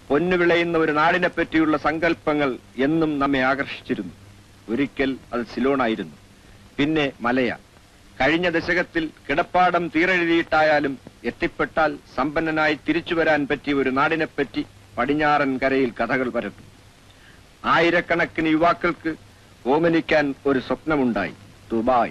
പൊന്നു വിളയുന്ന ഒരു നാടിനെ പറ്റിയുള്ള സങ്കല്പങ്ങൾ എന്നും നമ്മെ ആകർഷിച്ചിരുന്നു ഒരിക്കൽ അത് സിലോണായിരുന്നു പിന്നെ മലയ കഴിഞ്ഞ ദശകത്തിൽ കിടപ്പാടം തീരെഴുതിയിട്ടായാലും എത്തിപ്പെട്ടാൽ സമ്പന്നനായി തിരിച്ചു വരാൻ പറ്റിയ ഒരു നാടിനെപ്പറ്റി പടിഞ്ഞാറൻ കരയിൽ കഥകൾ പരത്തും ആയിരക്കണക്കിന് യുവാക്കൾക്ക് ഓമനിക്കാൻ ഒരു സ്വപ്നമുണ്ടായി ദുബായ്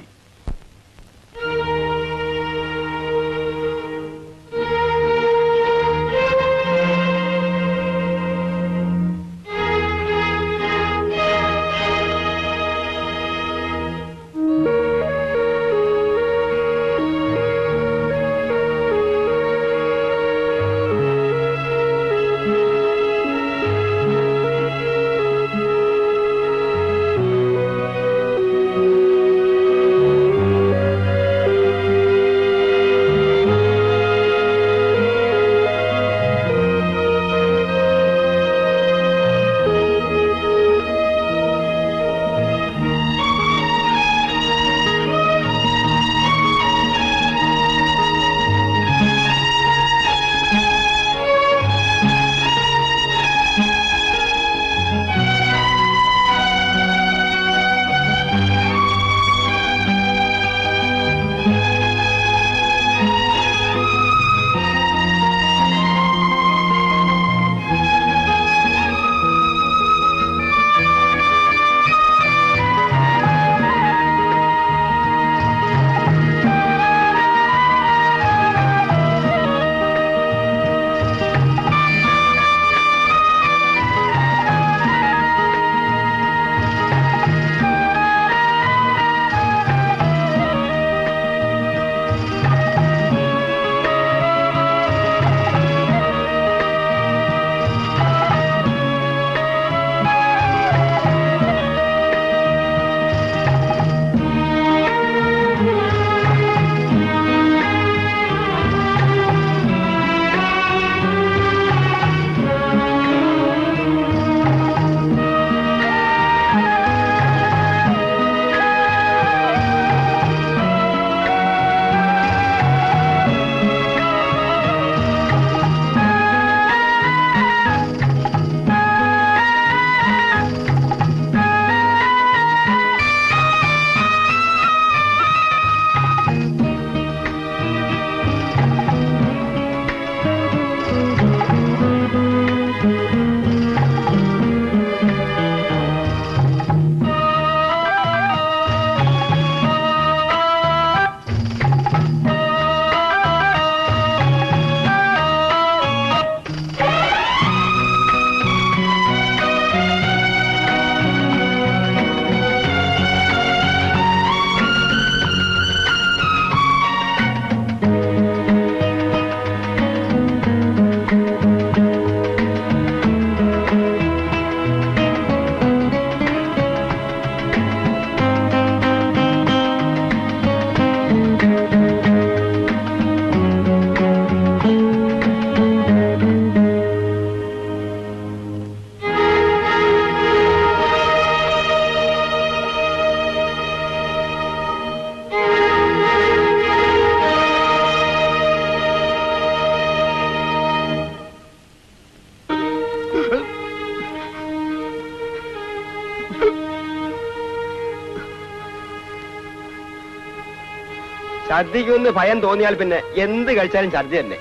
ഛർദിക്കുമെന്ന് ഭയം തോന്നിയാൽ പിന്നെ എന്ത് കഴിച്ചാലും ഛർദി തന്നെ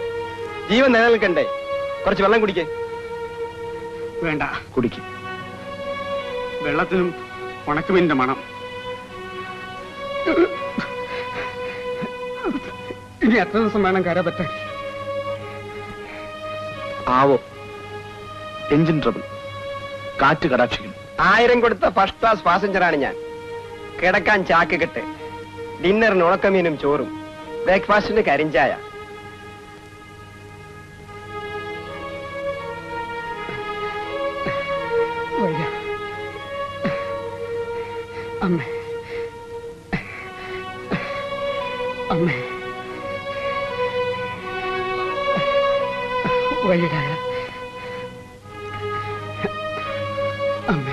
ജീവൻ നിലനിൽക്കണ്ടേ കുറച്ച് വെള്ളം കുടിക്കേ വേണ്ട കുടിക്കും വെള്ളത്തിനും ഉണക്കുമീനിന്റെ മണം ഇനി എത്ര ദിവസം വേണം കര പറ്റാൻ ആവോ എഞ്ചിൻ ട്രബിൾ കാറ്റ് കടാക്ഷിക്കുന്നു ആയിരം കൊടുത്ത ഫസ്റ്റ് ക്ലാസ് പാസഞ്ചറാണ് ഞാൻ കിടക്കാൻ ചാക്ക് കെട്ട് ഡിന്നറിന് ഉണക്കമീനും ചോറും ബ്രേക്ക്ഫാസ്റ്റിന് കരിഞ്ചായ വയ്യ അമ്മേ അമ്മേ വയ്യടായ അമ്മേ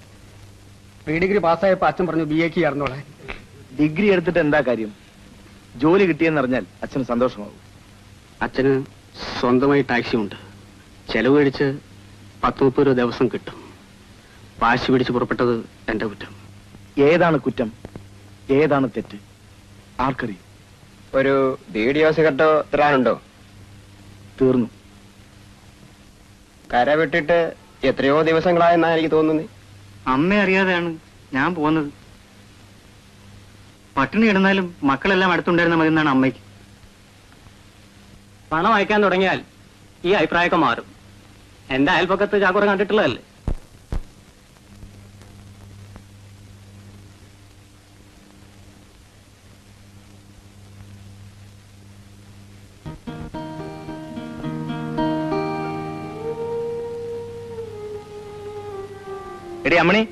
പ്രീ ഡിഗ്രി പാസ്സായപ്പോ അച്ഛൻ പറഞ്ഞു ബി എക്ക് ചേർന്നോളാൻ ഡിഗ്രി എടുത്തിട്ട് എന്താ കാര്യം ജോലി കിട്ടിയെന്നറിഞ്ഞാൽ അച്ഛന് സന്തോഷമാവും അച്ഛന് സ്വന്തമായി ടാക്സി ഉണ്ട് ചെലവ് കഴിച്ച് പത്ത് മുപ്പത് രൂപ ദിവസം കിട്ടും വാശി പിടിച്ച് പുറപ്പെട്ടത് എന്റെ കുറ്റം ഏതാണ് കുറ്റം ഏതാണ് തെറ്റ് ആർക്കറിയും ഒരു വീഡിയോ സിഗരറ്റോ തരാനുണ്ടോ തീർന്നു കര വിട്ടിട്ട് എത്രയോ ദിവസങ്ങളായെന്നാ എനിക്ക് തോന്നുന്നത് അമ്മ അറിയാതെയാണ് ഞാൻ പോകുന്നത് പട്ടിണി കിടന്നാലും മക്കളെല്ലാം അടുത്തുണ്ടായിരുന്ന മതി എന്നാണ് അമ്മയ്ക്ക് പണം അയക്കാൻ തുടങ്ങിയാൽ ഈ അഭിപ്രായമൊക്കെ മാറും എന്റെ അയൽപ്പക്കത്ത് ചാക്കുറ കണ്ടിട്ടുള്ളതല്ലേ എടി അമ്മണി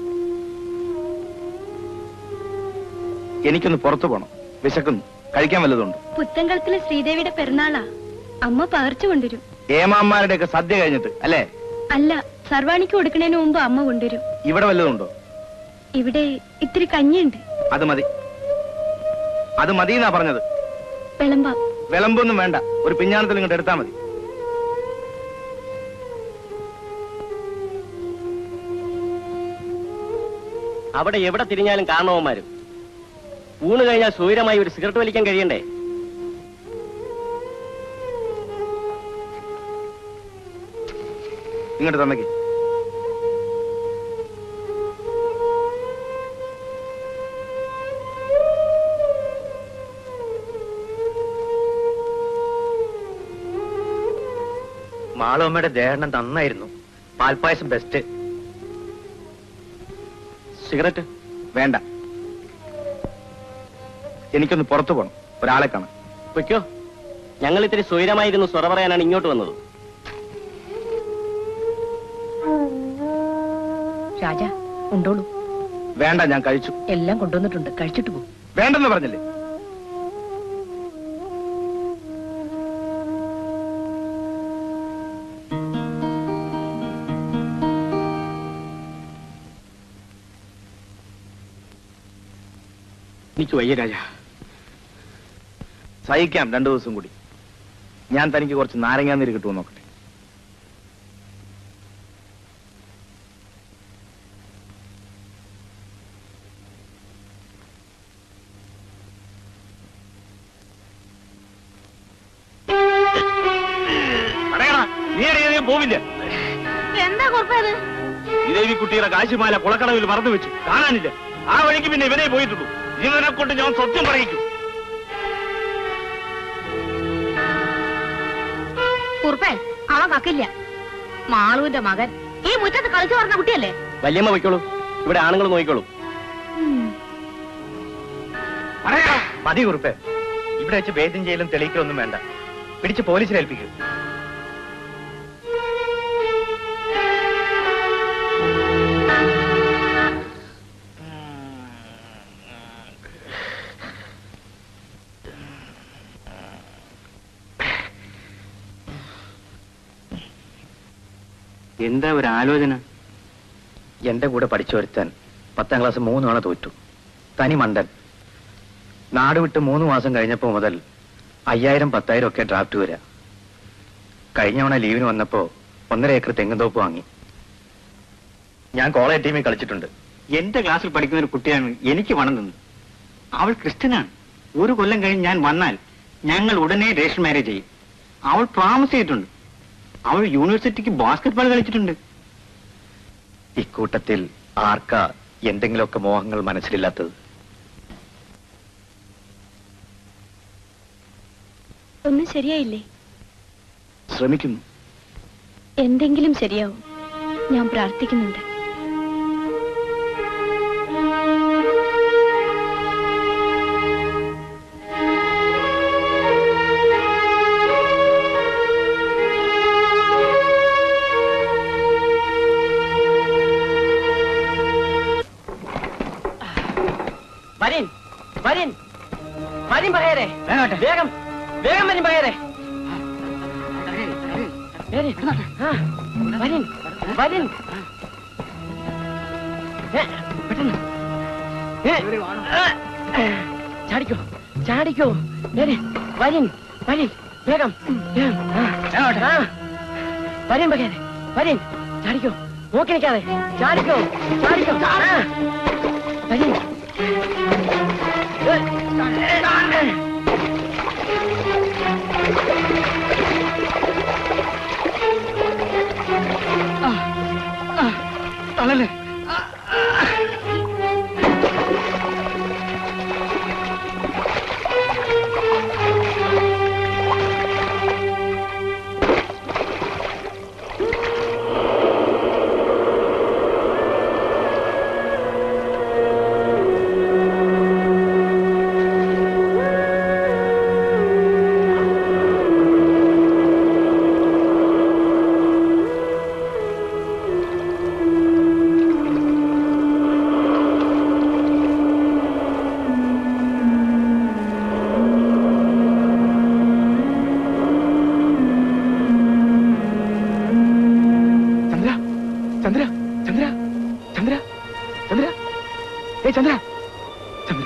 എനിക്കൊന്ന് പുറത്തു പോണം വിശക്കുന്നു കഴിക്കാൻ വല്ലതുണ്ട് പുത്തൻകുളത്തിലെ ശ്രീദേവിയുടെ പെരുന്നാളാ അമ്മ പകർച്ചു കൊണ്ടുവരും ഏമാന്മാരുടെ ഒക്കെ സദ്യ കഴിഞ്ഞിട്ട് അല്ലേ അല്ല സർവാണിക്ക് കൊടുക്കണേന് മുമ്പ് അമ്മ കൊണ്ടുവരും ഇവിടെ വല്ലതുണ്ടോ ഇവിടെ ഇത്തിരി കഞ്ഞിയുണ്ട് അത് മതി അത് മതി എന്നാ പറഞ്ഞത് വിളമ്പാം വിളമ്പൊന്നും വേണ്ട ഒരു പിഞ്ഞാണത്തിൽ ഇങ്ങോട്ട് എടുത്താൽ മതി അവിടെ എവിടെ തിരിഞ്ഞാലും കാരണവന്മാരും ഊണ് കഴിഞ്ഞാൽ സൂര്യമായി ഒരു സിഗരറ്റ് വലിക്കാൻ കഴിയണ്ടേ ഇങ്ങോട്ട് തന്നേക്ക് മാളമ്മയുടെ ദേഹണം നന്നായിരുന്നു പാൽപ്പായസം ബെസ്റ്റ് സിഗരറ്റ് വേണ്ട എനിക്കൊന്ന് പുറത്തു പോണം ഒരാളെ കാണാൻ പൊയ്ക്കോ ഞങ്ങൾ ഇത്തിരി സ്വൈരമായിരുന്നു സ്വറ പറയാനാണ് ഇങ്ങോട്ട് വന്നത് രാജ ഉണ്ടോളൂ വേണ്ട ഞാൻ കഴിച്ചു എല്ലാം കൊണ്ടുവന്നിട്ടുണ്ട് കഴിച്ചിട്ട് പോകും വേണ്ടെന്ന് പറഞ്ഞില്ലേ എനിക്ക് വയ്യ രാജ സഹിക്കാം രണ്ടു ദിവസം കൂടി ഞാൻ തനിക്ക് കുറച്ച് നാരങ്ങാനീര് കിട്ടുമോ നോക്കട്ടെ നീ പോവില്ല എന്താ കുഴപ്പത് ഇതേവി കുട്ടിയുടെ കാശിമാല കുളക്കടവിൽ മറന്നു വെച്ചു കാണാനില്ല ആ വഴിക്ക് പിന്നെ ഇവനെ പോയിട്ടുള്ളൂ ഇവനെ കൊണ്ട് ഞാൻ സത്യം പറയിക്കും കുറുപ്പേ അവൻ കക്കില്ല മാളുവിന്റെ മകൻ ഈ മുറ്റത്ത് കളിച്ചു പറഞ്ഞ കുട്ടിയല്ലേ വല്യമ്മ പൊയ്ക്കോളൂ ഇവിടെ ആണുങ്ങൾ നോക്കിക്കോളൂ മതി കുറുപ്പേ ഇവിടെ വെച്ച് ഭേദ്യം ചെയ്യലും തെളിയിക്കലൊന്നും വേണ്ട പിടിച്ച് പോലീസിൽ ഏൽപ്പിക്കും എന്താ ഒരു ആലോചന എന്റെ കൂടെ പഠിച്ചു വരുത്താൻ പത്താം ക്ലാസ് മൂന്ന് തവണ തോറ്റു തനി മണ്ടൻ നാട് വിട്ട് മൂന്ന് മാസം കഴിഞ്ഞപ്പോ മുതൽ അയ്യായിരം പത്തായിരം ഒക്കെ ഡ്രാഫ്റ്റ് വരാ കഴിഞ്ഞ തവണ ലീവിന് വന്നപ്പോ ഒന്നര ഏക്കർ തെങ്ങുംതോപ്പ് വാങ്ങി ഞാൻ കോളേജ് ടീമിൽ കളിച്ചിട്ടുണ്ട് എന്റെ ക്ലാസ്സിൽ പഠിക്കുന്ന ഒരു കുട്ടിയാണ് എനിക്ക് പണം തന്നത് അവൾ ക്രിസ്ത്യനാണ് ഒരു കൊല്ലം കഴിഞ്ഞ് ഞാൻ വന്നാൽ ഞങ്ങൾ ഉടനെ രജിസ്റ്റർ മാരേജ് ചെയ്യും അവൾ പ്രോമിസ് ചെയ്തിട്ടുണ്ട് അവൾ യൂണിവേഴ്സിറ്റിക്ക് ബാസ്കറ്റ് ബോൾ കളിച്ചിട്ടുണ്ട് ഇക്കൂട്ടത്തിൽ ആർക്കാ എന്തെങ്കിലുമൊക്കെ മോഹങ്ങൾ മനസ്സിലില്ലാത്തത് ഒന്നും ശരിയായില്ലേ ശ്രമിക്കുന്നു എന്തെങ്കിലും ശരിയാവും ഞാൻ പ്രാർത്ഥിക്കുന്നുണ്ട് വരീൻ വരീൻ വരീൻ പറയരേ വേഗം വേഗം വരീൻ പറയരേ വരീൻ. ആ, വരീൻ വരീൻ ഏ, പെട്ടെന്ന് ഏ, ആ, ചാടിക്കോ ചാടിക്കോ വരിൻ വരിൻ വരിൻ വേഗം വേഗം. ആ, ആ. വരിൻ ബഗേനെ വരിൻ ചാടിക്കോ നോക്കി നിൽക്കാതെ ചാടിക്കോ ചാടിക്കോ ആ. വരിൻ തളല് ചന്ദ്ര ചന്ദ്ര ചന്ദ്ര ചന്ദ്ര ചന്ദ്ര ഏ ചന്ദ്ര ചന്ദ്ര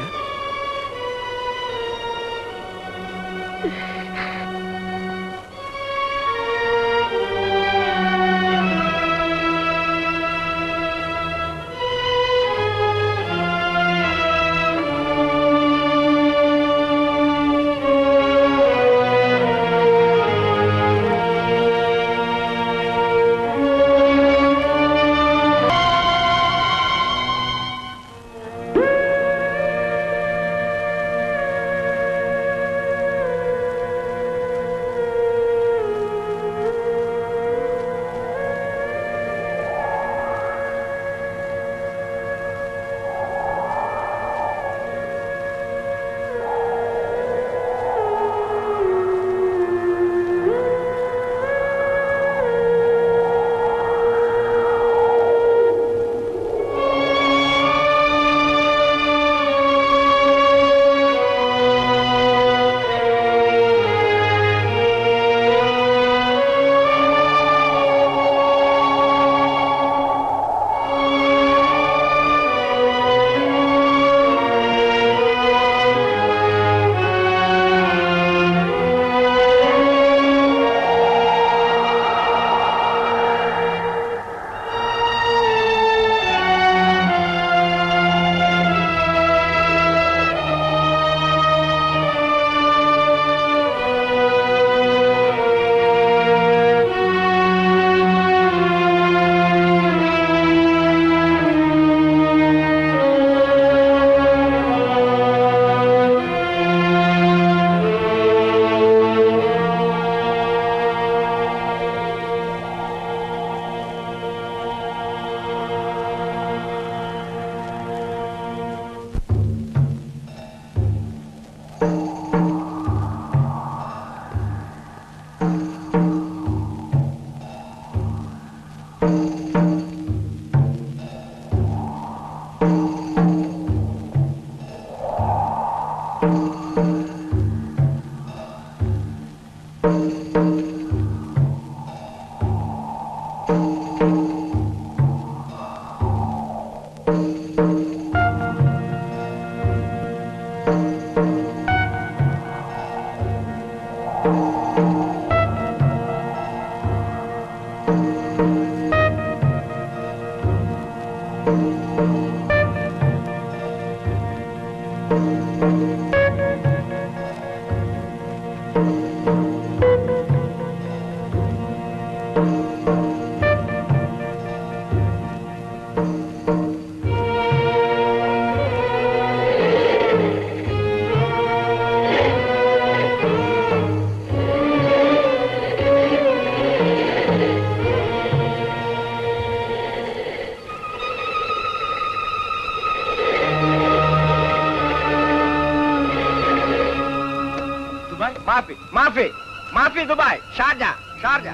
ദുബായ് മാഫി മാഫി മാഫി Dubai Sharjah Sharjah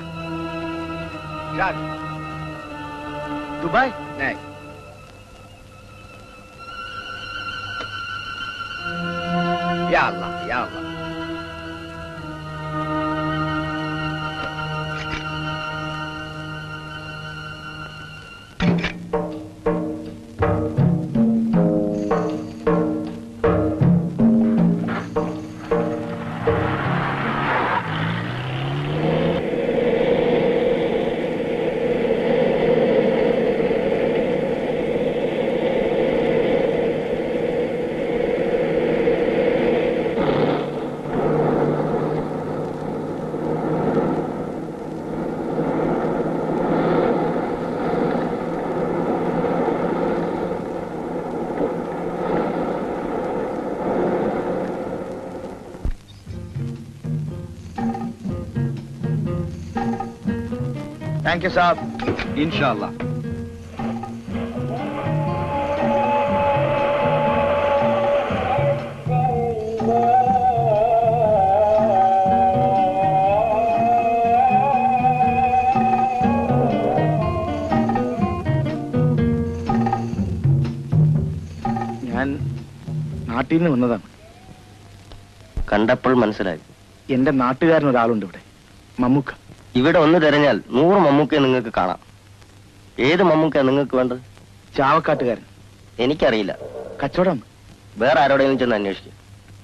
Sharjah Dubai നൈ യാ അല്ലാഹ് യാ അല്ലാഹ് താങ്ക് യു സാർ ഇൻഷാല്ല ഞാൻ നാട്ടിൽ നിന്ന് വന്നതാണ് കണ്ടപ്പോൾ മനസ്സിലായി എന്റെ നാട്ടുകാരൻ ഒരാളുണ്ട് ഇവിടെ മമ്മൂക്ക ഇവിടെ ഒന്ന് തിരഞ്ഞാൽ നൂറ് മമ്മൂക്കെ നിങ്ങൾക്ക് കാണാം ഏത് മമ്മൂക്ക നിങ്ങൾക്ക് വേണ്ടത് ചാവക്കാട്ടുകാരൻ എനിക്കറിയില്ല കച്ചവടം വേറെ ആരോടെങ്കിലും ചെന്ന് അന്വേഷിക്കും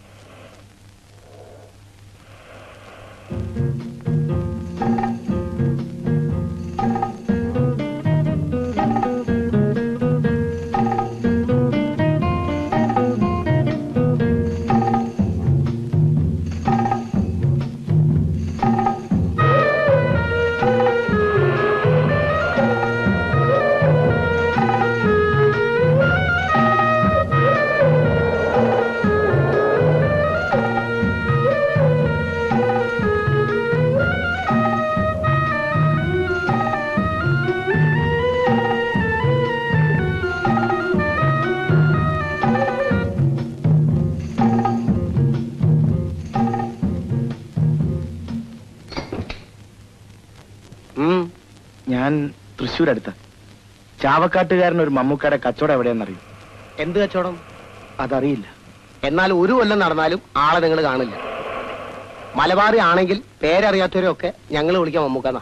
ഉം. ഞാൻ തൃശ്ശൂർ അടുത്ത ചാവക്കാട്ടുകാരൻ ഒരു മമ്മൂക്കയുടെ കച്ചവടം എവിടെയെന്നറിയും എന്ത് കച്ചവടം അതറിയില്ല എന്നാൽ ഒരു കൊല്ലം നടന്നാലും ആളെ നിങ്ങൾ കാണില്ല മലബാറി ആണെങ്കിൽ പേരറിയാത്തവരൊക്കെ ഞങ്ങൾ വിളിക്കാൻ മമ്മൂക്കാന്നാ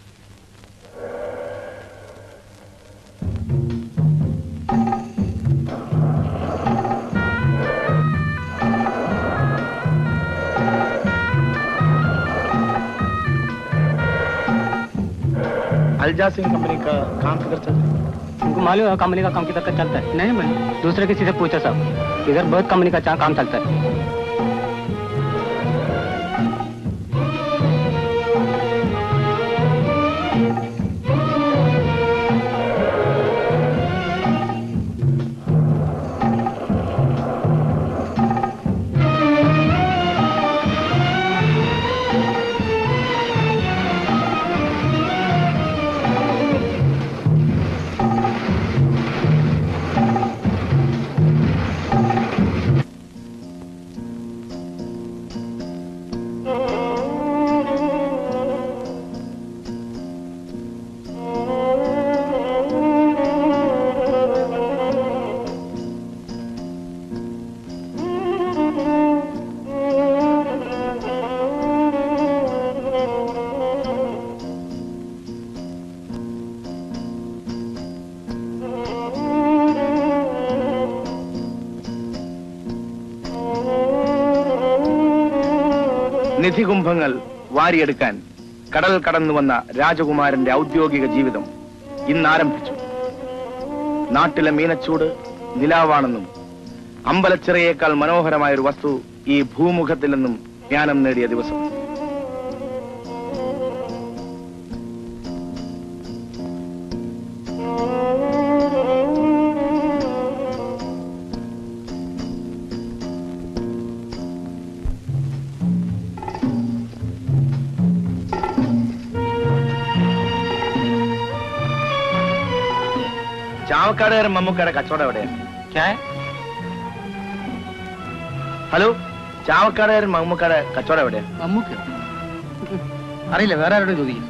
अल्जासिंग कंपनी का काम किधर चल रहा है उनको मालूम है कंपनी का काम किधर का चलता है नहीं मैं दूसरे किसी से पूछा साहब इधर बहुत कंपनी का चा- काम चलता है നിധികുംഭങ്ങൾ വാരിയെടുക്കാൻ കടൽ കടന്നു വന്ന രാജകുമാരന്റെ ഔദ്യോഗിക ജീവിതം ഇന്ന് ആരംഭിച്ചു നാട്ടിലെ മീനച്ചൂട് നിലാവാണെന്നും അമ്പലച്ചിറയേക്കാൾ മനോഹരമായ ഒരു വസ്തു ഈ ഭൂമുഖത്തിൽ നിന്നും ജ്ഞാനം നേടിയ ദിവസം ചാവക്കാടുകാരൻ മമ്മൂക്കയുടെ കച്ചവടം എവിടെയാണ് ഹലോ ചാവക്കാടുകാരൻ മമ്മൂക്കയുടെ കച്ചവടം എവിടെയാണ് മമ്മൂക്ക് അറിയില്ല വേറെ ആരോട് ചോദിക്കും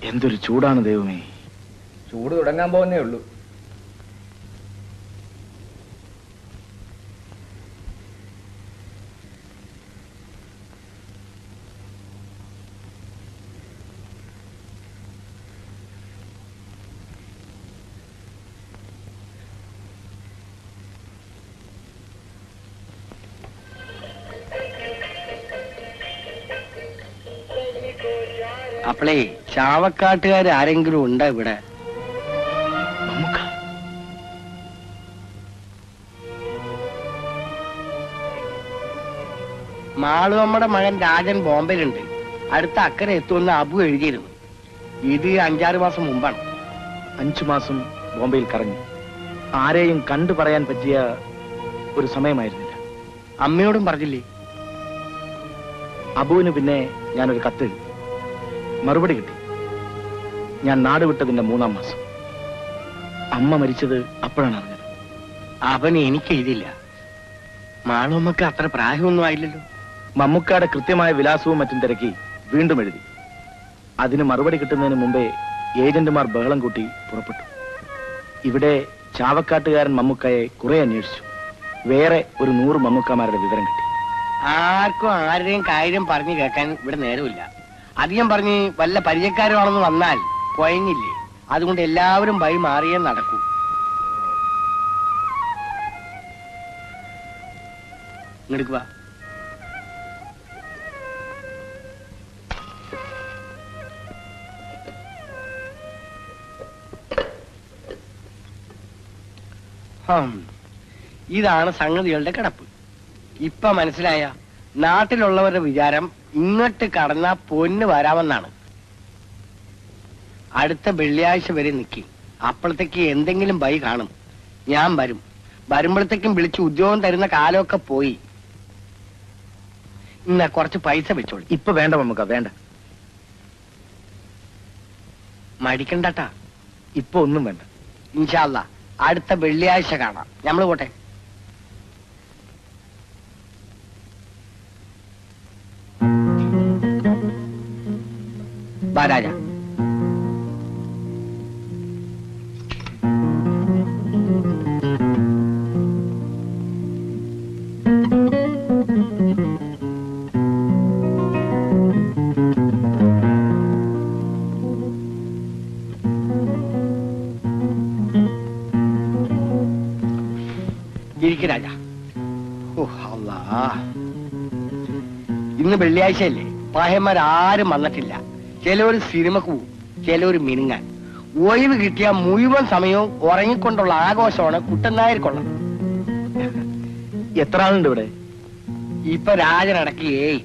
എന്തൊരു ചൂടാണ് ദൈവമേ ചൂട് തുടങ്ങാൻ പോകുന്നേ ഉള്ളൂ അപ്പളേ ചാവക്കാട്ടുകാർ ആരെങ്കിലും ഉണ്ടോ ഇവിടെ മമ്മൂക്ക മാളുവമ്മയുടെ മകൻ രാജൻ ബോംബെയിലുണ്ട് അടുത്ത അക്കരെ എത്തുമെന്ന് അബു എഴുതിയിരുന്നു ഇത് അഞ്ചാറ് മാസം മുമ്പാണ് അഞ്ചു മാസം ബോംബെയിൽ കറങ്ങി ആരെയും കണ്ടു പറയാൻ പറ്റിയ ഒരു സമയമായിരുന്നില്ല അമ്മയോടും പറഞ്ഞില്ലേ അബുവിന് പിന്നെ ഞാനൊരു കത്ത് എഴുതി. മറുപടി കിട്ടി ഞാൻ നാട് വിട്ടതിന്റെ മൂന്നാം മാസം അമ്മ മരിച്ചത് അപ്പോഴാണ് അറിഞ്ഞത് അവൻ എനിക്ക് എഴുതില്ല മാളുവമ്മക്ക് അത്ര പ്രായമൊന്നും ആയില്ലല്ലോ മമ്മൂക്കാടെ കൃത്യമായ വിലാസവും മറ്റും തിരക്കി വീണ്ടും എഴുതി അതിന് മറുപടി കിട്ടുന്നതിന് മുമ്പേ ഏജന്റുമാർ ബഹളം കൂട്ടി പുറപ്പെട്ടു ഇവിടെ ചാവക്കാട്ടുകാരൻ മമ്മൂക്കയെ കുറെ അന്വേഷിച്ചു വേറെ ഒരു നൂറ് മമ്മൂക്കമാരുടെ വിവരം കിട്ടി ആർക്കും ആരുടെയും കാര്യം പറഞ്ഞു കേൾക്കാൻ ഇവിടെ നേരമില്ല അധികം പറഞ്ഞ് വല്ല പരിചയക്കാരുമാണെന്ന് വന്നാൽ കുഴങ്ങില്ലേ അതുകൊണ്ട് എല്ലാവരും വഴി മാറിയേ നടക്കൂ ഇങ്ങോട്ട് വാ ഹം. ഇതാണ് സംഗതികളുടെ കിടപ്പ് ഇപ്പൊ മനസ്സിലായ നാട്ടിലുള്ളവരുടെ വിചാരം ഇങ്ങോട്ട് കടന്നാ പൊന്ന് വരാമെന്നാണ് അടുത്ത വെള്ളിയാഴ്ച വരെ നിൽക്കി അപ്പോഴത്തേക്ക് എന്തെങ്കിലും ബൈ കാണും ഞാൻ വരും വരുമ്പോഴത്തേക്കും വിളിച്ച് ഉദ്യോഗം തരുന്ന കാലമൊക്കെ പോയി ഇന്ന കുറച്ച് പൈസ വെച്ചോളി ഇപ്പൊ വേണ്ട മമ്മൂക്ക വേണ്ട മടിക്കണ്ടട്ടാ ഇപ്പൊ ഒന്നും വേണ്ട ഇൻഷാല്ല അടുത്ത വെള്ളിയാഴ്ച കാണാം നമ്മൾ പോട്ടെ വാ രാജ ഇരിക്ക് രാജ ഓ അല്ലാ ഇന്ന് വെള്ളിയാഴ്ചയല്ലേ പാഹ്യന്മാർ ആരും വന്നിട്ടില്ല ചിലവര് സിനിമക്ക് പോവും ചിലവര് മിനുങ്ങാൻ ഒഴിവ് കിട്ടിയ മുഴുവൻ സമയവും ഉറങ്ങിക്കൊണ്ടുള്ള ആഘോഷമാണ് കുട്ടനായർക്കുള്ളത് എത്ര ആളുണ്ട് ഇവിടെ ഇപ്പൊ രാജനടക്കി ഏയ്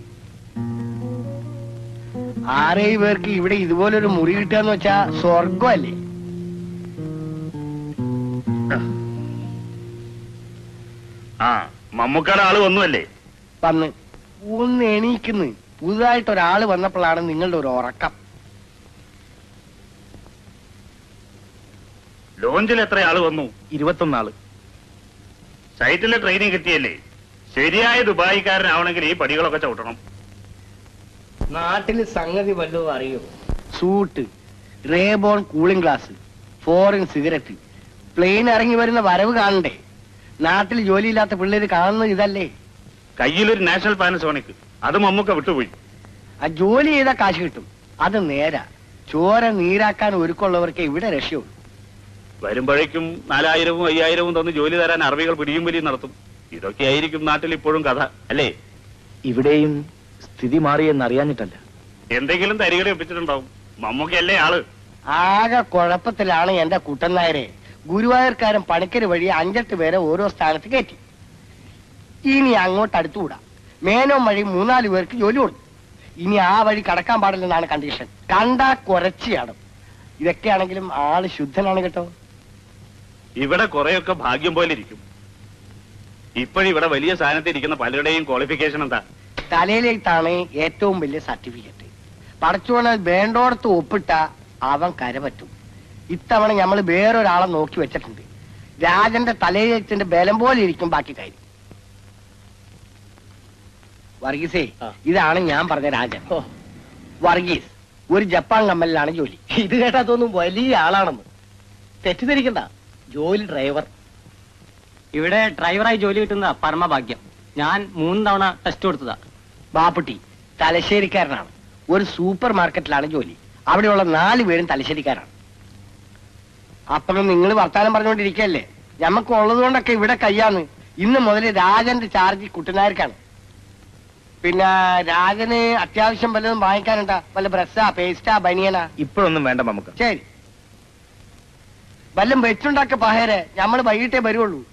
ആറേഴ് പേർക്ക് ഇവിടെ ഇതുപോലൊരു മുറി കിട്ടുകയെന്ന് വെച്ചാ സ്വർഗമല്ലേ ആ മമ്മൂക്കാടെ ആള് വന്നുവല്ലേ വന്ന് ഒന്ന് എണീക്കുന്നു പുതുതായിട്ട് ഒരാള് വന്നപ്പോഴാണ് നിങ്ങളുടെ ഒരു ഉറക്കം ലോഞ്ചിൽ എത്ര ആള് വന്നു ഇരുപത്തൊന്നാള് സൈറ്റിലെ ട്രെയിനിങ് കിട്ടിയല്ലേ ശരിയായ ദുബായിക്കാരനാവണമെങ്കിൽ ഈ പടികളൊക്കെ ചവിട്ടണം നാട്ടില് സംഗതി വല്ലതും അറിയോ suit Ray-Ban cooling glass foreign cigarette plane ഇറങ്ങി വരുന്ന വരവ് കാണണ്ടേ നാട്ടിൽ ജോലിയില്ലാത്ത പിള്ളേര് കാണുന്നത് ഇതല്ലേ കയ്യിലൊരു നാഷണൽ പാനസോണിക് അത് മമ്മൂക്ക വിട്ടുപോയി ആ ജോലി ചെയ്താൽ കാശ് കിട്ടും അത് നേരാ ചോര നീരാക്കാൻ ഒരുക്കമുള്ളവർക്ക് ഇവിടെ രക്ഷയുള്ളൂ വരുമ്പോഴേക്കും നാലായിരവും അയ്യായിരവും തന്ന് ജോലി തരാൻ അറബികൾ പിടിയും വലിയും നടത്തും ഇതൊക്കെയായിരിക്കും നാട്ടിൽ ഇപ്പോഴും കഥ അല്ലേ ഇവിടെയും സ്ഥിതി മാറിയെന്നറിയാഞ്ഞിട്ടല്ല എന്തെങ്കിലും തരികളെ ഒപ്പിച്ചിട്ടുണ്ടാവും മമ്മൂക്കയല്ലേ ആള് ആകെ കുഴപ്പത്തിലാണ് എന്റെ കുട്ടൻ നായരെ ഗുരുവായൂർക്കാരൻ പണിക്കര് വഴി അഞ്ചെട്ട് പേരെ ഓരോ സ്ഥാനത്ത് കയറ്റി ഇനി അങ്ങോട്ട് അടുത്തുകൂടാ മേനോൻ വഴി മൂന്നാല് പേർക്ക് ജോലി കൊടുത്തു ഇനി ആ വഴി കടക്കാൻ പാടില്ലെന്നാണ് കണ്ടീഷൻ കണ്ടാ കുറച്ചിയാടും ഇതൊക്കെയാണെങ്കിലും ആള് ശുദ്ധനാണ് കേട്ടോ ഇവിടെ കുറെയൊക്കെ ഭാഗ്യം പോലെ ഇരിക്കും ഇപ്പോഴിവിടെ വലിയ സ്ഥാനത്ത് ഇരിക്കുന്ന പലരുടെയും ക്വാളിഫിക്കേഷൻ എന്താ തലയിലേത്താണ് ഏറ്റവും വലിയ സർട്ടിഫിക്കറ്റ് പടച്ചോണൽ വേണ്ടോടത്ത് ഒപ്പിട്ട അവൻ കരപറ്റും ഇത്തവണ നമ്മൾ വേറൊരാളെ നോക്കി വെച്ചിട്ടുണ്ട് രാജന്റെ തലയിലെത്തിന്റെ ബലം പോലെ ഇരിക്കും ബാക്കി കാര്യം വർഗീസേ ഇതാണ് ഞാൻ പറഞ്ഞ രാജൻ വർഗീസ് ഒരു ജപ്പാൻ കമ്പനിയിലാണ് ജോലി ഇത് കേട്ടാ തോന്നും വലിയ ആളാണെന്ന് തെറ്റിദ്ധരിക്കണ്ട ജോലി ഡ്രൈവർ ഇവിടെ ഡ്രൈവറായി ജോലി കിട്ടുന്ന പരമഭാഗ്യം ഞാൻ മൂന്ന് തവണ ടെസ്റ്റ് കൊടുത്തതാ ബാപ്പുട്ടി തലശ്ശേരിക്കാരനാണ് ഒരു സൂപ്പർ മാർക്കറ്റിലാണ് ജോലി അവിടെയുള്ള നാല് പേരും തലശ്ശേരിക്കാരാണ് അപ്പോഴും നിങ്ങൾ വർത്താനം പറഞ്ഞുകൊണ്ടിരിക്കല്ലേ ഞമ്മക്ക് ഉള്ളത് കൊണ്ടൊക്കെ ഇവിടെ കയ്യാന്ന് ഇന്ന് മുതൽ രാജന്റെ ചാർജ് കുട്ടനാർക്കാണ് പിന്നെ രാജന് അത്യാവശ്യം വല്ലതും വാങ്ങിക്കാനുണ്ടാ വല്ല ബ്രസ്സാ പേസ്റ്റാ ബനിയനാ ഇപ്പോഴൊന്നും വേണ്ട നമുക്ക് ശരി വല്ലം വെച്ചുണ്ടാക്ക പഹേരെ ഞമ്മള് വൈകിട്ടേ വരുള്ളൂ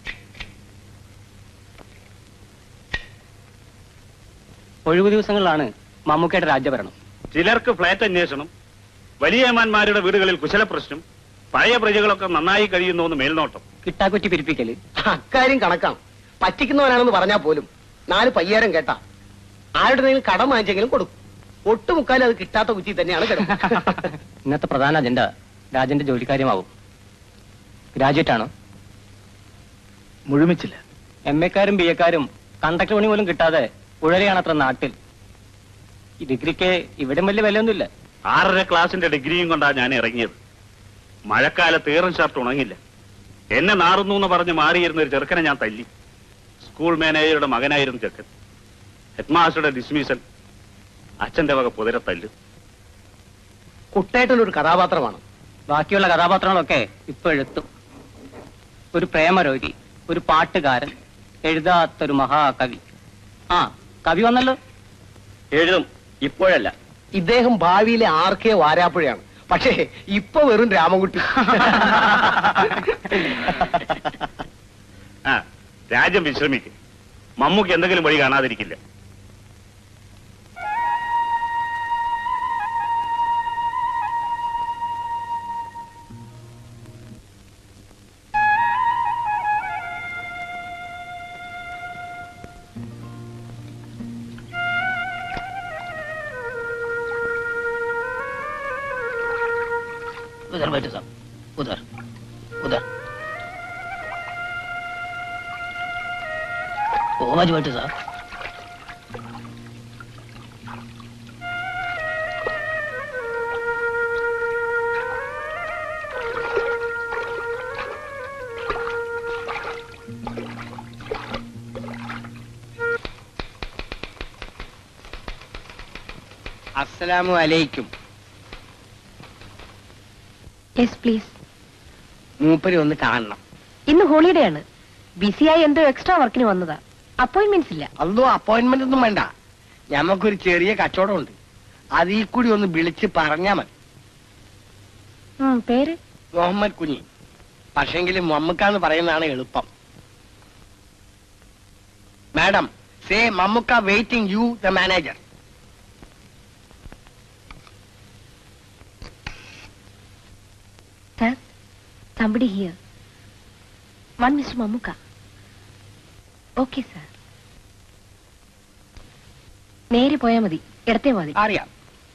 ഒഴിവു ദിവസങ്ങളിലാണ് മമ്മൂക്കയുടെ രാജ്യഭരണം ചിലർക്ക് ഫ്ലാറ്റ് അന്വേഷണം വലിയമാന്മാരുടെ വീടുകളിൽ കുശലപ്രശ്നം പഴയ പ്രജകളൊക്കെ നന്നായി കഴിയുന്നു മേൽനോട്ടം കിട്ടാക്കുറ്റി പിരിപ്പിക്കല് അക്കാര്യം കണക്കാണ് പറ്റിക്കുന്നവനാണെന്ന് പറഞ്ഞാൽ പോലും നാല് പയ്യാരം കേട്ടാ ആരുടെ കടം വാങ്ങിച്ചെങ്കിലും കൊടുക്കും ഒട്ടുമുക്കാലും അത് കിട്ടാത്ത കുറ്റി തന്നെയാണ് കിടക്കുന്നത് ഇന്നത്തെ പ്രധാന അജണ്ട രാജന്റെ ജോലിക്കാര്യമാവും ഗ്രാജുവേറ്റ് ആണ് മുഴുമിച്ചില്ല എം എക്കാരും ബി എക്കാരും കണ്ടക്ടർ പണി പോലും കിട്ടാതെ ഉഴലെയാണ് അത്ര നാട്ടിൽ ഈ ഡിഗ്രിക്ക് ഇവിടെ വലിയ വിലയൊന്നുമില്ല ആറര ക്ലാസിന്റെ ഡിഗ്രിയും കൊണ്ടാ ഞാൻ ഇറങ്ങിയത് മഴക്കാലത്ത് ഏറും ഷർട്ട് ഉണങ്ങില്ല എന്നെ നാറുന്നു എന്ന് പറഞ്ഞ് മാറിയിരുന്ന ഒരു ചെറുക്കനെ ഞാൻ തല്ലി സ്കൂൾ മാനേജറുടെ മകനായിരുന്നു ചെക്കൻ ഹെഡ്മാസ്റ്ററുടെ ഡിസ്മിസൽ അച്ഛന്റെ വക പുതര തല്ല് കുട്ടേട്ടൻ ഒരു കഥാപാത്രമാണ് ബാക്കിയുള്ള കഥാപാത്രങ്ങളൊക്കെ ഇപ്പൊ എഴുത്തും ഒരു പ്രേമരോഗി ഒരു പാട്ടുകാരൻ എഴുതാത്തൊരു മഹാകവി ആ കവി വന്നല്ലോ എഴുതും ഇപ്പോഴല്ല ഇദ്ദേഹം ഭാവിയിലെ ആർക്കെ വാരാപ്പുഴയാണ് പക്ഷേ ഇപ്പൊ വെറും രാമൻകുട്ടി ആ രാജ്യം വിശ്രമിക്കും മമ്മൂക്ക് എന്തെങ്കിലും വഴി കാണാതിരിക്കില്ല उधर बैठो साहब उधर उधर वो आज बैठो साहब അസ്സലാമു അലൈക്കും യെസ് പ്ലീസ് മൂപ്പര് ഒന്ന് കാണണം ഇന്ന് ഹോളിഡേ ആണ് ബിസിയായി എന്തോ എക്സ്ട്രാ വർക്കിന് വന്നതാ അപ്പോയിന്റ്മെന്റ്സ് ഇല്ല അതോ അപ്പോയിന്റ്മെന്റ് ഒന്നും വേണ്ട ഞമ്മക്കൊരു ചെറിയ കച്ചവടമുണ്ട് അതിൽ കൂടി ഒന്ന് വിളിച്ച് പറഞ്ഞാ മതി ഉം, പേര് മുഹമ്മദ് കുഞ്ഞി പക്ഷെങ്കിൽ മമ്മുക്കാന്ന് പറയുന്നതാണ് എളുപ്പം madam say Mammukka waiting you the manager sir somebody here one mister Mammukka okay sir നേരെ പോയാ മതി ഇടത്തെ മതി അറിയാം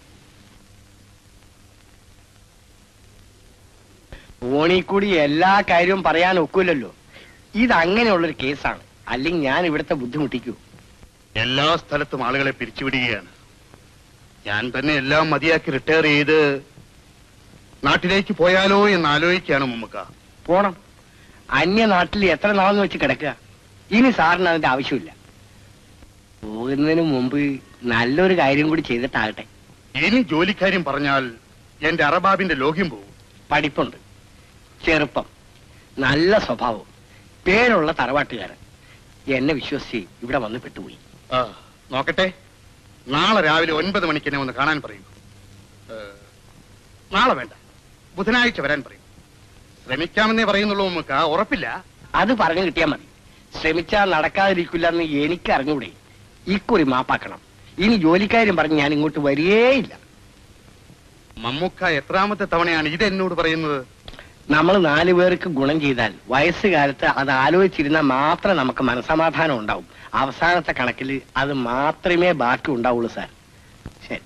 ഫോണിൽ കൂടി എല്ലാ കാര്യവും പറയാൻ ഒക്കില്ലല്ലോ ഇത് അങ്ങനെയുള്ളൊരു കേസാണ് അല്ലെങ്കിൽ ഞാൻ ഇവിടുത്തെ ബുദ്ധിമുട്ടിക്കൂ എല്ലാ സ്ഥലത്തും ആളുകളെ പിരിച്ചുവിടുകയാണ് ഞാൻ തന്നെ എല്ലാം മതിയാക്കി റിട്ടയർ ചെയ്ത് നാട്ടിലേക്ക് പോയാലോ എന്ന് ആലോചിക്കുകയാണ് മമ്മക്ക പോണം അന്യനാട്ടിൽ എത്ര നാളെന്ന് വെച്ച് കിടക്കുക ഇനി സാറിന് അതിന്റെ ആവശ്യമില്ല പോകുന്നതിന് മുമ്പ് നല്ലൊരു കാര്യം കൂടി ചെയ്തിട്ടാകട്ടെ ഇനി ജോലിക്കാര്യം പറഞ്ഞാൽ എന്റെ അറബാബിന്റെ ലോഹ്യം പോകും പഠിപ്പുണ്ട് ചെറുപ്പം നല്ല സ്വഭാവം പേരുള്ള തറവാട്ടുകാരൻ എന്നെ വിശ്വസിച്ച് ഇവിടെ വന്ന് പെട്ടുപോയി ആ, നോക്കട്ടെ നാളെ രാവിലെ ഒൻപത് മണിക്ക് എന്നെ ഒന്ന് കാണാൻ പറയൂ ഏ, നാളെ വേണ്ട ബുധനാഴ്ച വരാൻ പറയും ശ്രമിക്കാമെന്നേ പറയുന്നുള്ളൂ നമുക്ക് ഉറപ്പില്ല അത് പറഞ്ഞു കിട്ടിയാൽ മതി ശ്രമിച്ചാൽ നടക്കാതിരിക്കില്ല എന്ന് എനിക്ക് അറിഞ്ഞൂടെ ഇക്കുറി മാപ്പാക്കണം ഇനി ജോലിക്കാരും പറഞ്ഞ് ഞാൻ ഇങ്ങോട്ട് വരികേയില്ല മമ്മൂക്ക എത്രാമത്തെ തവണയാണ് ഇത് എന്നോട് പറയുന്നത് നമ്മൾ നാലു പേർക്ക് ഗുണം ചെയ്താൽ വയസ്സുകാലത്ത് അത് ആലോചിച്ചിരുന്നാൽ മാത്രമേ നമുക്ക് മനസമാധാനം ഉണ്ടാവും അവസാനത്തെ കണക്കിൽ അത് മാത്രമേ ബാക്കി ഉണ്ടാവുള്ളൂ സാർ ശരി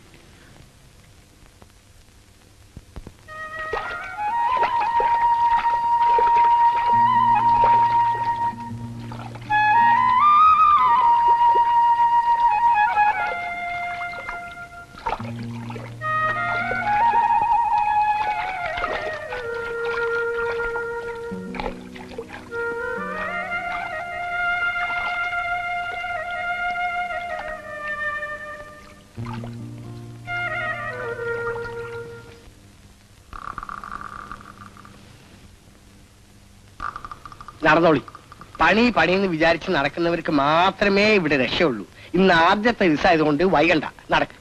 നടന്നോളി പണി പണിയെന്ന് വിചാരിച്ച് നടക്കുന്നവർക്ക് മാത്രമേ ഇവിടെ രക്ഷയുള്ളൂ ഇന്ന് ആദ്യത്തെ ദിവസമായതുകൊണ്ട് വൈകണ്ട നടക്ക്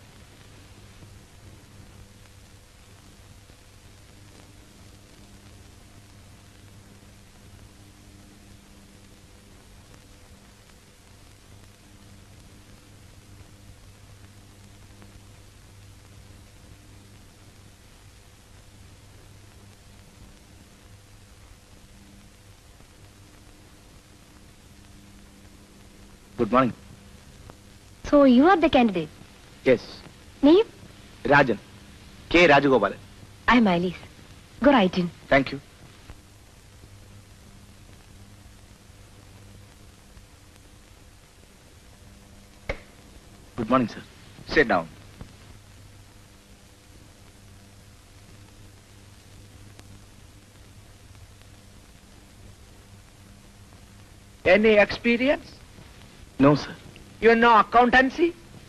good morning so you are the candidate yes നെയ്യും Rajan K Rajagopalan I'm Alice go right in thank you good morning sir Sit down. Any experience? No sir You know accountancy?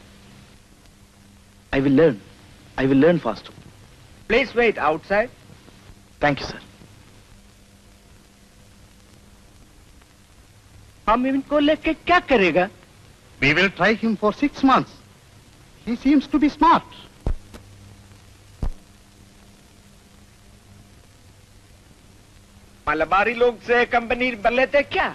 I will learn I will learn fast Please wait outside. Thank you sir हम इनको लेके क्या करेगा We will try him for six months. He seems to be smart. Malabari लोग से company बन लेते क्या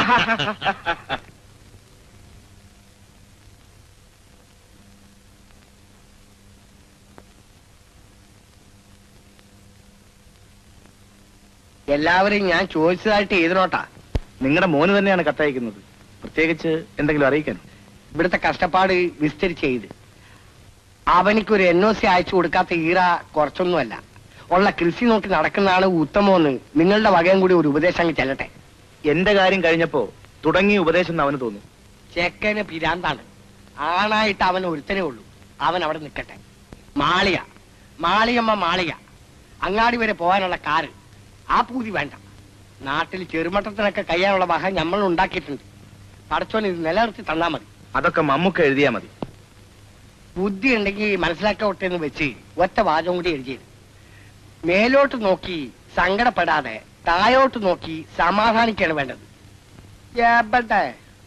എല്ലാവരെയും ഞാൻ ചോദിച്ചതായിട്ട് എഴുതണോട്ടാ നിങ്ങളുടെ മോന് തന്നെയാണ് കത്തയക്കുന്നത് പ്രത്യേകിച്ച് എന്തെങ്കിലും അറിയിക്കാൻ ഇവിടുത്തെ കഷ്ടപ്പാട് വിസ്തരിച്ച് എഴുത് അവനിക്കൊരു എൻ ഒ സി അയച്ചു കൊടുക്കാത്ത ഈറ കുറച്ചൊന്നുമല്ല ഉള്ള കൃഷി നോക്കി നടക്കുന്നതാണ് ഉത്തമമെന്ന് നിങ്ങളുടെ വകയും കൂടി ഒരു ഉപദേശം അങ്ങ് ചെല്ലട്ടെ എന്റെ കാര്യം കഴിഞ്ഞപ്പോ തുടങ്ങിയ ഉപദേശം എന്ന് അവന് തോന്നി ചെക്കന് പിരാന്താണ് ആണായിട്ട് അവൻ ഒരുത്തനേ ഉള്ളൂ അവൻ അവിടെ നിൽക്കട്ടെ മാളിയ മാളിയമ്മ മാളിക അങ്ങാടി വരെ പോകാനുള്ള കാറ് ആ പൂതി വേണ്ട നാട്ടിൽ ചെറുമട്ടത്തിനൊക്കെ കഴിയാനുള്ള വക നമ്മൾ ഉണ്ടാക്കിയിട്ടുണ്ട് പടച്ചോൻ ഇത് നിലനിർത്തി തന്നാ മതി അതൊക്കെ മമ്മൂക്ക എഴുതിയാ മതി ബുദ്ധി ഉണ്ടെങ്കിൽ മനസ്സിലാക്കട്ടെ എന്ന് വെച്ച് ഒറ്റ വാചകം കൂടി എഴുതിയത് മേലോട്ട് നോക്കി സങ്കടപ്പെടാതെ താഴോട്ട് നോക്കി സമാധാനിക്കാണ് വേണ്ടത് എവിടെ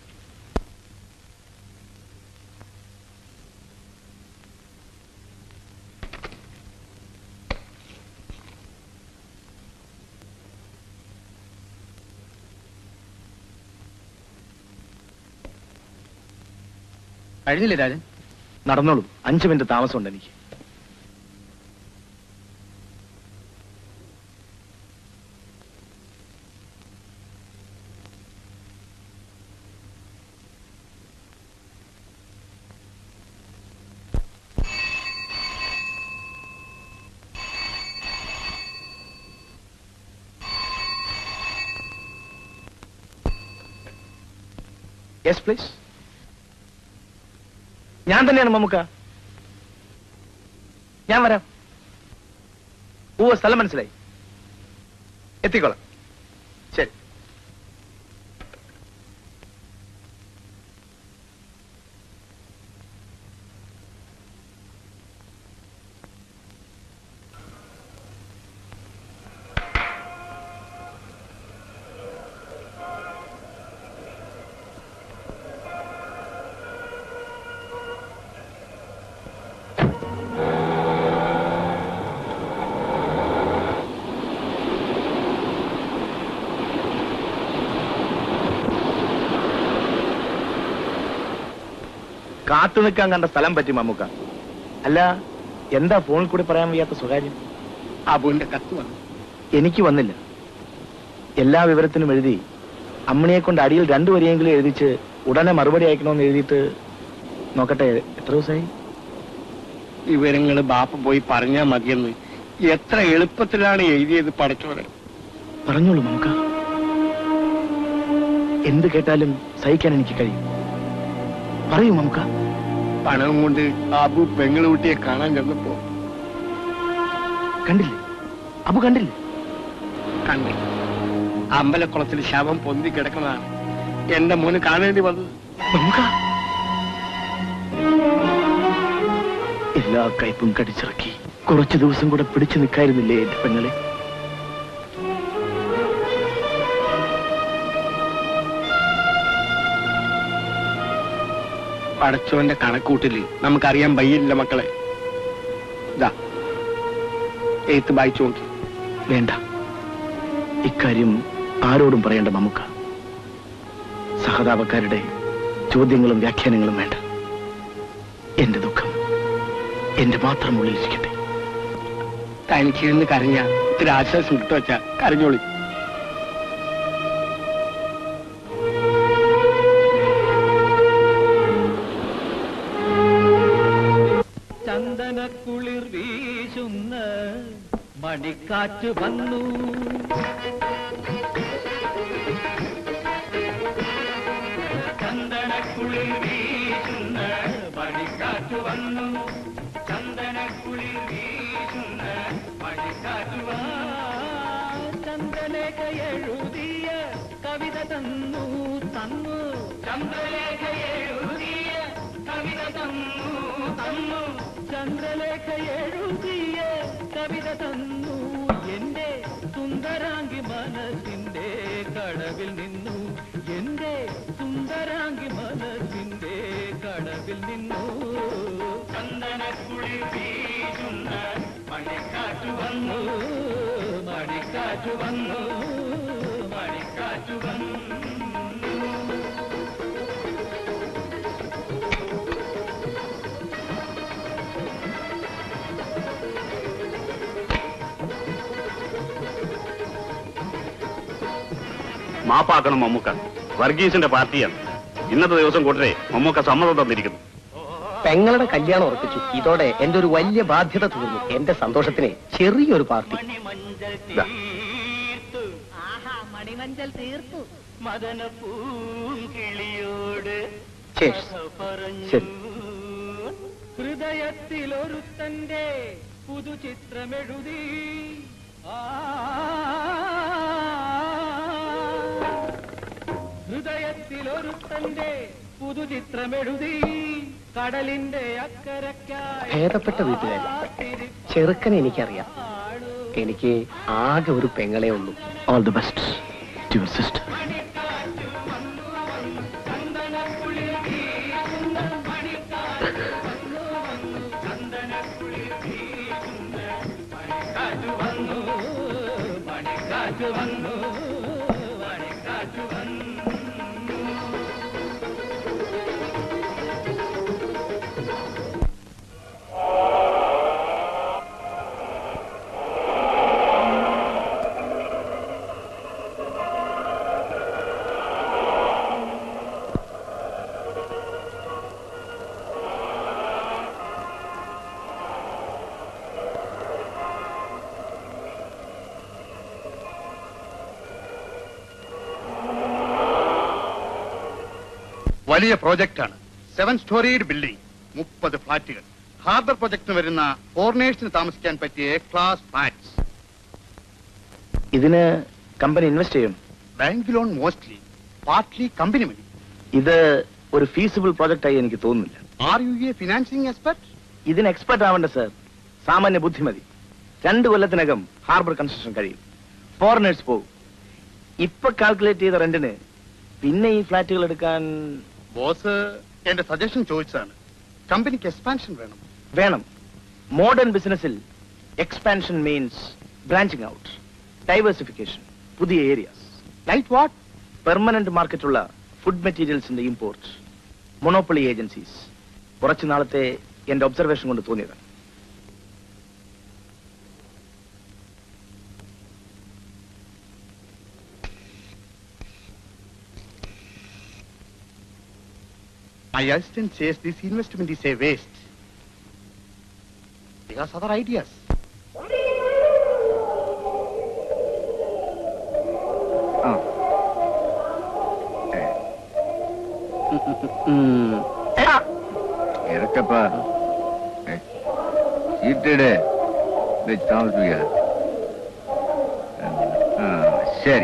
കഴിഞ്ഞില്ലേ രാജൻ നടന്നോളൂ അഞ്ചു മിനിറ്റ് താമസമുണ്ട് എനിക്ക് യെസ് പ്ലീസ് ഞാൻ തന്നെയാണ് മമ്മുക്ക ഞാൻ വരാം ഓ സ്ഥലം മനസ്സിലായി എത്തിക്കോളാം ശരി കാത്തു നിൽക്കാൻ കണ്ട സ്ഥലം പറ്റി മമ്മുക്ക അല്ല എന്താ ഫോണിൽ കൂടി പറയാൻ വയ്യാത്ത സ്വകാര്യം അബുവിന്റെ കത്ത് വന്നു എനിക്ക് വന്നില്ല എല്ലാ വിവരത്തിനും എഴുതി അമ്മിണിയെ കൊണ്ട് അടിയിൽ രണ്ടു വരിയെങ്കിലും എഴുതിച്ച് ഉടനെ മറുപടി അയക്കണമെന്ന് എഴുതിയിട്ട് നോക്കട്ടെ എത്ര ദിവസമായി വിവരങ്ങൾ ബാപ്പ പോയി പറഞ്ഞാ മതിയെന്ന് എത്ര എളുപ്പത്തിലാണ് എഴുതിയത് പടച്ചോനെ പറഞ്ഞോളൂ മമ്മുക്ക എന്ത് കേട്ടാലും സഹിക്കാൻ എനിക്ക് കഴിയും പറയൂ മമ്മുക്ക പണവും കൊണ്ട് അബു പെങ്ങളുട്ടിയെ കാണാൻ ചെന്നപ്പോ കണ്ടില്ലേ അബു കണ്ടില്ലേ കണ്ടു അമ്പലക്കുളത്തിൽ ശവം പൊന്തി കിടക്കുന്നതാണ് എന്റെ മോന് കാണേണ്ടി വന്നത് മമ്മുക്ക എല്ലാ കയ്പും കടിച്ചിറക്കി കുറച്ചു ദിവസം കൂടെ പിടിച്ചു നിൽക്കായിരുന്നില്ലേ എന്റെ പെങ്ങളെ പടച്ചോന്റെ കണക്കൂട്ടില് നമുക്കറിയാൻ വയ്യില്ല മക്കളെ ഇതാ എഴുത്ത് വായിച്ചു നോക്കി വേണ്ട ഇക്കാര്യം ആരോടും പറയേണ്ട നമുക്ക് സഹതാപക്കാരുടെ ചോദ്യങ്ങളും വ്യാഖ്യാനങ്ങളും വേണ്ട എന്റെ ദുഃഖം എന്റെ മാത്രം ഉള്ളിലിരിക്കട്ടെ തനിക്കിരുന്ന് കരഞ്ഞ ഇത്തിരി ആശ്വാസം കിട്ടും വെച്ചാ കരഞ്ഞോളി ചന്ദനക്കുളിർ വീശുന്ന മണിക്കാറ്റ് വന്നു ചന്ദനക്കുളിർ വീശുന്ന മണിക്കാറ്റ് വന്നു ചന്ദനക്കുളിർ വീശുന്ന മണിക്കാറ്റ് ചന്ദ്രലേഖ എഴുതിയ കവിത തന്നു തന്നു ചന്ദ്രലേഖ എഴുതിയ കവിത തന്നു തന്നു ചന്ദ്രലേഖ എഴുതിയ കവിത തന്നു എന്റെ സുന്ദരാംഗി മനസ്സിന്റെ കടവിൽ നിന്നു എന്റെ സുന്ദരാംഗി മനസ്സിന്റെ കടവിൽ നിന്നു ചന്ദനക്കുളി വീഴുന്ന മണിക്കാറ്റ് വന്നു മണിക്കാറ്റ് വന്നു മണിക്കാറ്റ് വന്നു മാപ്പാക്കണം മമ്മൂക്ക വർഗീസിന്റെ പാർട്ടിയാണ് ഇന്നത്തെ ദിവസം കൂട്ടരെ മമ്മൂക്ക സമ്മതം തന്നിരിക്കുന്നു പെങ്ങളുടെ കല്യാണം ഉറപ്പിച്ചു ഇതോടെ എന്റെ ഒരു വലിയ ബാധ്യത തീർന്നു എന്റെ സന്തോഷത്തിന് ചെറിയൊരു പാർട്ടി ദാ, ആഹാ മണിമഞ്ചൽ തീർത്തു മദന പൂങ്കിളിയോട് Cheers. ശരി ഹൃദയത്തിൽ ഒരുത്തന്റെ പുതുചിത്രമെഴുതി ആ, ഹൃദയത്തിൽ ഒരുത്തന്റെ പുതുചിത്രമെഴുതി കടലിന്റെ അക്കരക്കായി ഭേദപ്പെട്ട വീട്ടുകാരി ചെറുക്കനെ എനിക്കറിയാം എനിക്ക് ആകെ ഒരു പെങ്ങളെ ഉള്ളൂ all the best to your sister മണിക്കാറ്റ് വന്നു മണിക്കാറ്റ് വന്നു വലിയ പ്രോജക്റ്റാണ് സെവൻ സ്റ്റോറീഡ് ബിൽഡിംഗ് മുപ്പത് ഫ്ളാറ്റുകൾ ഹാർബർ പ്രൊജക്ടിന് വരുന്ന ഫോറിനേഴ്സിന് താമസിക്കാൻ പറ്റിയ എ ക്ലാസ് ഫ്ലാറ്റ്സ് ഇതിന് കമ്പനി ഇൻവെസ്റ്റ് ചെയ്യും bank loan mostly partly company money ഇത് ഒരു ഫീസിബിൾ പ്രോജക്റ്റ് ആയി എനിക്ക് തോന്നുന്നില്ല are you a financing expert ഇതിന് എക്സ്പെർട്ട് ആവണ്ട സർ സാമാന്യ ബുദ്ധിമതി രണ്ട് കൊല്ലത്തിനകം ഹാർബർ കൺസ്ട്രക്ഷൻ കഴിയും ഫോറിനേഴ്സ് പോകും ഇപ്പൊ കാൽക്കുലേറ്റ് ചെയ്ത റെന്റിന് പിന്നെ ഈ ഫ്ലാറ്റുകൾ എടുക്കാൻ ബോസ് എന്റെ സജഷൻ ചോദിച്ചതാണ് കമ്പനിക്ക് എക്സ്പാൻഷൻ വേണം വേണം മോഡേൺ ബിസിനസ്സിൽ expansion means branching out diversification പുതിയ ഏരിയാസ് ലൈറ്റ് വാട്ട് പെർമനന്റ് മാർക്കറ്റുള്ള ഫുഡ് മെറ്റീരിയൽസിന്റെ ഇമ്പോർട്ട് മൊണോപ്പൊളി ഏജൻസീസ് കുറച്ചു നാളത്തെ എന്റെ ഒബ്സർവേഷൻ കൊണ്ട് തോന്നിയതാണ് My assistant says this investment is a waste. He has other ideas. ഇറക്കപ്പാ ചീട്ടിടെ വെച്ച് താമസിപ്പിക്ക ആ ശരി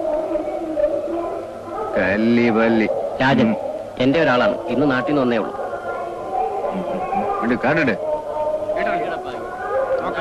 കല്ലി പല്ലി രാജൻ എന്റെ ഒരാളാണ് ഇന്ന് നാട്ടിൽ നിന്ന് വന്നേ ഉള്ളൂ ഇവിടെ കണ്ടിട്ട്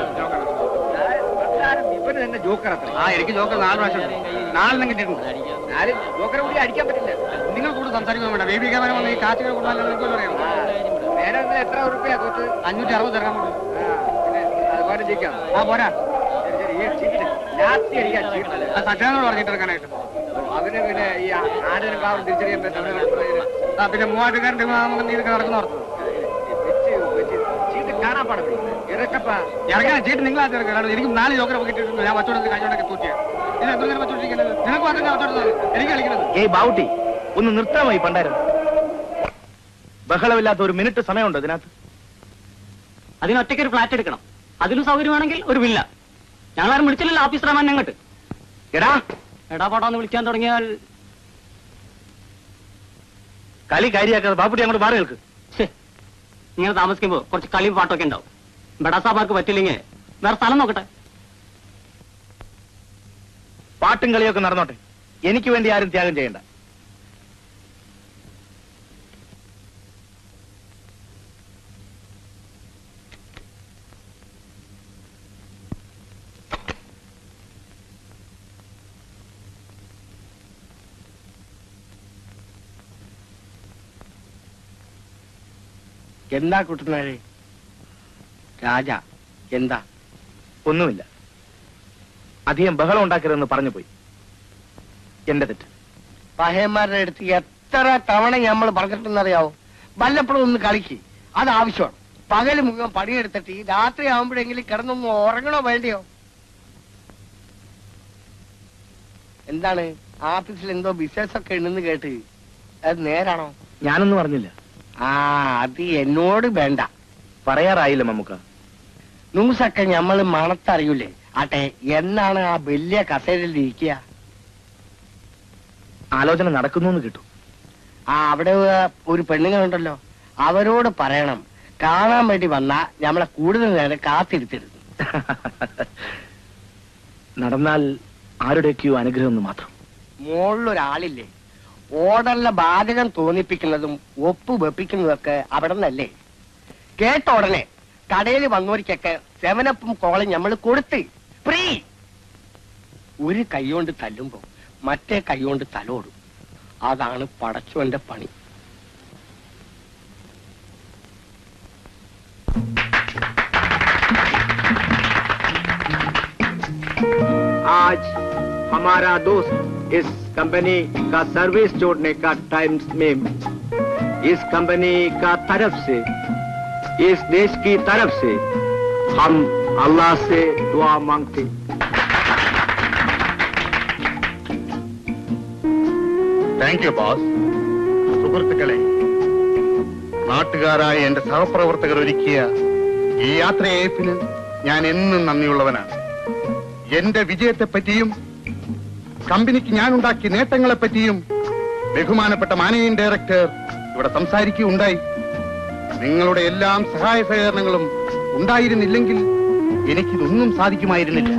ആ എനിക്ക് ജോക്കർ നാല് പ്രാവശ്യം നാലെണ്ണം കിട്ടിയിട്ടുണ്ട് ആരും ജോക്കറെ കൂടി അടിക്കാൻ പറ്റില്ല നിങ്ങൾ കൂടുതൽ സംസാരിക്കാൻ വേണ്ട ബേബി ക്യാമറ വന്ന് ഈ കാറ്റുകൾ കൊണ്ടാലും നിങ്ങൾക്ക് പറയാം നേരെ വന്ന് എത്ര ഉറുപ്പിയാ തോറ്റ് അഞ്ഞൂറ്റി അറുപത് ഇറങ്ങാൻ പോകും പിന്നെ അതുപോലെ ജയിക്കാം ആ പോരാ ശരി ശരി ഈ ചീട്ട് ലാസ്റ്റ് അടിക്കാൻ ചീട്ടല്ലേ സത്യാനോട് പറഞ്ഞിട്ട് ഇറക്കാനായിട്ട് അവന് പിന്നെ ഈ ആടിനും കാവലും തിരിച്ചറിയാൻ പറ്റുന്ന ആ പിന്നെ മൂവാറ്റുകാരൻ്റെ ഇതൊക്കെ നടക്കുന്ന ഓർത്തത് ചീട്ട് കാണാൻ പാടില്ല ഇറക്കപ്പാ ഇറങ്ങാൻ ചീട്ട് നിങ്ങൾ ആദ്യം ഇറക്കണം കാരണം എനിക്ക് നാല് ജോക്കർ കിട്ടിയിട്ടുണ്ട് ഞാൻ വച്ചോടത്ത് കഴിഞ്ഞോണ്ടൊക്കെ തൂറ്റിയ ഇത് എത്ര നേരം വച്ചോണ്ടിരിക്കുന്നത് നിനക്ക് മാത്രം ഞാൻ വച്ചോടുന്നത് എനിക്ക് കളിക്കുന്നത് ഏയ് ബാവുട്ടി ഒന്ന് നിർത്താമോ ഈ പണ്ടാരം ബഹളമില്ലാത്ത ഒരു മിനിറ്റ് സമയമുണ്ടോ ഇതിനകത്ത് അതിന് ഒറ്റയ്ക്ക് ഒരു ഫ്ലാറ്റ് എടുക്കണം അതിലും സൗകര്യമാണെങ്കിൽ ഒരു വില്ല ഞങ്ങളാരും വിളിച്ചില്ലല്ലോ ഓഫീസ് റഹ്മാൻ അങ്ങോട്ട് എടാ എടാ പാടാന്ന് വിളിക്കാൻ തുടങ്ങിയാൽ കളി കാര്യാക്കാതെ ബാപ്പുട്ടി അങ്ങോട്ട് മാറി നിൽക്ക് ഛെ, ഇങ്ങനെ താമസിക്കുമ്പോ കുറച്ച് കളിയും പാട്ടൊക്കെ ഉണ്ടാവും ബഡാസാബാർക്ക് പറ്റില്ലെങ്കിൽ വേറെ സ്ഥലം നോക്കട്ടെ പാട്ടും കളിയൊക്കെ നടന്നോട്ടെ എനിക്ക് വേണ്ടി ആരും ത്യാഗം ചെയ്യണ്ട എന്താ കുട്ടനാരെ രാജ എന്താ ഒന്നുമില്ല അധികം ബഹളം ഉണ്ടാക്കരുതെന്ന് പറഞ്ഞു പോയി എന്റെ തെറ്റ് പഹയന്മാരുടെ അടുത്ത് എത്ര തവണ നമ്മൾ പറഞ്ഞിട്ടെന്നറിയാവോ വല്ലപ്പോഴും ഒന്ന് കളിക്ക് അത് ആവശ്യമാണ് പകല് മുഴുവൻ പണിയെടുത്തിട്ട് ഈ രാത്രി ആവുമ്പോഴെങ്കിലും കിടന്നൊന്ന് ഉറങ്ങണോ വേണ്ടിയോ എന്താണ് ആഫീസിൽ എന്തോ ബിസിനസ് ഒക്കെ ഉണ്ടെന്ന് കേട്ട് അത് നേരാണോ ഞാനൊന്നും പറഞ്ഞില്ല ആ അത് എന്നോട് വേണ്ട പറയാറായില്ല മമ്മൂക്ക ന്യൂസൊക്കെ നമ്മൾ മണത്തറിയൂലേ ആട്ടെ എന്നാണ് ആ വലിയ കസേരയിൽ ഇരിക്കുക ആലോചന നടക്കുന്നു എന്ന് കിട്ടും ആ അവിടെ ഒരു പെണ്ണുങ്ങളുണ്ടല്ലോ അവരോട് പറയണം കാണാൻ വേണ്ടി വന്നാ നമ്മളെ കൂടുതൽ നേരം കാത്തിരുത്തരുത് നടന്നാൽ ആരുടെയൊക്കെയോ അനുഗ്രഹം എന്ന് മാത്രം മുകളിലൊരാളില്ലേ ഓർഡറിലെ ബാധകം തോന്നിപ്പിക്കുന്നതും ഒപ്പ് വെപ്പിക്കുന്നതൊക്കെ അവിടെ നിന്നല്ലേ കേട്ട ഉടനെ കടയിൽ വന്നവർക്കൊക്കെ സെവനപ്പും കോളം നമ്മൾ കൊടുത്ത് ഫ്രീ ഒരു കൈകൊണ്ട് തല്ലുമ്പോ മറ്റേ കൈകൊണ്ട് തലോടും അതാണ് പടച്ചോന്റെ പണി आज हमारा दोस्त इस कंपनी का सर्विस जोड़ने का टाइम में इस कंपनी का तरफ से इस देश की तरफ से हम अल्लाह से दुआ मांगते താങ്ക് യു ബോസ് സുഹൃത്തുക്കളെ നാട്ടുകാരായ എന്റെ സഹപ്രവർത്തകർ ഒരുക്കിയ ഈ യാത്രയയപ്പിന് ഞാൻ എന്നും നന്ദിയുള്ളവനാണ് എന്റെ വിജയത്തെപ്പറ്റിയും കമ്പനിക്ക് ഞാൻ ഉണ്ടാക്കിയ നേട്ടങ്ങളെ പറ്റിയും ബഹുമാനപ്പെട്ട മാനേജിംഗ് ഡയറക്ടർ ഇവിടെ സംസാരിക്കുകയുണ്ടായി നിങ്ങളുടെ എല്ലാം സഹായ സഹകരണങ്ങളും ഉണ്ടായിരുന്നില്ലെങ്കിൽ എനിക്കിതൊന്നും സാധിക്കുമായിരുന്നില്ല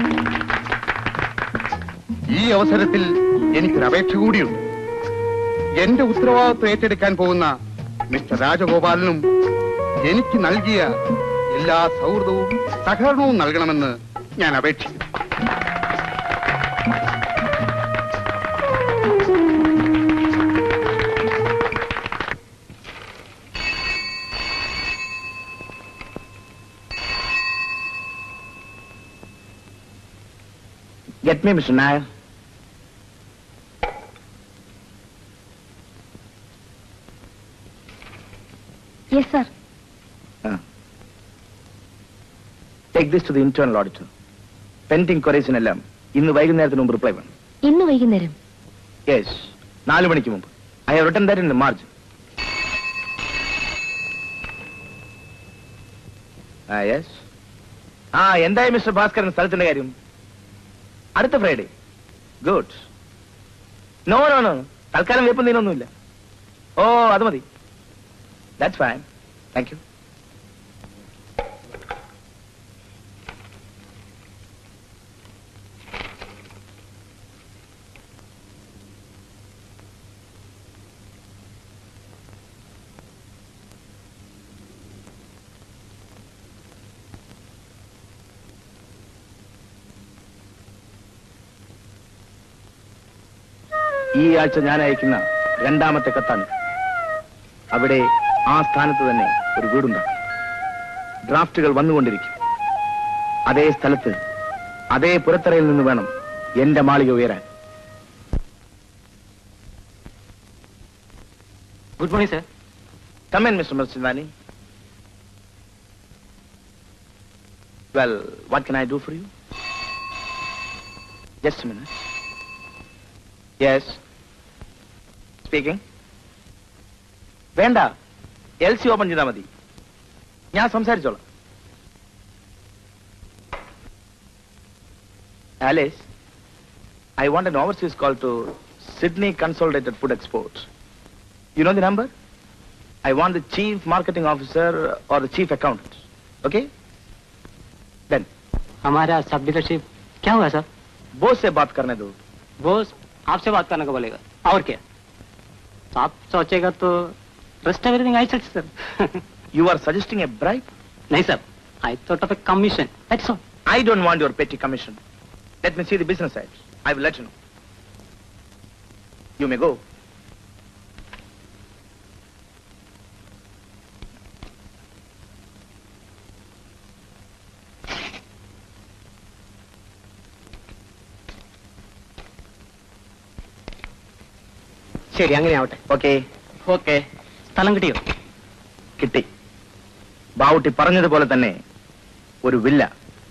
ഈ അവസരത്തിൽ എനിക്കൊരു അപേക്ഷ കൂടിയുണ്ട് എന്റെ ഉത്തരവാദിത്വം ഏറ്റെടുക്കാൻ പോകുന്ന മിസ്റ്റർ രാജഗോപാലനും എനിക്ക് നൽകിയ എല്ലാ സൗഹൃദവും സഹകരണവും നൽകണമെന്ന് ഞാൻ അപേക്ഷിക്കുന്നു Get me, Mr. Nair. Yes sir Take this to the internal auditor. Pending ക്വറീസിനെല്ലാം ഇന്ന് വൈകുന്നേരത്തിന് മുമ്പ് റിപ്ലൈ വേണം ഇന്ന് വൈകുന്നേരം യെസ് നാല് മണിക്ക് മുമ്പ് I have written that in March ah yes ah എന്തായി മിസ്റ്റർ ഭാസ്കരൻ സ്ഥലത്തിന്റെ കാര്യം അടുത്ത Friday good no no no തൽക്കാലം വേപ്പം നീനൊന്നുമില്ല ഓ അത് മതി ദാറ്റ്സ് ഫൈൻ താങ്ക് യു ഈ ആഴ്ച ഞാൻ അയക്കുന്ന രണ്ടാമത്തെ കത്താണ് അവിടെ ആ സ്ഥാനത്ത് തന്നെ ഒരു വീടുണ്ടാക്കും ഡ്രാഫ്റ്റുകൾ വന്നുകൊണ്ടിരിക്കും അതേ സ്ഥലത്ത് അതേ പുറത്തറയിൽ നിന്ന് വേണം എന്റെ മാളിക ഉയരാൻ good morning sir Come in, Mr. Merchandani. Well, what can I do for you? Just a minute. Yes. Speaking. വേണ്ട എൽ സി ഓപ്പൺ ചെയ്താൽ മതി ഞാൻ സംസാരിച്ചോളാം Alice I want an overseas call to Sydney Consolidated Food Exports. You know the number? I want the chief marketing officer or the chief accountant. Okay? Then. हमारा सब dealership क्या हुआ sir Bose से बात करने दो बोस आपसे बात करने को बोलेगा और क्या आप सोचेगा तो rest everything I set sir You are suggesting a bribe? नहीं सर I thought of a commission that's all I don't want your petty commission. Let me see the business side. I will let you know. You may go. ശരി അങ്ങനെ ആവട്ടെ Okay. Okay സ്ഥലം കിട്ടിയോ കിട്ടി ബാവുട്ടി പറഞ്ഞതുപോലെ തന്നെ ഒരു വില്ല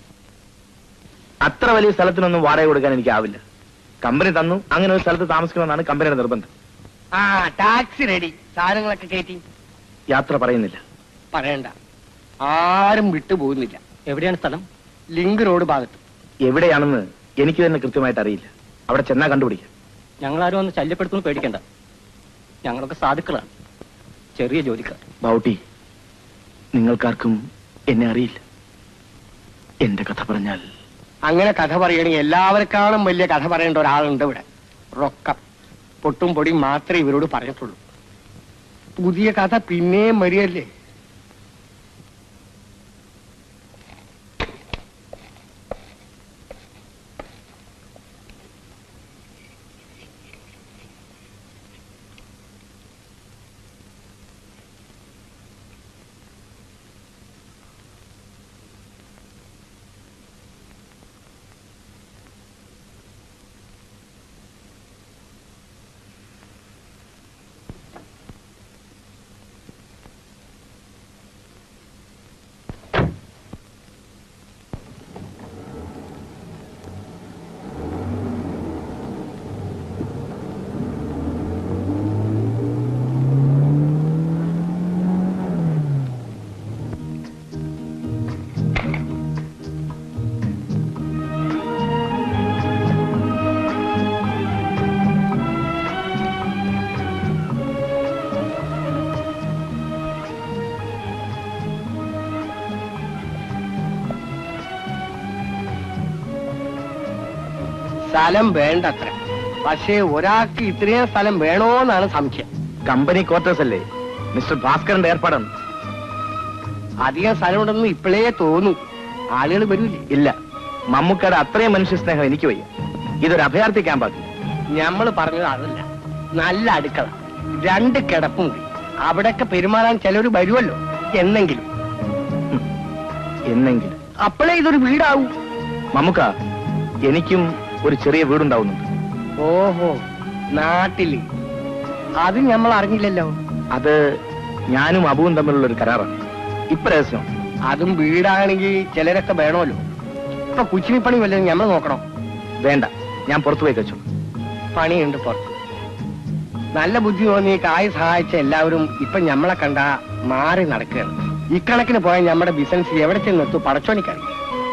അത്ര വലിയ സ്ഥലത്തിനൊന്നും വാടക കൊടുക്കാൻ എനിക്കാവില്ല കമ്പനി തന്നു അങ്ങനെ ഒരു സ്ഥലത്ത് താമസിക്കണമെന്നാണ് കമ്പനിയുടെ നിർബന്ധം ആ ടാക്സി റെഡി സാധനങ്ങളൊക്കെ കയറ്റി യാത്ര പറയുന്നില്ല പറയണ്ട ആരും വിട്ടുപോകുന്നില്ല എവിടെയാണ് സ്ഥലം ലിങ്ക് റോഡ് ഭാഗത്ത് എവിടെയാണെന്ന് എനിക്ക് തന്നെ കൃത്യമായിട്ട് അറിയില്ല അവിടെ ചെന്നാ കണ്ടുപിടിക്കാം ഞങ്ങളാരും ഒന്ന് ശല്യപ്പെടുത്തുന്നു പേടിക്കണ്ട ഞങ്ങളൊക്കെ സാധുക്കളാണ് ചെറിയ ജോലിക്കാർ ബൗട്ടി നിങ്ങൾക്കാർക്കും എന്നെ അറിയില്ല എന്റെ കഥ പറഞ്ഞാൽ അങ്ങനെ കഥ പറയണെങ്കിൽ എല്ലാവർക്കാളും വലിയ കഥ പറയേണ്ട ഒരാളുണ്ട് ഇവിടെ റൊക്കം പൊട്ടും പൊടിയും മാത്രമേ ഇവരോട് പറഞ്ഞിട്ടുള്ളൂ പുതിയ കഥ പിന്നെയും വരികയല്ലേ സ്ഥലം വേണ്ടത്ര പക്ഷേ ഒരാൾക്ക് ഇത്രയും സ്ഥലം വേണോന്നാണ് സംശയം കമ്പനി ക്വാർട്ടേഴ്സ് അല്ലേ മിസ്റ്റർ ഭാസ്കറിന്റെ ഏർപ്പാടാണ് അധികം സ്ഥലമുണ്ടെന്ന് ഇപ്പോഴേ തോന്നു ആളുകൾ വരൂലേ ഇല്ല മമ്മൂക്കയുടെ അത്രയും മനുഷ്യ സ്നേഹം എനിക്ക് വയ്യ ഇതൊരു അഭയാർത്ഥി ക്യാമ്പാക്കി നമ്മൾ പറഞ്ഞത് അതല്ല നല്ല അടുക്കള രണ്ട് കിടപ്പും കൂടി അവിടെയൊക്കെ പെരുമാറാൻ ചിലർ വരുമല്ലോ എന്നെങ്കിലും എന്നെങ്കിലും അപ്പോഴേ ഇതൊരു വീടാവൂ മമ്മൂക്ക എനിക്കും ഒരു ചെറിയ വീടുണ്ടാവുന്നുണ്ട് ഓഹോ നാട്ടില് അത് നമ്മൾ അറിഞ്ഞില്ലല്ലോ അത് ഞാനും അബുവും തമ്മിലുള്ള ഒരു കരാറാണ് ഇപ്പൊ രഹസ്യം അതും വീടാണെങ്കിൽ ചിലരൊക്കെ വേണമല്ലോ ഇപ്പൊ കുച്ചിനിപ്പണി വല്ലതും നമ്മൾ നോക്കണം വേണ്ട ഞാൻ പുറത്തു പോയി വെച്ചു പണിയുണ്ട് പുറത്ത് നല്ല ബുദ്ധി തോന്നി കായ് സഹായിച്ച എല്ലാവരും ഇപ്പൊ ഞമ്മളെ കണ്ട മാറി നടക്കുകയാണ് ഇക്കണക്കിന് പോയാൽ നമ്മുടെ ബിസിനസ് എവിടെ ചെന്നെത്തു പടച്ചോനിക്കറിയാം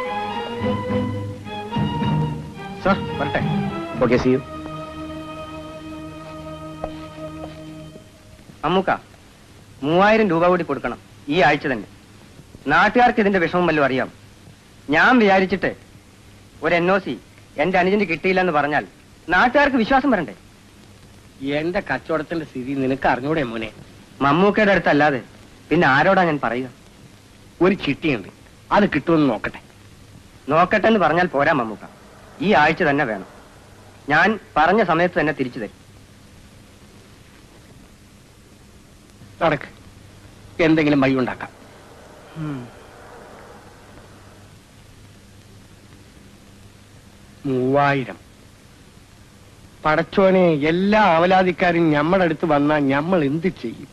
സർ വരട്ടെ ഓക്കെ സി യു അമ്മുക്ക മൂവായിരം രൂപ കൂടി കൊടുക്കണം ഈ ആഴ്ച തന്നെ നാട്ടുകാർക്ക് ഇതിന്റെ വിഷമം വല്ലതും അറിയാം ഞാൻ വിചാരിച്ചിട്ട് ഒരു എൻ ഒ സി എന്റെ അനുജന് കിട്ടിയില്ലെന്ന് പറഞ്ഞാൽ നാട്ടുകാർക്ക് വിശ്വാസം വരണ്ടേ എന്റെ കച്ചവടത്തിന്റെ സ്ഥിതി നിനക്ക് അറിഞ്ഞൂടെ മോനെ മമ്മൂക്കയുടെ അടുത്തല്ലാതെ പിന്നെ ആരോടാ ഞാൻ പറയുക ഒരു ചിട്ടിയുണ്ട് അത് കിട്ടുമെന്ന് നോക്കട്ടെ നോക്കട്ടെ എന്ന് പറഞ്ഞാൽ പോരാ മമ്മൂക്ക ഈ ആഴ്ച തന്നെ വേണം ഞാൻ പറഞ്ഞ സമയത്ത് തന്നെ തിരിച്ചു തരും നടക്ക് എന്തെങ്കിലും വഴി ഉണ്ടാക്കാം മൂവായിരം പടച്ചോനെ എല്ലാ അവലാതിക്കാരും ഞമ്മടെ അടുത്ത് വന്നാൽ ഞമ്മൾ എന്ത് ചെയ്യും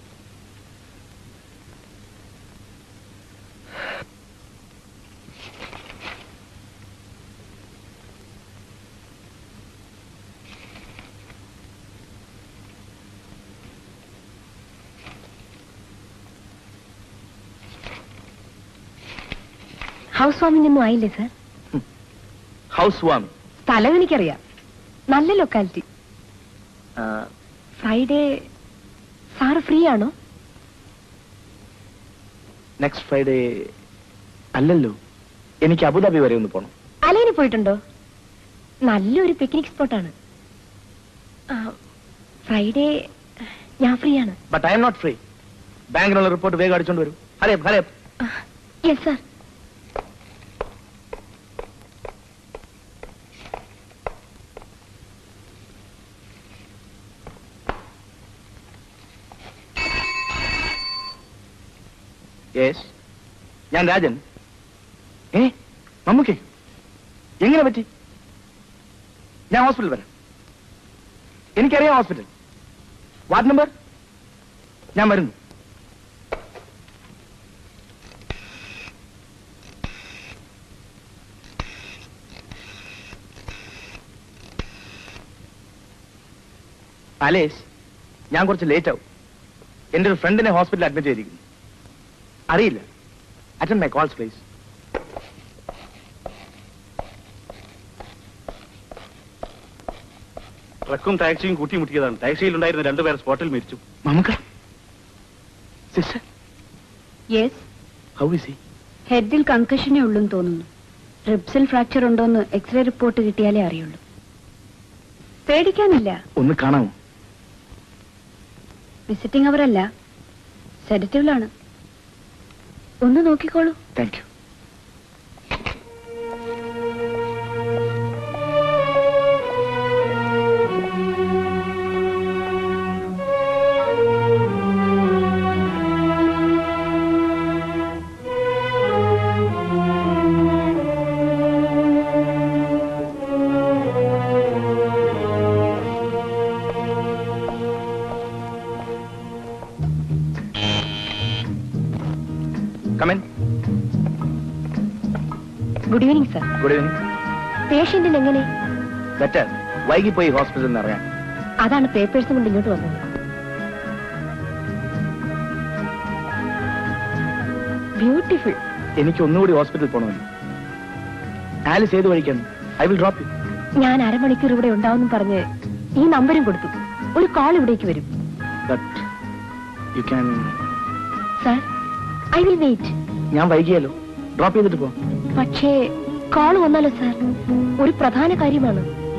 ഹൗസ് വാമിംഗ് ഒന്നും ആയില്ലേ സാർ ഹൗസ് വാമി സ്ഥലം എനിക്കറിയാം നല്ല ലൊക്കാലിറ്റി ഫ്രൈഡേ സാറ് ഫ്രീ ആണോ നെക്സ്റ്റ് ഫ്രൈഡേ അല്ലല്ലോ എനിക്ക് അബുദാബി വരെ ഒന്ന് പോണം അലൈനി പോയിട്ടുണ്ടോ നല്ലൊരു പിക്നിക് സ്പോട്ടാണ് ഫ്രൈഡേ ഞാൻ ഫ്രീ ആണ് but I'm not free ബാങ്കിനുള്ള റിപ്പോർട്ട് വേഗം അടിച്ചോണ്ട് വരും ഹരേ ഹരേ യെസ് സാർ യെസ് ഞാൻ രാജൻ ഏ മമ്മൂക്കേ എങ്ങനെ പറ്റി ഞാൻ ഹോസ്പിറ്റൽ വരാം എനിക്കറിയാം ഹോസ്പിറ്റൽ വാർഡ് നമ്പർ ഞാൻ വരുന്നു അലേഷ് ഞാൻ കുറച്ച് ലേറ്റ് ആവും എന്റെ ഒരു ഫ്രണ്ടിനെ ഹോസ്പിറ്റലിൽ അഡ്മിറ്റ് ചെയ്തിരിക്കുന്നു അറിയില്ല അറ്റൻഡ് മൈ കോൾസ് പ്ലീസ് ട്രക്കും ടാക്സിയും കൂട്ടിമുട്ടിയതാണ് ടാക്സിയിൽ ഉണ്ടായിരുന്ന രണ്ടുപേർ സ്പോട്ടിൽ മരിച്ചു Mammookka sister yes how is he ഹെഡിൽ കൺകഷനേ ഉള്ളൂന്ന് തോന്നുന്നു റിബ്സിൽ ഫ്രാക്ചർ ഉണ്ടോന്ന് എക്സ്റേ റിപ്പോർട്ട് കിട്ടിയാലേ അറിയുള്ളൂ പേടിക്കാനില്ല ഒന്ന് കാണാമോ വിസിറ്റിംഗ് അവരല്ല സെഡറ്റീവിലാണ് ഒന്ന് നോക്കിക്കോളൂ thank you come in good evening sir good evening പേഷ്യന്റിന് എങ്ങനെ ബെറ്റർ വൈകി പോയി ഹോസ്പിറ്റലിൽ നിന്ന് ഇറങ്ങാൻ അതാണ് പേപ്പേഴ്സ് കൊണ്ട് ഇങ്ങോട്ട് വന്നത് ബ്യൂട്ടിഫുൾ എനിക്ക് ഒന്നുകൂടി ഹോസ്പിറ്റലിൽ പോകണമെന്ന് ആലിസ് ഏത് വഴിക്കാണ് ഐ വിൽ ഡ്രോപ്പ് യു ഞാൻ അരമണിക്കൂർ ഇവിടെ ഉണ്ടാവും പറഞ്ഞ് ഈ നമ്പരും കൊടുത്തു ഒരു കോൾ ഇവിടേക്ക് വരും but you can sir I will wait ഞാൻ വൈകിയാലോ ഡ്രോപ്പ് ചെയ്തിട്ട് പോ പക്ഷേ കോൾ വന്നാലോ സാർ ഒരു പ്രധാന കാര്യമാണ്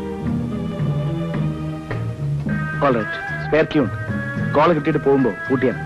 ഓൾ റൈറ്റ് സ്പെയർ ക്യൂ ഉണ്ട് കോൾ കിട്ടിയിട്ട് പോകുമ്പോൾ കൂട്ടിയാണ്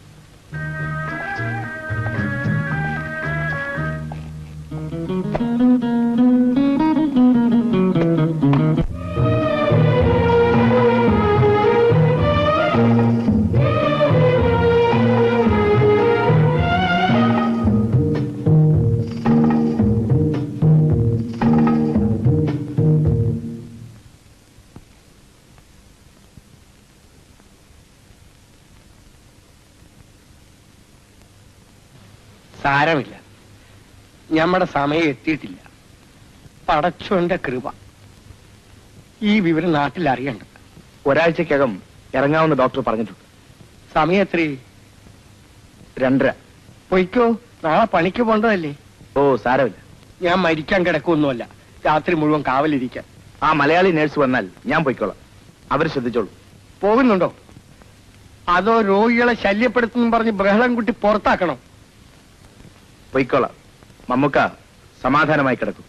സാരമില്ല ഞമ്മടെ സമയം എത്തിയിട്ടില്ല പടച്ചോന്റെ കൃപ ഈ വിവരം നാട്ടിൽ അറിയണ്ട ഒരാഴ്ചക്കകം ഇറങ്ങാവുന്ന ഡോക്ടർ പറഞ്ഞിട്ടുണ്ട് സമയം എത്ര രണ്ടര പൊയ്ക്കോ നാളെ പണിക്ക് പോണ്ടതല്ലേ ഓ സാരമില്ല ഞാൻ മരിക്കാൻ കിടക്കൊന്നുമല്ല രാത്രി മുഴുവൻ കാവലിരിക്കാൻ ആ മലയാളി നേഴ്സ് വന്നാൽ ഞാൻ പോയിക്കോളാം അവർ ശ്രദ്ധിച്ചോളൂ പോകുന്നുണ്ടോ അതോ രോഗികളെ ശല്യപ്പെടുത്തുന്നു പറഞ്ഞ് ബഹളം കുട്ടി പുറത്താക്കണം പൊയ്ക്കോളാം മമ്മുക്ക സമാധാനമായി കിടക്കും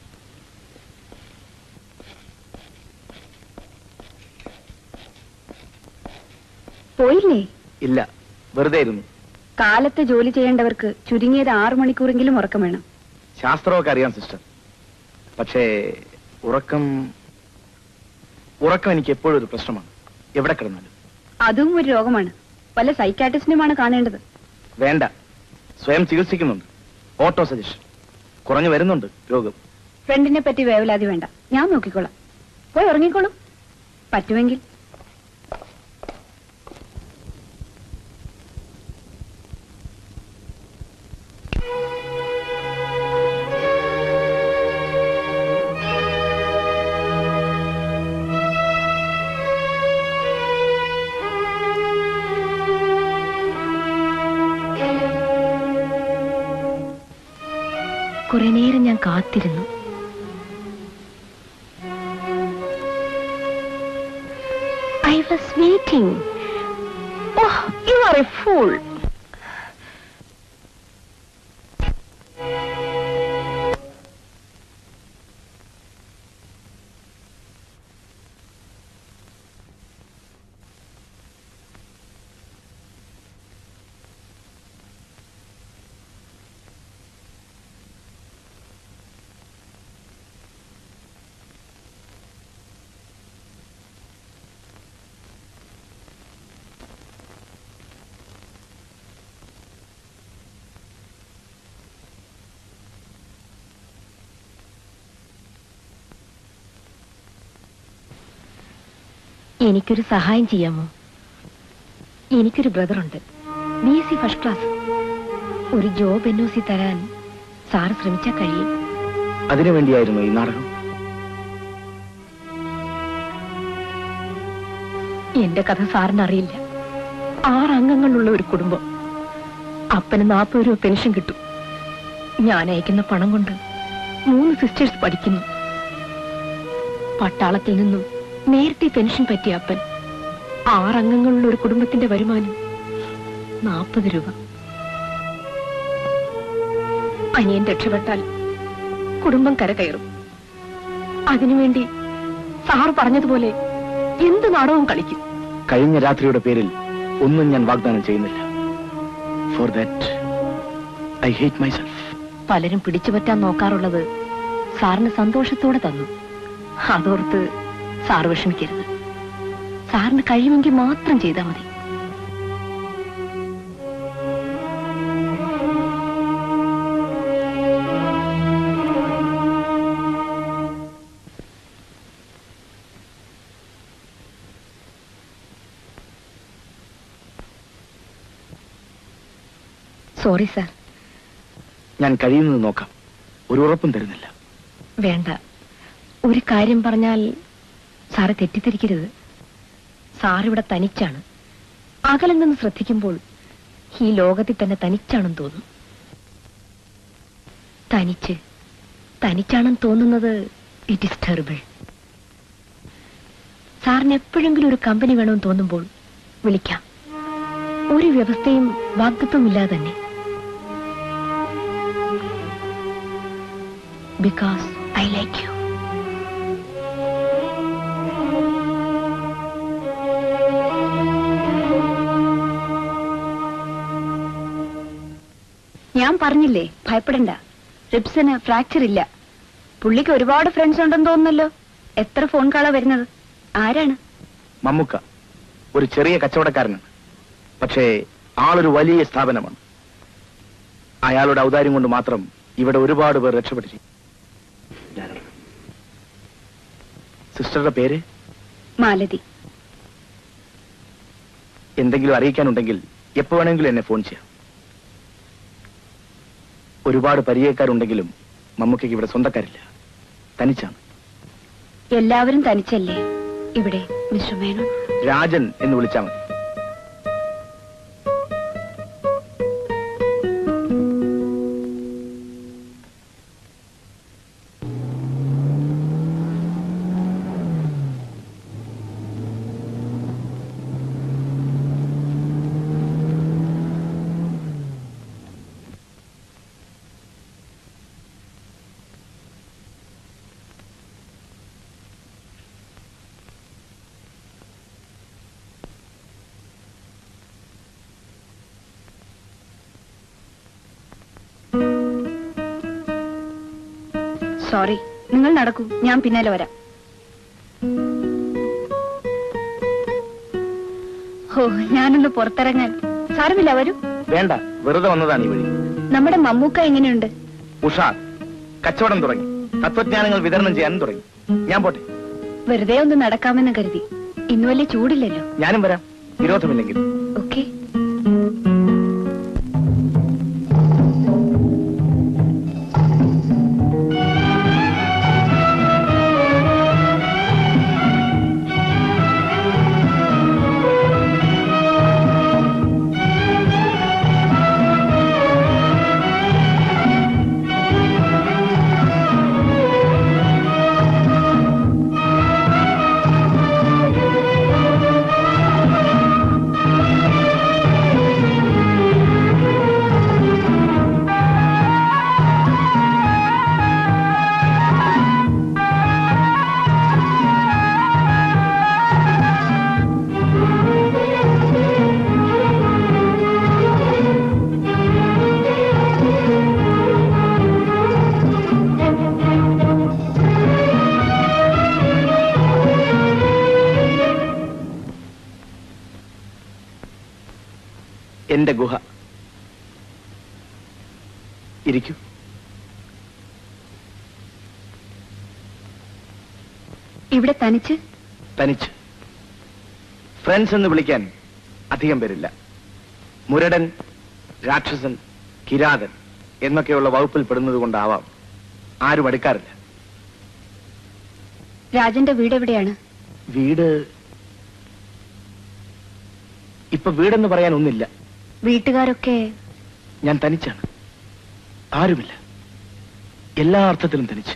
പോയില്ലേ ഇല്ല വെറുതെ ഇരുന്നു കാലത്ത് ജോലി ചെയ്യേണ്ടവർക്ക് ചുരുങ്ങിയത് ആറു മണിക്കൂറെങ്കിലും ഉറക്കം വേണം ശാസ്ത്രമൊക്കെ അറിയാം സിസ്റ്റർ പക്ഷേ ഉറക്കം ഉറക്കം എനിക്ക് എപ്പോഴും ഒരു പ്രശ്നമാണ് എവിടെ കിടന്നാലും അതും ഒരു രോഗമാണ് വല്ല സൈക്കാട്രിസ്റ്റിനുമാണ് കാണേണ്ടത് വേണ്ട സ്വയം ചികിത്സിക്കുന്നുണ്ട് ഓട്ടോ സജഷൻ കുറഞ്ഞു വരുന്നുണ്ട് രോഗം ഫ്രണ്ടിനെ പറ്റി വേവലാതി വേണ്ട ഞാൻ നോക്കിക്കോളാം പോയി ഉറങ്ങിക്കോളൂ പറ്റുമെങ്കിൽ കുറെ നേരം ഞാൻ കാത്തിരുന്നു I was waiting oh you are a fool എനിക്കൊരു സഹായം ചെയ്യാമോ എനിക്കൊരു ബ്രദറുണ്ട് B S C first class ഒരു ജോബ് എൻ ഒ സി തരാൻ സാറ് ശ്രമിച്ചാൽ കഴിയും അതിനു വേണ്ടിയായിരുന്നു ഈ നാടകം എന്റെ കഥ സാറിന് അറിയില്ല ആറ് അംഗങ്ങളുള്ള ഒരു കുടുംബം അപ്പന് നാൽപ്പത് രൂപ പെൻഷൻ കിട്ടും ഞാൻ അയക്കുന്ന പണം കൊണ്ട് മൂന്ന് സിസ്റ്റേഴ്സ് പഠിക്കുന്നു പട്ടാളത്തിൽ നിന്നും നേരത്തെ പെൻഷൻ പറ്റിയ അപ്പൻ ആറംഗങ്ങളുള്ള ഒരു കുടുംബത്തിന്റെ വരുമാനം നാൽപ്പത് രൂപ അനിയൻ രക്ഷപ്പെട്ടാൽ കുടുംബം കരകയറും അതിനുവേണ്ടി സാർ പറഞ്ഞതുപോലെ എന്ത് നാടകവും കളിക്കും കഴിഞ്ഞ രാത്രിയുടെ പേരിൽ ഒന്നും ഞാൻ വാഗ്ദാനം ചെയ്യുന്നില്ല for that I hate myself പലരും പിടിച്ചുപറ്റാൻ നോക്കാറുള്ളത് സാറിന് സന്തോഷത്തോടെ തന്നു അതോർത്ത് സാർ വിഷമിക്കരുത് സാറിന് കഴിയുമെങ്കിൽ മാത്രം ചെയ്താൽ മതി സോറി സാർ ഞാൻ കഴിയുന്നത് നോക്കാം ഒരു ഉറപ്പും തരുന്നില്ല വേണ്ട ഒരു കാര്യം പറഞ്ഞാൽ സാറ് തെറ്റിദ്ധരിക്കരുത് സാറിവിടെ തനിച്ചാണ് അകലെ നിന്ന് ശ്രദ്ധിക്കുമ്പോൾ ഈ ലോകത്തിൽ തന്നെ തനിച്ചാണെന്ന് തോന്നും തനിച്ച് തനിച്ചാണെന്ന് തോന്നുന്നത് ഇറ്റ് ഇസ് ടെറിബിൾ സാറിന് എപ്പോഴെങ്കിലും ഒരു കമ്പനി വേണമെന്ന് തോന്നുമ്പോൾ വിളിക്കാം ഒരു വ്യവസ്ഥയും വാഗ്ദത്വം ഇല്ലാതെ തന്നെ ബിക്കോസ് ഐ ലൈക്ക് യു ഞാൻ പറഞ്ഞില്ലേ ഭയപ്പെടണ്ട റിപ്സിന് ഫ്രാക്ചർ ഇല്ല പുള്ളിക്ക് ഒരുപാട് ഫ്രണ്ട്സ് ഉണ്ടെന്ന് തോന്നുന്നല്ലോ എത്ര ഫോൺ കാളാ വരുന്നത് ആരാണ് മമ്മുക്ക ഒരു ചെറിയ കച്ചവടക്കാരനാണ് പക്ഷേ ആളൊരു വലിയ സ്ഥാപനമാണ് അയാളുടെ ഔദാര്യം കൊണ്ട് മാത്രം ഇവിടെ ഒരുപാട് പേർ രക്ഷപ്പെട്ടിരിക്കും സിസ്റ്ററുടെ പേര് മാലതി എന്തെങ്കിലും അറിയിക്കാനുണ്ടെങ്കിൽ എപ്പോ വേണമെങ്കിലും എന്നെ ഫോൺ ചെയ്യാം ഒരുപാട് പരിചയക്കാരുണ്ടെങ്കിലും മമ്മൂക്കയ്ക്ക് ഇവിടെ സ്വന്തക്കാരില്ല തനിച്ചാണ് എല്ലാവരും തനിച്ചല്ലേ ഇവിടെ മിസ്റ്റർ മേനോൻ രാജൻ എന്ന് വിളിച്ചാൽ മതി സോറി നിങ്ങൾ നടക്കൂ ഞാൻ പിന്നാലെ വരാം ഓ ഞാനൊന്ന് പുറത്തിറങ്ങാൻ സാരമില്ല വരൂ വേണ്ട വെറുതെ വന്നതാണ് ഈ വഴി നമ്മുടെ മമ്മൂക്ക എങ്ങനെയുണ്ട് ഉഷാർ കച്ചവടം തുടങ്ങി തത്വജ്ഞാനങ്ങൾ വിതരണം ചെയ്യാനും തുടങ്ങി ഞാൻ പോട്ടെ വെറുതെ ഒന്ന് നടക്കാമെന്ന് കരുതി ഇന്ന് വലിയ ചൂടില്ലല്ലോ ഞാനും വരാം വിരോധമില്ലെങ്കിൽ ഓക്കെ എന്റെ ഗുഹ ഇരിക്കൂ ഇവിടെ തനിച്ച് തനിച്ച് ഫ്രണ്ട്സ് എന്ന് വിളിക്കാൻ അധികം പേരില്ല മുരടൻ രാക്ഷസൻ കിരാതൻ എന്നൊക്കെയുള്ള വകുപ്പിൽ പെടുന്നത് കൊണ്ടാവാം ആരും അടുക്കാറില്ല രാജന്റെ വീട് എവിടെയാണ് വീട് ഇപ്പൊ വീടെന്ന് പറയാൻ ഒന്നില്ല വീട്ടുകാരൊക്കെ ഞാൻ തനിച്ചാണ് ആരുമില്ല എല്ലാ അർത്ഥത്തിലും തനിച്ച്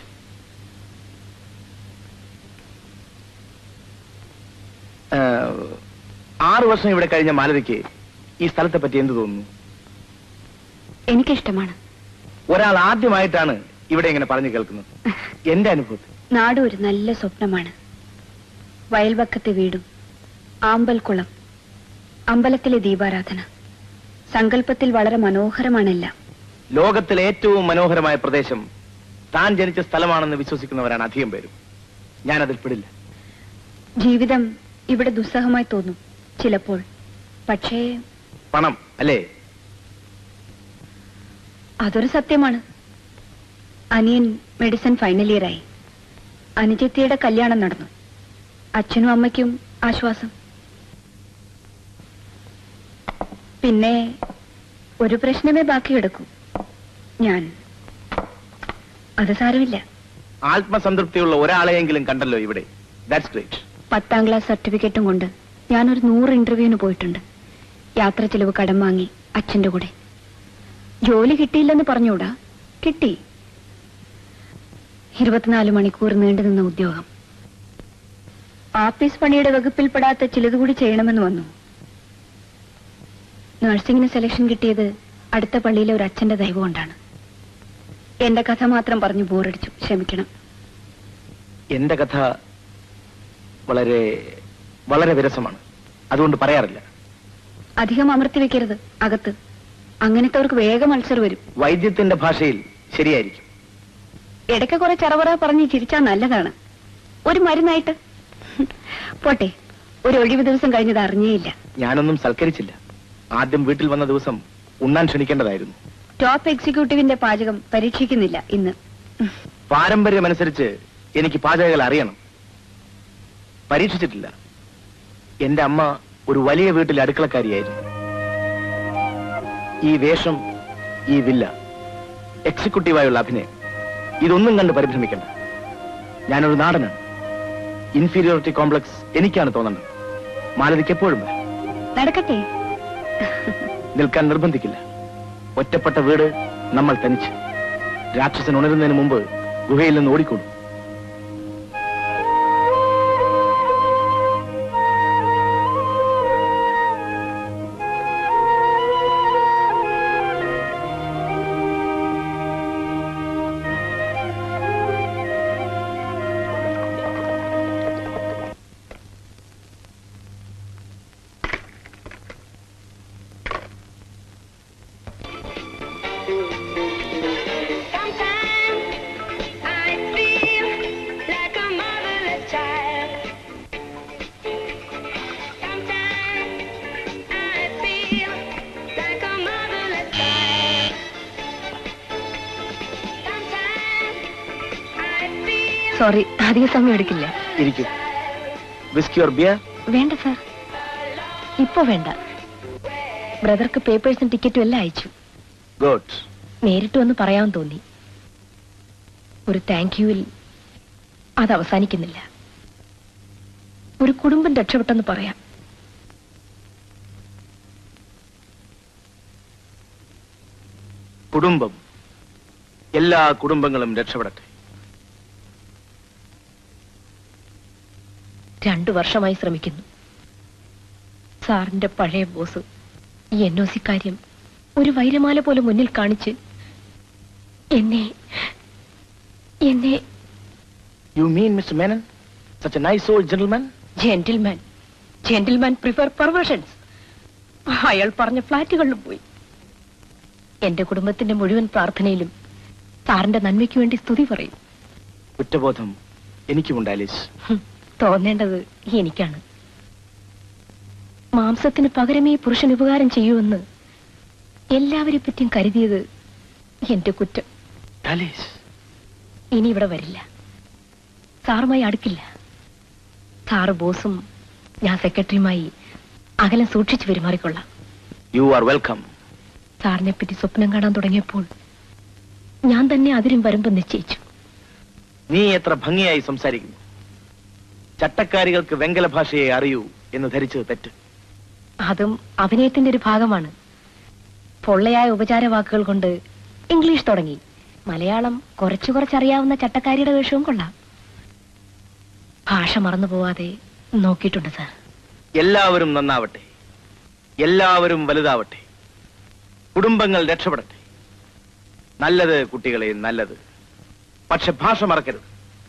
ആ, ആറു വർഷം ഇവിടെ കഴിഞ്ഞ മാലതിക്ക് ഈ സ്ഥലത്തെ പറ്റി എന്ത് തോന്നുന്നു എനിക്കിഷ്ടമാണ് ഒരാൾ ആദ്യമായിട്ടാണ് ഇവിടെ ഇങ്ങനെ പറഞ്ഞു കേൾക്കുന്നത് എന്റെ അനുഭവത്തിൽ നാട് ഒരു നല്ല സ്വപ്നമാണ് വയൽവക്കത്തെ വീടും ആമ്പൽക്കുളം അമ്പലത്തിലെ ദീപാരാധന സങ്കല്പത്തിൽ വളരെ മനോഹരമാണെല്ലാം ലോകത്തിലെ ഏറ്റവും മനോഹരമായ പ്രദേശം താൻ ജനിച്ച സ്ഥലമാണെന്ന് വിശ്വസിക്കുന്നവരാണ് അധികം പേരും ഞാനതിൽ പെടില്ല ജീവിതം ഇവിടെ ദുസ്സഹമായി തോന്നും ചിലപ്പോൾ പക്ഷേ പണം അല്ലേ അതൊരു സത്യമാണ് അനിയൻ മെഡിസിൻ ഫൈനൽ ഇയറായി അനുജത്തിയുടെ കല്യാണം നടന്നു അച്ഛനും അമ്മയ്ക്കും ആശ്വാസം പിന്നെ ഒരു പ്രശ്നമേ ബാക്കി കിടക്കൂ ഞാൻ അത് സാരമില്ല ആത്മസംതൃപ്തിയുള്ള ഒരാളെയെങ്കിലും കണ്ടല്ലോ ഇവിടെ ദാറ്റ്സ് ഗ്രേറ്റ് പത്താം ക്ലാസ് സർട്ടിഫിക്കറ്റും കൊണ്ട് ഞാനൊരു നൂറ് ഇന്റർവ്യൂവിന് പോയിട്ടുണ്ട് യാത്ര ചെലവ് കടം വാങ്ങി അച്ഛന്റെ കൂടെ ജോലി കിട്ടിയില്ലെന്ന് പറഞ്ഞൂടാ കിട്ടി ഇരുപത്തിനാല് മണിക്കൂർ നീണ്ടു നിന്ന ഉദ്യോഗം ആഫീസ് പണിയുടെ വകുപ്പിൽപ്പെടാത്ത ചിലത് കൂടി ചെയ്യണമെന്ന് വന്നു നഴ്സിംഗിന് സെലക്ഷൻ കിട്ടിയത് അടുത്ത പള്ളിയിലെ ഒരു അച്ഛന്റെ ദൈവം കൊണ്ടാണ് എന്റെ കഥ മാത്രം പറഞ്ഞു ബോറടിച്ചു ക്ഷമിക്കണം എന്റെ കഥ വളരെ വളരെ വിരസമാണ് അതുകൊണ്ട് പറയാറില്ല അധികം അമർത്തി വെക്കരുത് അകത്ത് അങ്ങനത്തെവർക്ക് വേഗം മത്സരം വരും വൈദ്യത്തിന്റെ ഭാഷയിൽ ശരിയായിരിക്കും ഇടയ്ക്ക് കുറെ ചറവറ പറഞ്ഞ് ചിരിച്ചാൽ നല്ലതാണ് ഒരു മരുന്നായിട്ട് പോട്ടെ ഒരു ഒഴിവ് ദിവസം കഴിഞ്ഞത് അറിഞ്ഞേയില്ല ഞാനൊന്നും സൽക്കരിച്ചില്ല ആദ്യം വീട്ടിൽ വന്ന ദിവസം ഉണ്ണാൻ ക്ഷണിക്കേണ്ടതായിരുന്നു ടോപ്പ് എക്സിക്യൂട്ടീവിന്റെ പാചകം പരീക്ഷിക്കുന്നില്ല ഇന്ന് പാരമ്പര്യമനുസരിച്ച് എനിക്ക് പാചകങ്ങൾ അറിയണം പരീക്ഷിച്ചിട്ടില്ല എന്റെ അമ്മ ഒരു വലിയ വീട്ടിലെ അടുക്കളക്കാരിയായിരുന്നു ഈ വേഷം ഈ വില്ല എക്സിക്യൂട്ടീവായുള്ള അഭിനയം ഇതൊന്നും കണ്ട് പരിഭ്രമിക്കണ്ട ഞാനൊരു നാടനാണ് ഇൻഫീരിയോറിറ്റി കോംപ്ലക്സ് എനിക്കാണ് തോന്നുന്നത് മാലതിക്ക് എപ്പോഴും വരാം. നടക്കട്ടെ നിൽക്കാൻ നിർബന്ധിക്കില്ല ഒറ്റപ്പെട്ട വീട് നമ്മൾ തനിച്ച് രാക്ഷസൻ ഉണരുന്നതിന് മുമ്പ് ഗുഹയിൽ നിന്ന് ഓടിക്കൊള്ളു I feel സോറി അധിക സമയം എടുക്കില്ല ഇരിക്കൂ വിസ്കി ഓർ ബിയർ വേണ്ട സാർ ഇപ്പൊ വേണ്ട ബ്രദർക്ക് പേപ്പേഴ്സും ടിക്കറ്റും എല്ലാം അയച്ചു ഗുഡ് നേരിട്ട് വന്ന് പറയാൻ തോന്നി ഒരു താങ്ക് യുവിൽ അത് അവസാനിക്കുന്നില്ല ഒരു കുടുംബം രക്ഷപ്പെട്ടെന്ന് പറയാം കുടുംബം എല്ലാ കുടുംബങ്ങളും രക്ഷപ്പെടട്ടെ രണ്ടു വർഷമായി ശ്രമിക്കുന്നു സാറിന്റെ പഴയ ബോസ് ഈ എൻ ഒ സി കാര്യം ഒരു വൈരമാല പോലെ മുന്നിൽ കാണിച്ച് എന്നെ എന്നെ you mean mister Menon such a nice old gentleman gentleman gentleman prefer perversions അയാൾ പറഞ്ഞ ഫ്ലാറ്റുകളിലും പോയി എന്റെ കുടുംബത്തിന്റെ മുഴുവൻ പ്രാർത്ഥനയിലും സാറിന്റെ നന്മയ്ക്ക് വേണ്ടി സ്തുതി പറയും കുറ്റബോധം എനിക്കുമുണ്ട് ആലീസ് ഹും, തോന്നേണ്ടത് എനിക്കാണ് മാംസത്തിന് പകരമേ പുരുഷൻ ഉപകാരം ചെയ്യുമെന്ന് എല്ലാവരെ പറ്റിയും കരുതിയത് എന്റെ കുറ്റം ആലീസ് ഇനി ഇവിടെ വരില്ല സാറുമായി അടുക്കില്ല സാറ് ബോസും ഞാൻ സെക്രട്ടറിയുമായി അകലം സൂക്ഷിച്ചു പെരുമാറിക്കൊള്ളാം യു ആർ വെൽക്കം സാറിനെ പറ്റി സ്വപ്നം കാണാൻ തുടങ്ങിയപ്പോൾ ഞാൻ തന്നെ അതിരും വരുമ്പ് നിശ്ചയിച്ചു നീ എത്ര ഭംഗിയായി സംസാരിക്കുന്നു ചട്ടക്കാരികൾക്ക് വെങ്കല ഭാഷയെ അറിയൂ എന്ന് ധരിച്ചത് തെറ്റ് അതും അഭിനയത്തിന്റെ ഒരു ഭാഗമാണ് പൊള്ളയായ ഉപചാര വാക്കുകൾ കൊണ്ട് ഇംഗ്ലീഷ് തുടങ്ങി മലയാളം കുറച്ചു കുറച്ചറിയാവുന്ന ചട്ടക്കാരിയുടെ വേഷവും കൊള്ളാം ഭാഷ മറന്നു പോവാതെ നോക്കിയിട്ടുണ്ട് സാർ എല്ലാവരും നന്നാവട്ടെ എല്ലാവരും വലുതാവട്ടെ കുടുംബങ്ങൾ രക്ഷപ്പെടട്ടെ നല്ലത് കുട്ടികളെ നല്ലത് പക്ഷെ ഭാഷ മറക്കരുത്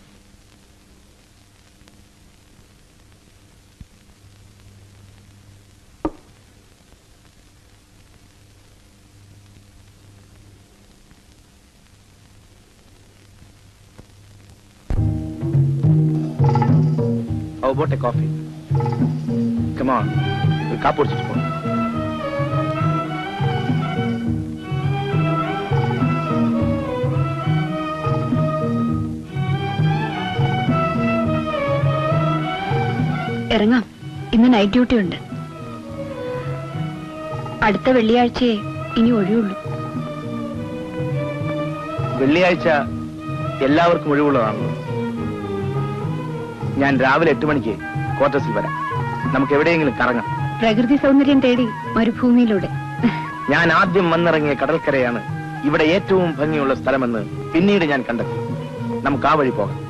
How about a coffee? Come on. ഒരു കാപ്പ് കുടിച്ചിട്ട് പോകാം ഇറങ്ങാം ഇന്ന് നൈറ്റ് ഡ്യൂട്ടി ഉണ്ട് അടുത്ത വെള്ളിയാഴ്ചയെ ഇനി ഒഴിയുള്ളൂ വെള്ളിയാഴ്ച എല്ലാവർക്കും ഒഴിവുള്ളതാണല്ലോ ഞാൻ രാവിലെ എട്ട് മണിക്ക് ക്വാർട്ടേഴ്സിൽ വരാം നമുക്ക് എവിടെയെങ്കിലും കറങ്ങാം പ്രകൃതി സൗന്ദര്യം തേടി മരുഭൂമിയിലൂടെ ഞാൻ ആദ്യം വന്നിറങ്ങിയ കടൽക്കരയാണ് ഇവിടെ ഏറ്റവും ഭംഗിയുള്ള സ്ഥലമെന്ന് പിന്നീട് ഞാൻ കണ്ടെത്തി നമുക്ക് ആ വഴി പോകാം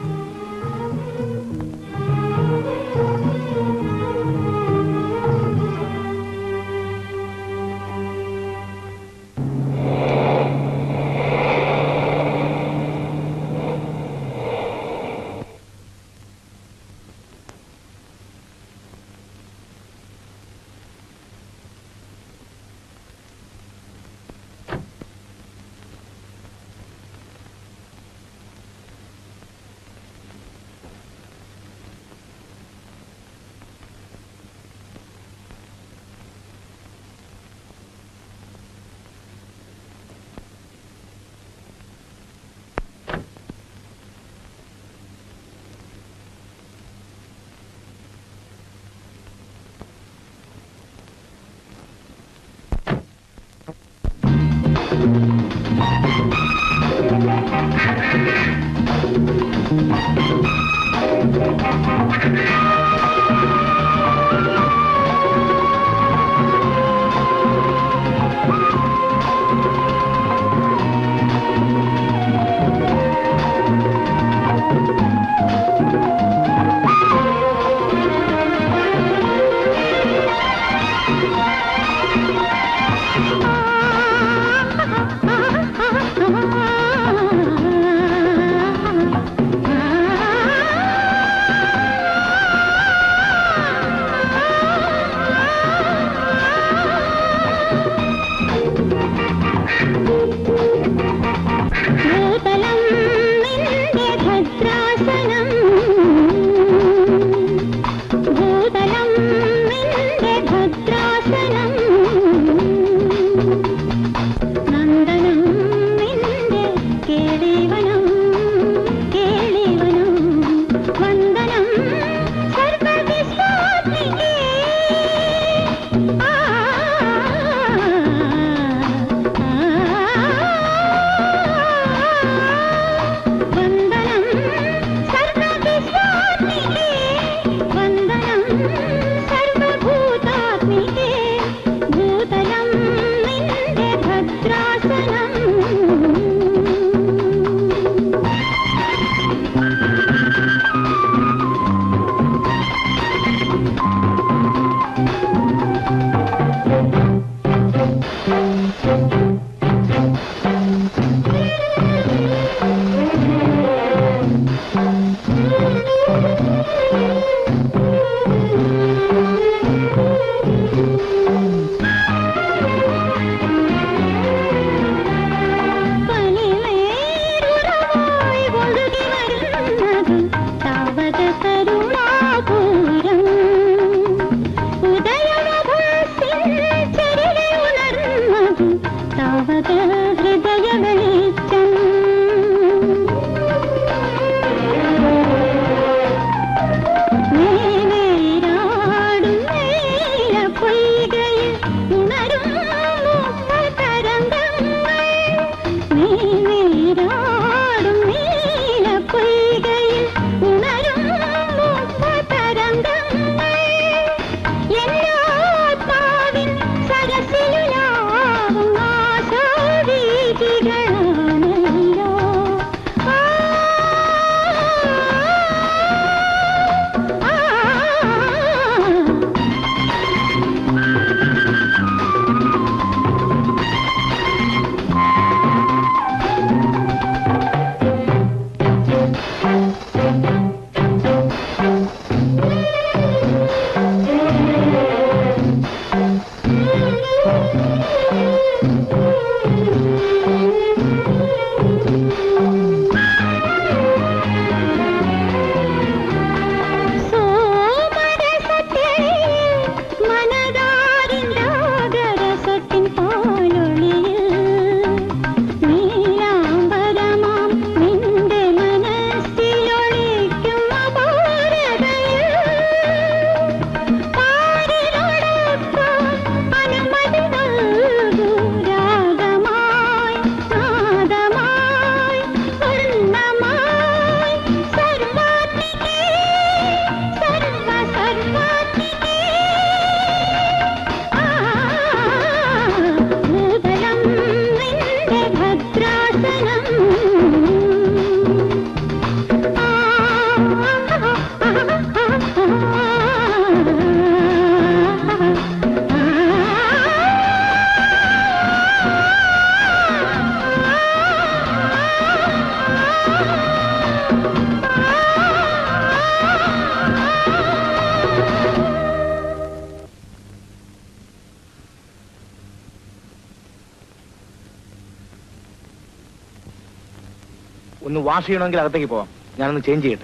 ഒന്ന് വാഷ് ചെയ്യണമെങ്കിൽ അകത്തേക്ക് പോവാം ഞാനൊന്ന് ചേഞ്ച് ചെയ്യട്ടെ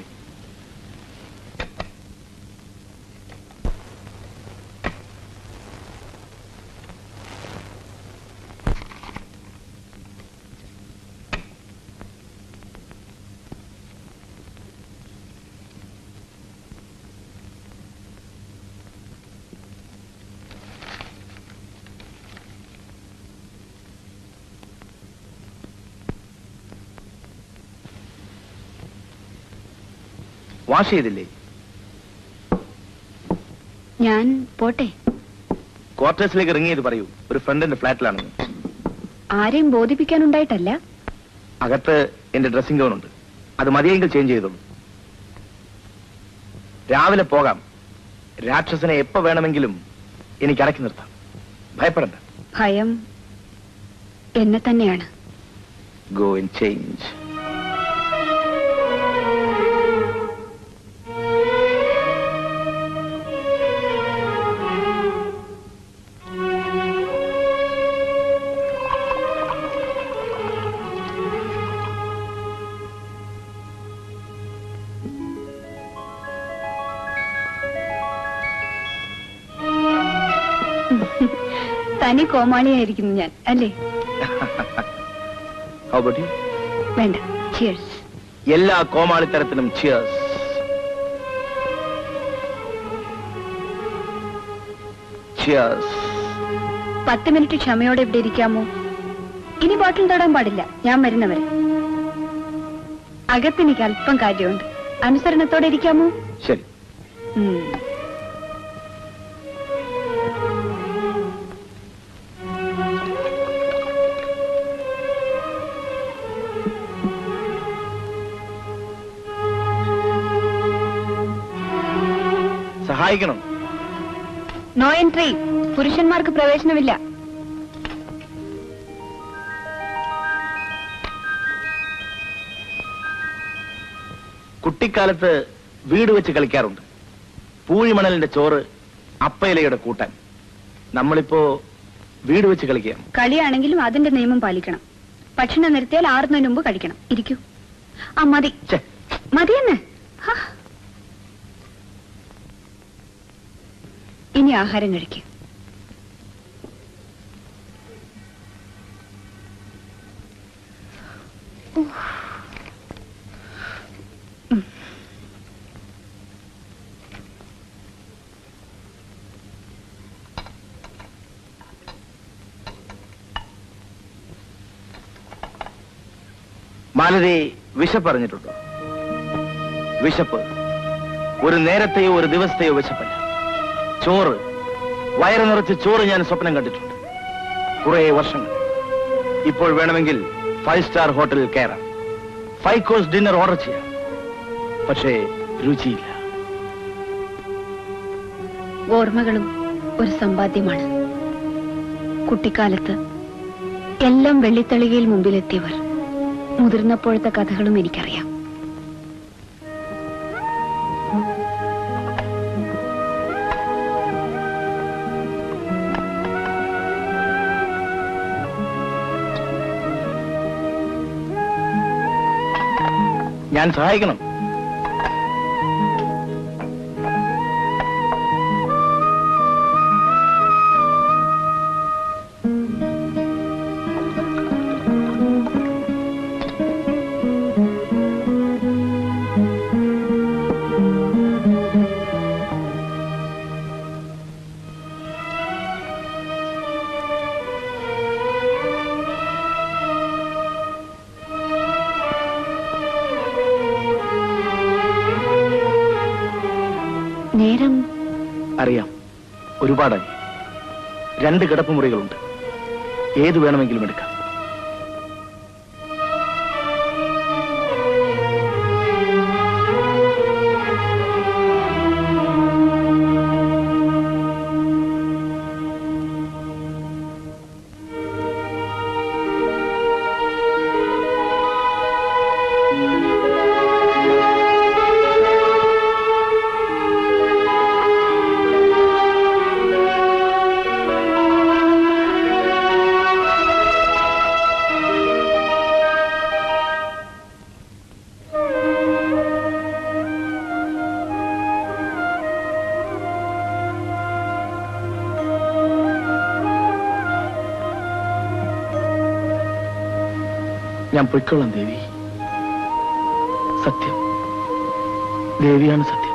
വാഷ് ചെയ്തില്ലേ ഞാൻ പോട്ടെ ക്വാർട്ടേഴ്സിലേക്ക് റിങ് ചെയ്ത് പറയൂ ഒരു ഫ്രണ്ടിന്റെ ഫ്ലാറ്റിലാണെന്ന് ആരെയും ബോധിപ്പിക്കാനുണ്ടായിട്ടല്ല അകത്ത് എന്റെ ഡ്രസ്സിംഗ് ഗൗൺ ഉണ്ട് അത് മതിയെങ്കിൽ ചേഞ്ച് ചെയ്തോളൂ രാവിലെ പോകാം രാക്ഷസനെ എപ്പോ വേണമെങ്കിലും എനിക്ക് അടക്കി നിർത്താം ഭയപ്പെടണ്ട ഭയം എന്നെ തന്നെയാണ് ഗോ ആൻഡ് ചേഞ്ച് തനി കോമാളിയായിരിക്കുന്നു ഞാൻ അല്ലേ How about you? വേണ്ട ചിയേഴ്സ് എല്ലാ കോമാളിത്തരത്തിനും ചിയേഴ്സ് ചിയേഴ്സ് പത്ത് മിനിറ്റ് ക്ഷമയോടെ ഇവിടെ ഇരിക്കാമോ ഇനി ബോട്ടിൽ തൊടാൻ പാടില്ല ഞാൻ വരുന്നവരെ അകത്തെനിക്ക് അല്പം കാര്യമുണ്ട് അനുസരണത്തോടെ ഇരിക്കാമോ ശരി ഉം. സഹായിക്കണം നോ എൻട്രി പുരുഷന്മാർക്ക് പ്രവേശനമില്ല കുട്ടിക്കാലത്ത് വീട് വെച്ച് കളിക്കാറുണ്ട് പൂഴിമണലിന്റെ ചോറ് അപ്പയിലയുടെ കൂട്ടാൻ നമ്മളിപ്പോ വീട് വെച്ച് കളിക്കുക കളിയാണെങ്കിലും അതിന്റെ നിയമം പാലിക്കണം ഭക്ഷണം നിർത്തിയാൽ ആറുന്നതിന് മുമ്പ് കഴിക്കണം ഇരിക്കൂ ആ മതി മതിയെന്ന് ഹാ. ഇനി ആഹാരം കഴിക്കൂ മാലതി വിശപ്പ് അറിഞ്ഞിട്ടുണ്ടോ വിശപ്പ് ഒരു നേരത്തെയോ ഒരു ദിവസത്തെയോ വിശപ്പല്ല ചോറ് വയറ് നിറച്ച് ചോറ് ഞാൻ സ്വപ്നം കണ്ടിട്ടുണ്ട് കുറെ വർഷങ്ങൾ ഇപ്പോൾ വേണമെങ്കിൽ ഫൈവ് സ്റ്റാർ ഹോട്ടലിൽ കയറാം ഫൈവ് കോഴ്സ് ഡിന്നർ ഓർഡർ ചെയ്യാം പക്ഷേ രുചിയില്ല ഓർമ്മകളും ഒരു സമ്പാദ്യമാണ് കുട്ടിക്കാലത്ത് എല്ലാം വെള്ളിത്തളികയിൽ മുമ്പിലെത്തിയവർ മുതിർന്നപ്പോഴത്തെ കഥകളും എനിക്കറിയാം ഞാൻ സഹായിക്കണം നേരം അറിയാം ഒരുപാടായി രണ്ട് കിടപ്പുമുറികളുണ്ട് ഏത് വേണമെങ്കിലും എടുക്കാം ഞാൻ പൊയ്ക്കൊള്ളാം ദേവി സത്യം ദേവിയാണ് സത്യം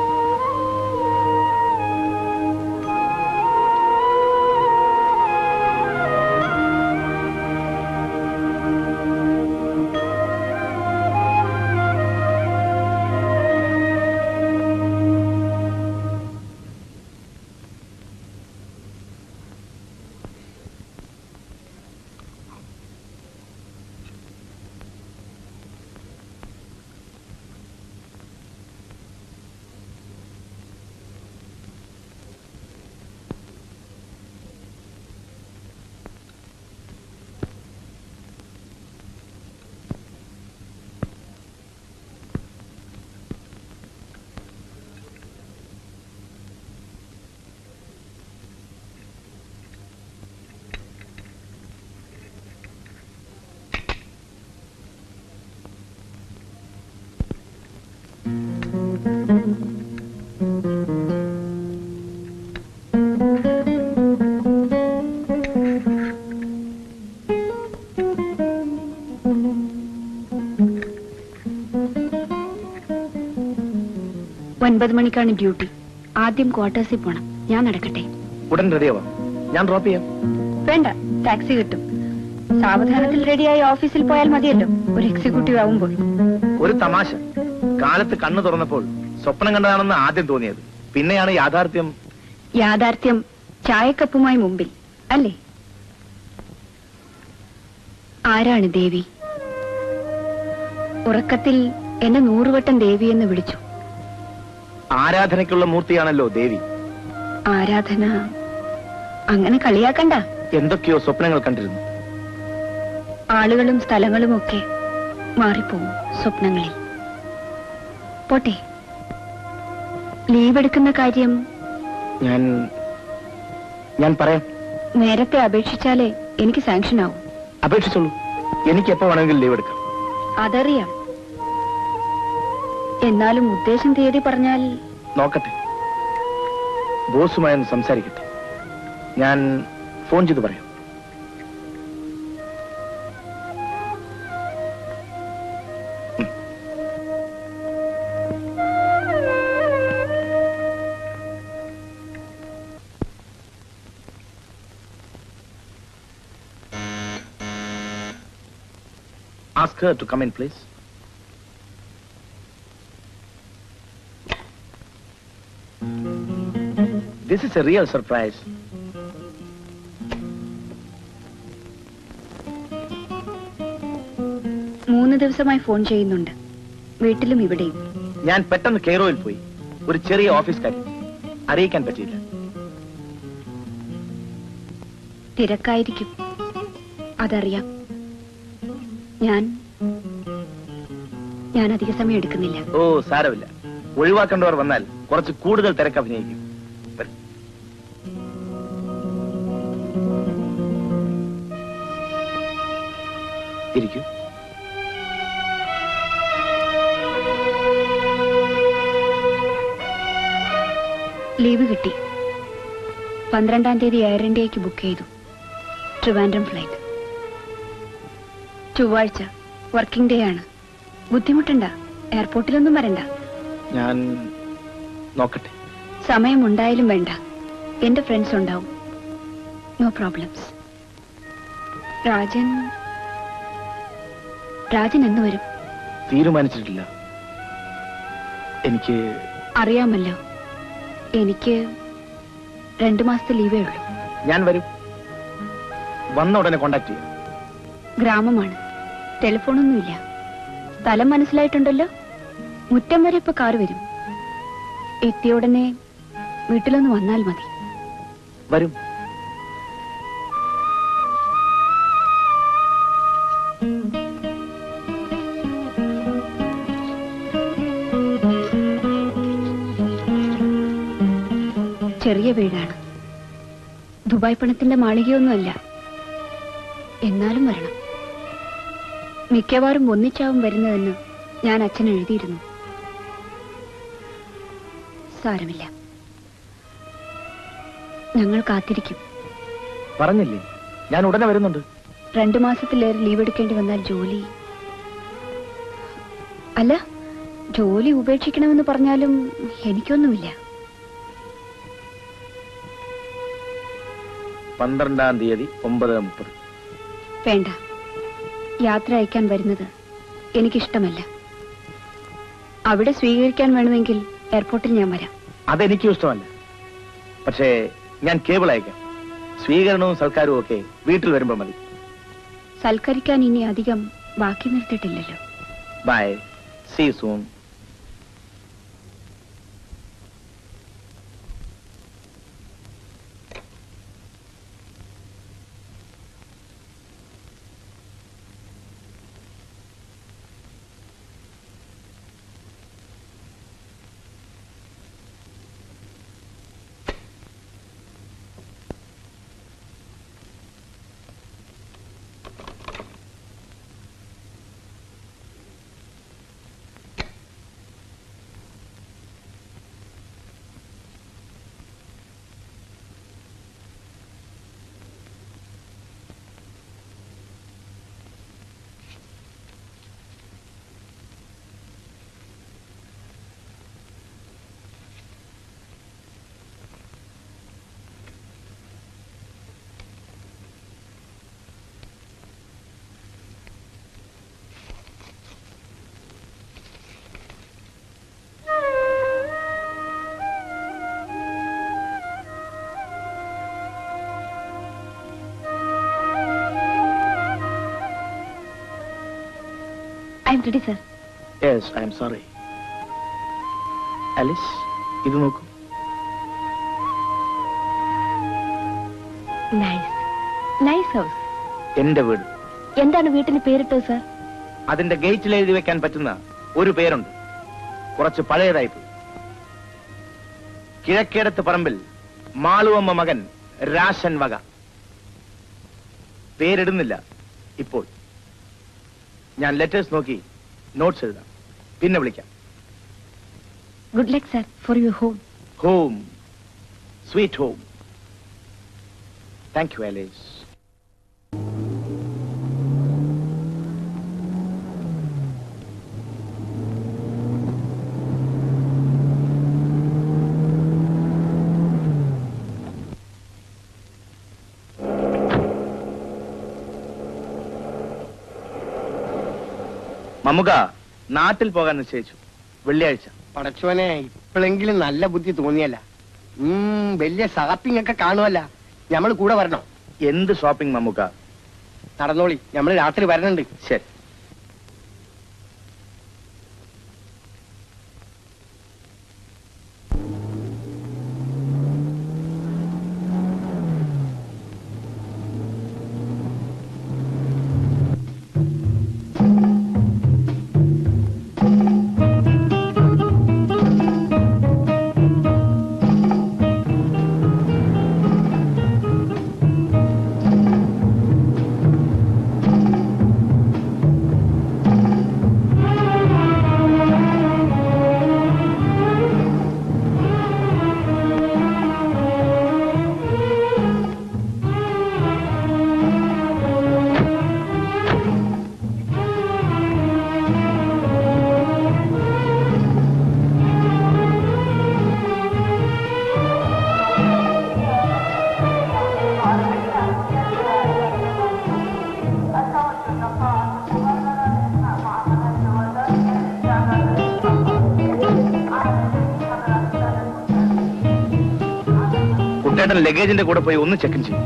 ഒൻപത് മണിക്കാണ് ഡ്യൂട്ടി ആദ്യം ക്വാർട്ടേഴ്സിൽ പോണം ഞാൻ നടക്കട്ടെ ഉടൻ റെഡിയാവാം ഞാൻ ഡ്രോപ്പ് ചെയ്യാം വേണ്ട ടാക്സി കിട്ടും സാവധാനത്തിൽ റെഡിയായി ഓഫീസിൽ പോയാൽ മതിയല്ലോ ഒരു എക്സിക്യൂട്ടീവ് ആവുമ്പോൾ ഒരു തമാശ കാലത്ത് കണ്ണു തുറന്നപ്പോൾ സ്വപ്നം കണ്ടതാണെന്ന് ആദ്യം തോന്നിയത് പിന്നെയാണ് യാഥാർത്ഥ്യം യാഥാർത്ഥ്യം ചായക്കപ്പുമായി മുമ്പിൽ അല്ലേ ആരാണ് ദേവി ഉറക്കത്തിൽ എന്നെ നൂറുവട്ടം ദേവി എന്ന് വിളിച്ചു ആരാധനയ്ക്കുള്ള മൂർത്തിയാണല്ലോ ദേവി ആരാധന അങ്ങനെ കളിയാക്കണ്ട എന്തൊക്കെയോ സ്വപ്നങ്ങൾ കണ്ടിരുന്നു ആളുകളും സ്ഥലങ്ങളും ഒക്കെ മാറിപ്പോവും സ്വപ്നങ്ങളിൽ പോട്ടെ ലീവ് എടുക്കുന്ന കാര്യം ഞാൻ ഞാൻ പറയാം നേരത്തെ അപേക്ഷിച്ചാലേ എനിക്ക് സാങ്ഷൻ ആവും അപേക്ഷിച്ചോളൂ എനിക്ക് എപ്പോ വേണമെങ്കിലും ലീവ് എടുക്കാം അതറിയാം എന്നാലും ഉദ്ദേശം തീയതി പറഞ്ഞാൽ നോക്കട്ടെ ബോസുമായി ഒന്ന് സംസാരിക്കട്ടെ ഞാൻ ഫോൺ ചെയ്ത് പറയാം Ask her to come in, please. This is a real surprise. മൂന്ന് ദിവസമായി ഫോൺ ചെയ്യുന്നുണ്ട് വീട്ടിലും ഇവിടെയും ഞാൻ പെട്ടെന്ന് കെയറോയിൽ പോയി ഒരു ചെറിയ ഓഫീസ് കാര്യം അറിയിക്കാൻ പറ്റിയില്ല തിരക്കായിരിക്കും അതറിയാം ഞാൻ ഞാൻ അധിക സമയം എടുക്കുന്നില്ല ഓ സാരമില്ല ഒഴിവാക്കേണ്ടവർ വന്നാൽ കുറച്ച് കൂടുതൽ തിരക്ക് അഭിനയിക്കും വരൂ. ഇരിക്കൂ ലീവ് കിട്ടി പന്ത്രണ്ടാം തീയതി എയർ ഇന്ത്യക്ക് ബുക്ക് ചെയ്തു ട്രിവാൻഡ്രം ഫ്ലൈറ്റ് ചൊവ്വാഴ്ച വർക്കിംഗ് ഡേ ആണ് ബുദ്ധിമുട്ടുണ്ട എയർപോർട്ടിലൊന്നും വരണ്ട ഞാൻ നോക്കട്ടെ സമയമുണ്ടായാലും വേണ്ട എന്റെ ഫ്രണ്ട്സ് ഉണ്ടാവും നോ പ്രോബ്ലംസ് രാജൻ രാജൻ എന്ന് വരും തീരുമാനിച്ചിട്ടില്ല എനിക്ക് അറിയാമല്ലോ എനിക്ക് രണ്ടു മാസത്തെ ലീവേ ഉള്ളൂ ഞാൻ വരും വന്ന ഉടനെ കോണ്ടാക്ട് ചെയ്യാം ഗ്രാമമാണ് ടെലിഫോണൊന്നുമില്ല സ്ഥലം മനസ്സിലായിട്ടുണ്ടല്ലോ മുറ്റം വരെ ഇപ്പൊ കാറ് വരും എത്തിയ ഉടനെ വീട്ടിലൊന്ന് വന്നാൽ മതി വരും ചെറിയ വീടാണ് ദുബായ് പണത്തിന്റെ മാളികയൊന്നുമല്ല എന്നാലും വരണം മിക്കവാറും ഒന്നിച്ചാവും വരുന്നതെന്ന് ഞാൻ അച്ഛൻ എഴുതിയിരുന്നു സാരമില്ല ഞങ്ങൾ കാത്തിരിക്കും പറഞ്ഞില്ലേ ഞാൻ ഉടനെ വരുന്നുണ്ട് രണ്ടു മാസത്തിലേറെ ലീവ് എടുക്കേണ്ടി വന്നാൽ ജോലി അല്ല ജോലി ഉപേക്ഷിക്കണമെന്ന് പറഞ്ഞാലും എനിക്കൊന്നുമില്ല പന്ത്രണ്ടാം തീയതി ഒമ്പത് മുപ്പത് വേണ്ട യാത്ര അയക്കാൻ വരുന്നത് എനിക്കിഷ്ടമല്ല അവിടെ സ്വീകരിക്കാൻ വേണമെങ്കിൽ എയർപോർട്ടിൽ ഞാൻ വരാം അതെനിക്കും ഇഷ്ടമല്ല പക്ഷേ ഞാൻ കേബിൾ അയക്കാം സ്വീകരണവും സൽക്കാരവും ഒക്കെ വീട്ടിൽ വരുമ്പോൾ മതി സൽക്കരിക്കാൻ ഇനി അധികം ബാക്കി നിർത്തിയിട്ടില്ലല്ലോ bye see soon I'm ready sir yes I'm sorry Alice ഇത് നോക്കൂ നൈസ് നൈസ് ഹൗസ് എന്റെ വീട് എന്താണ് വീട്ടിന് പേരിട്ടത് സർ അതിന്റെ ഗേറ്റിൽ എഴുതി വെക്കാൻ പറ്റുന്ന ഒരു പേരുണ്ട് കുറച്ച് പഴയതായി പോയി കിഴക്കേടത്ത് പറമ്പിൽ മാളുവമ്മ മകൻ രാശൻ വക പേരിടുന്നില്ല ഇപ്പോൾ ഞാൻ ലെറ്റേഴ്സ് നോക്കി നോട്ട്സ് എഴുതാം പിന്നെ വിളിക്കാം good luck sir for your home home sweet home thank you Alice Mammuka നാട്ടിൽ പോകാൻ നിശ്ചയിച്ചു വെള്ളിയാഴ്ച പടച്ചോനെ ഇപ്പോഴെങ്കിലും നല്ല ബുദ്ധി തോന്നിയല്ല ഉം വലിയ ഷാപ്പിംഗ് ഒക്കെ കാണുമല്ല ഞമ്മൾ കൂടെ വരണോ എന്ത് ഷോപ്പിംഗ് മമ്മുക നടന്നോളി ഞമ്മൾ രാത്രി വരണുണ്ട് ശരി കുട്ടേട്ടൻ ലഗേജിന്റെ കൂടെ പോയി ഒന്ന് ചെക്ക് ചെയ്യും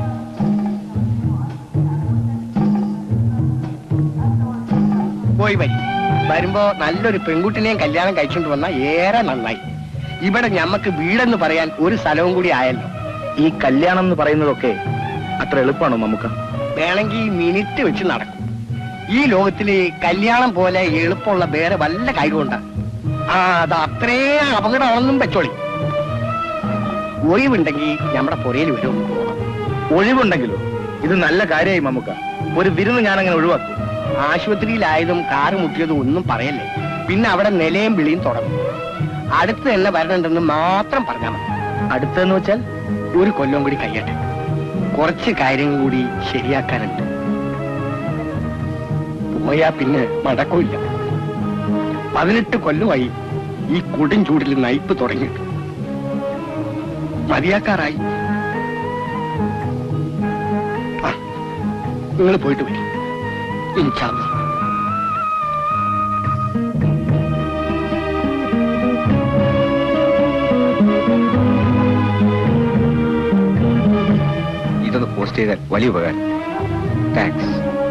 പോയി വരി വരുമ്പോ നല്ലൊരു പെൺകുട്ടിനെയും കല്യാണം കഴിച്ചുകൊണ്ട് വന്ന ഏറെ നന്നായി ഇവിടെ ഞമ്മക്ക് വീടെന്ന് പറയാൻ ഒരു സ്ഥലവും കൂടി ആയല്ലോ ഈ കല്യാണം എന്ന് പറയുന്നതൊക്കെ അത്ര എളുപ്പമാണോ നമുക്ക് വേണമെങ്കിൽ മിനിറ്റ് വെച്ച് നടക്കും ഈ ലോകത്തില് കല്യാണം പോലെ എളുപ്പമുള്ള വേറെ വല്ല കാര്യമുണ്ടാ ആ അത് അത്രേ അപകടമാണെന്നും വെച്ചോളി ഒഴിവുണ്ടെങ്കിൽ നമ്മുടെ പുരയിൽ വരും ഒഴിവുണ്ടെങ്കിലോ ഇത് നല്ല കാര്യമായി മമ്മുക്ക ഒരു വിരുന്ന് ഞാൻ അങ്ങനെ ഒഴിവാക്കും ആശുപത്രിയിലായതും കാറ് മുട്ടിയതും ഒന്നും പറയല്ലേ പിന്നെ അവിടെ നിലയും വിളിയും തുടങ്ങും അടുത്ത് തന്നെ വരണുണ്ടെന്ന് മാത്രം പറഞ്ഞാൽ മതി അടുത്തെന്ന് വെച്ചാൽ ഒരു കൊല്ലം കൂടി കഴിയട്ടെ കുറച്ച് കാര്യം കൂടി ശരിയാക്കാനുണ്ട് പോയാ പിന്നെ മടക്കൂല്ല പതിനെട്ട് കൊല്ലമായി ഈ കൊടും ചൂടിൽ നയിപ്പ് തുടങ്ങിയിട്ട് മതിയാക്കാറായി നിങ്ങൾ പോയിട്ട് വരും ഇൻഷാല്ലാ ഇതൊന്ന് പോസ്റ്റ് ചെയ്താൽ വലിയ ഉപകാരം താങ്ക്സ്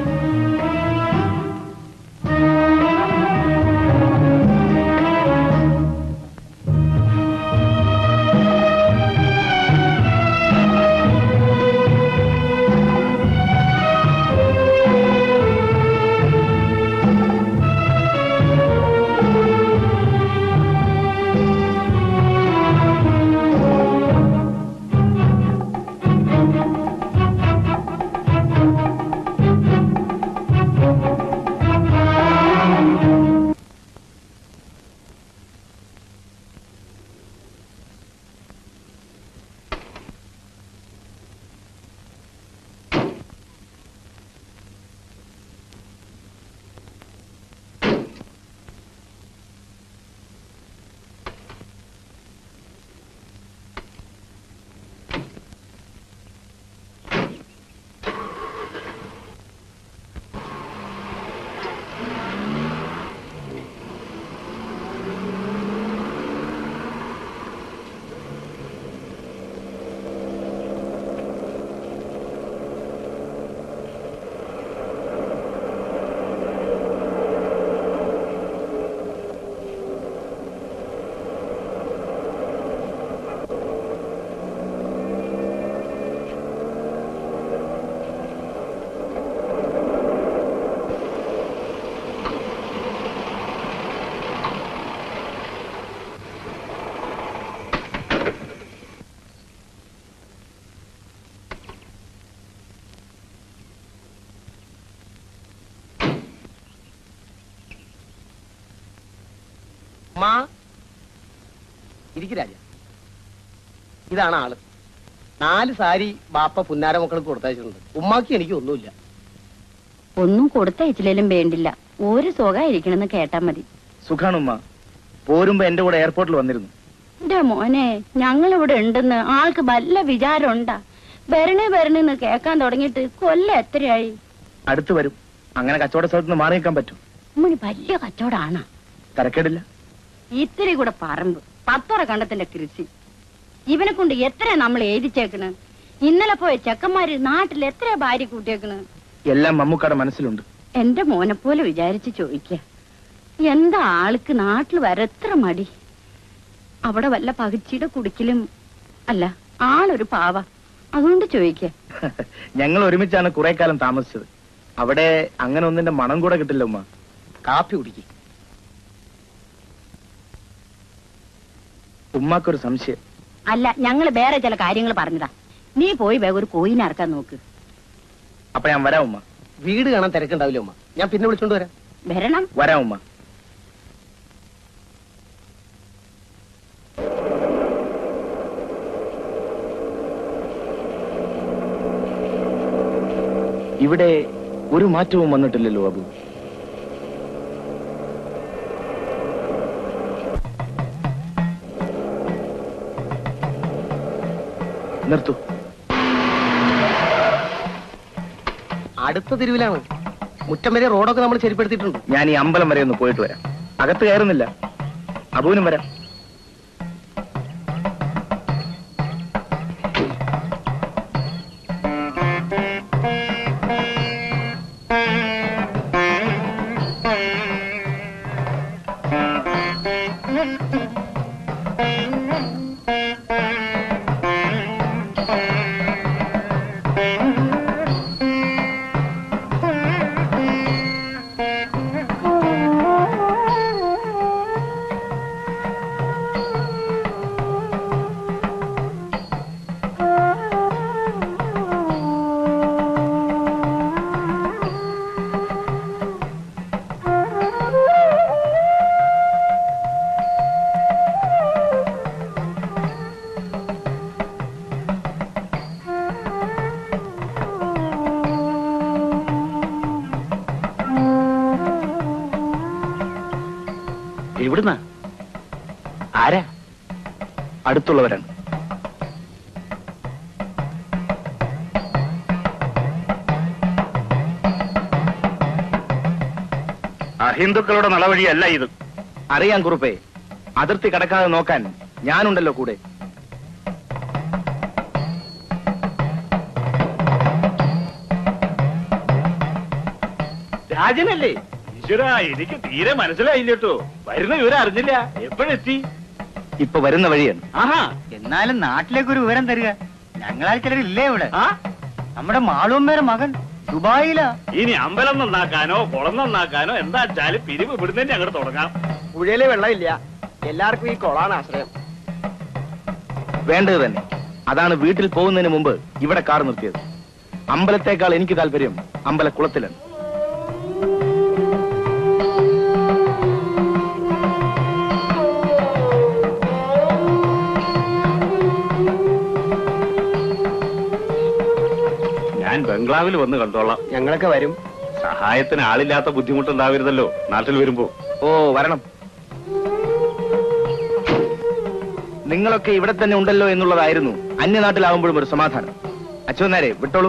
മാ ഇരിക്കു രാജ ഇതാണ് ആള് നാല് സാരി ബാപ്പ പുന്നാര മക്കൾക്ക് കൊടുത്തയച്ചിട്ടുണ്ട് ഉമ്മാക്ക് എനിക്ക് ഒന്നുമില്ല ഒന്നും കൊടുത്തയച്ചില്ലേലും വേണ്ടില്ല ഒരു സുഖമായിരിക്കണമെന്ന് കേട്ടാ മതി സുഖാണുമ്മ പോരുമ്പോ എന്റെ കൂടെ എയർപോർട്ടിൽ വന്നിരുന്നു എന്റെ മോനെ ഞങ്ങൾ ഇവിടെ ഉണ്ടെന്ന് ആൾക്ക് വല്ല വിചാരമുണ്ടാ വരണേ വരണേന്ന് കേക്കാൻ തുടങ്ങിയിട്ട് കൊല്ലം എത്രയായി അടുത്ത് വരും അങ്ങനെ കച്ചവട സ്ഥലത്ത് നിന്ന് മാറി നിൽക്കാൻ പറ്റും ഉമ്മണി വലിയ കച്ചവടാണ് തരക്കേടില്ല ഇത്തിരി കൂടെ പറമ്പ് പത്തോറ കണ്ടത്തിന്റെ കൃഷി ഇവനെ കൊണ്ട് എത്ര നമ്മൾ എഴുതിച്ചേക്കണ് ഇന്നലെ പോയ ചെക്കന്മാര് നാട്ടിൽ എത്ര ഭാര്യ കൂട്ടിയേക്കണ് എല്ലാം മമ്മൂക്കാടെ മനസ്സിലുണ്ട് എന്റെ മോനെ പോലെ വിചാരിച്ച് ചോദിക്ക എന്താ ആൾക്ക് നാട്ടിൽ വരെ എത്ര മടി അവിടെ വല്ല പകിച്ചിയുടെ കുടിക്കലും അല്ല ആളൊരു പാവ അതുകൊണ്ട് ചോദിക്ക ഞങ്ങൾ ഒരുമിച്ചാണ് കുറെ കാലം താമസിച്ചത് അവിടെ അങ്ങനെ ഒന്നിന്റെ മണം കൂടെ കിട്ടില്ല ഉമ്മ കാപ്പി കുടിക്കും ഉമ്മാക്കൊരു സംശയം അല്ല ഞങ്ങൾ വേറെ ചില കാര്യങ്ങൾ പറഞ്ഞതാ നീ പോയി വേഗം ഒരു കോയിനെ ഇറക്കാൻ നോക്ക് അപ്പൊ ഞാൻ വരാം ഉമ്മ വീട് കാണാൻ തിരക്കുണ്ടാവില്ല ഉമ്മ ഞാൻ പിന്നെ വിളിച്ചോണ്ട് വരാം വരണം വരാം ഉമ്മ ഇവിടെ ഒരു മാറ്റവും വന്നിട്ടില്ലല്ലോ അബു നിർത്തു അടുത്ത തെരുവിലാണ് മുറ്റം വരെ റോഡൊക്കെ നമ്മൾ ശരിപ്പെടുത്തിയിട്ടുണ്ട് ഞാൻ ഈ അമ്പലം വരെ ഒന്ന് പോയിട്ട് വരാം അകത്ത് കയറുന്നില്ല അബുവിനും വരാം എവിടുന്നാ ആരാ അടുത്തുള്ളവരാണ് അഹിന്ദുക്കളുടെ നടവഴിയല്ല ഇത് അറിയാം കുറുപ്പേ അതിർത്തി കടക്കാതെ നോക്കാൻ ഞാനുണ്ടല്ലോ കൂടെ രാജനല്ലേ ഈശ്വര എനിക്ക് തീരെ മനസ്സിലായില്ല കേട്ടോ വരുന്ന വിവരം അറിഞ്ഞില്ല എപ്പോഴെത്തി ഇപ്പൊ വരുന്ന വഴിയാണ് ആഹാ എന്നാലും നാട്ടിലേക്ക് ഒരു വിവരം തരിക ഞങ്ങളാൽ ചിലരില്ലേ ഇവിടെ നമ്മുടെ മാളൂമ്മേരെ മകൻ ദുബായിലാ ഇനി അമ്പലം നന്നാക്കാനോ കുളം നന്നാക്കാനോ എന്താ വെച്ചാലും പിരിവ് ഇവിടുന്ന് അങ്ങോട്ട് തുടങ്ങാം പുഴയില് വെള്ളമില്ല എല്ലാവർക്കും ഈ കൊളാണ് ആശ്രയം വേണ്ടത് തന്നെ അതാണ് വീട്ടിൽ പോകുന്നതിന് മുമ്പ് ഇവിടെ കാർ നിർത്തിയത് അമ്പലത്തേക്കാൾ എനിക്ക് താല്പര്യം അമ്പലക്കുളത്തിലാണ് ഞാൻ ബംഗ്ലാവിൽ വന്ന് കണ്ടോളാം ഞങ്ങളൊക്കെ വരും സഹായത്തിന് ആളില്ലാത്ത ബുദ്ധിമുട്ടുണ്ടാവരുതല്ലോ നാട്ടിൽ വരുമ്പോ ഓ വരണം നിങ്ങളൊക്കെ ഇവിടെ തന്നെ ഉണ്ടല്ലോ എന്നുള്ളതായിരുന്നു അന്യനാട്ടിലാവുമ്പോഴും ഒരു സമാധാനം അച്ഛനാരെ വിട്ടോളൂ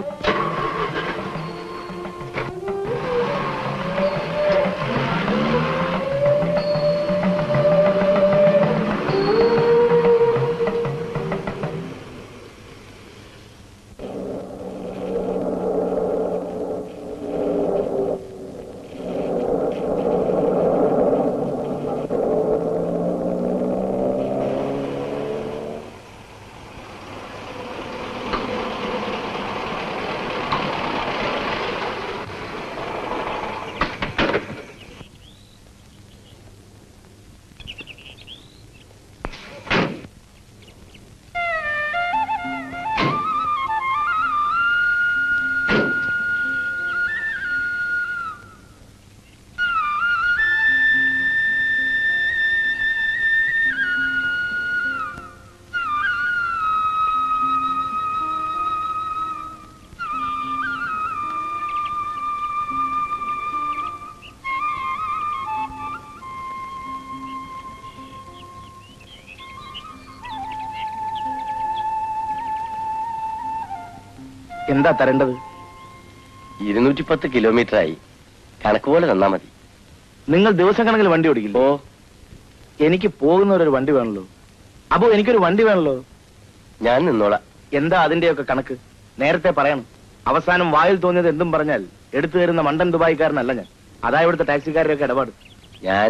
എന്താ തരേണ്ടത് ഇരുന്നൂറ്റി പത്ത് കിലോമീറ്റർ ആയി കണക്ക് പോലെ തന്നാ മതി നിങ്ങൾ ദിവസം കണക്കിൽ വണ്ടി ഓടിക്കില്ല ഓ എനിക്ക് പോകുന്നവരൊരു വണ്ടി വേണല്ലോ അപ്പോ എനിക്കൊരു വണ്ടി വേണല്ലോ ഞാൻ നിന്നോളാം എന്താ അതിന്റെയൊക്കെ കണക്ക് നേരത്തെ പറയണം അവസാനം വായിൽ തോന്നിയത് എന്തും പറഞ്ഞാൽ എടുത്തു തരുന്ന മണ്ടൻ ദുബായിക്കാരനല്ല ഞാൻ അതാ ഇവിടുത്തെ ടാക്സിക്കാരുടെയൊക്കെ ഇടപാട് ഞാൻ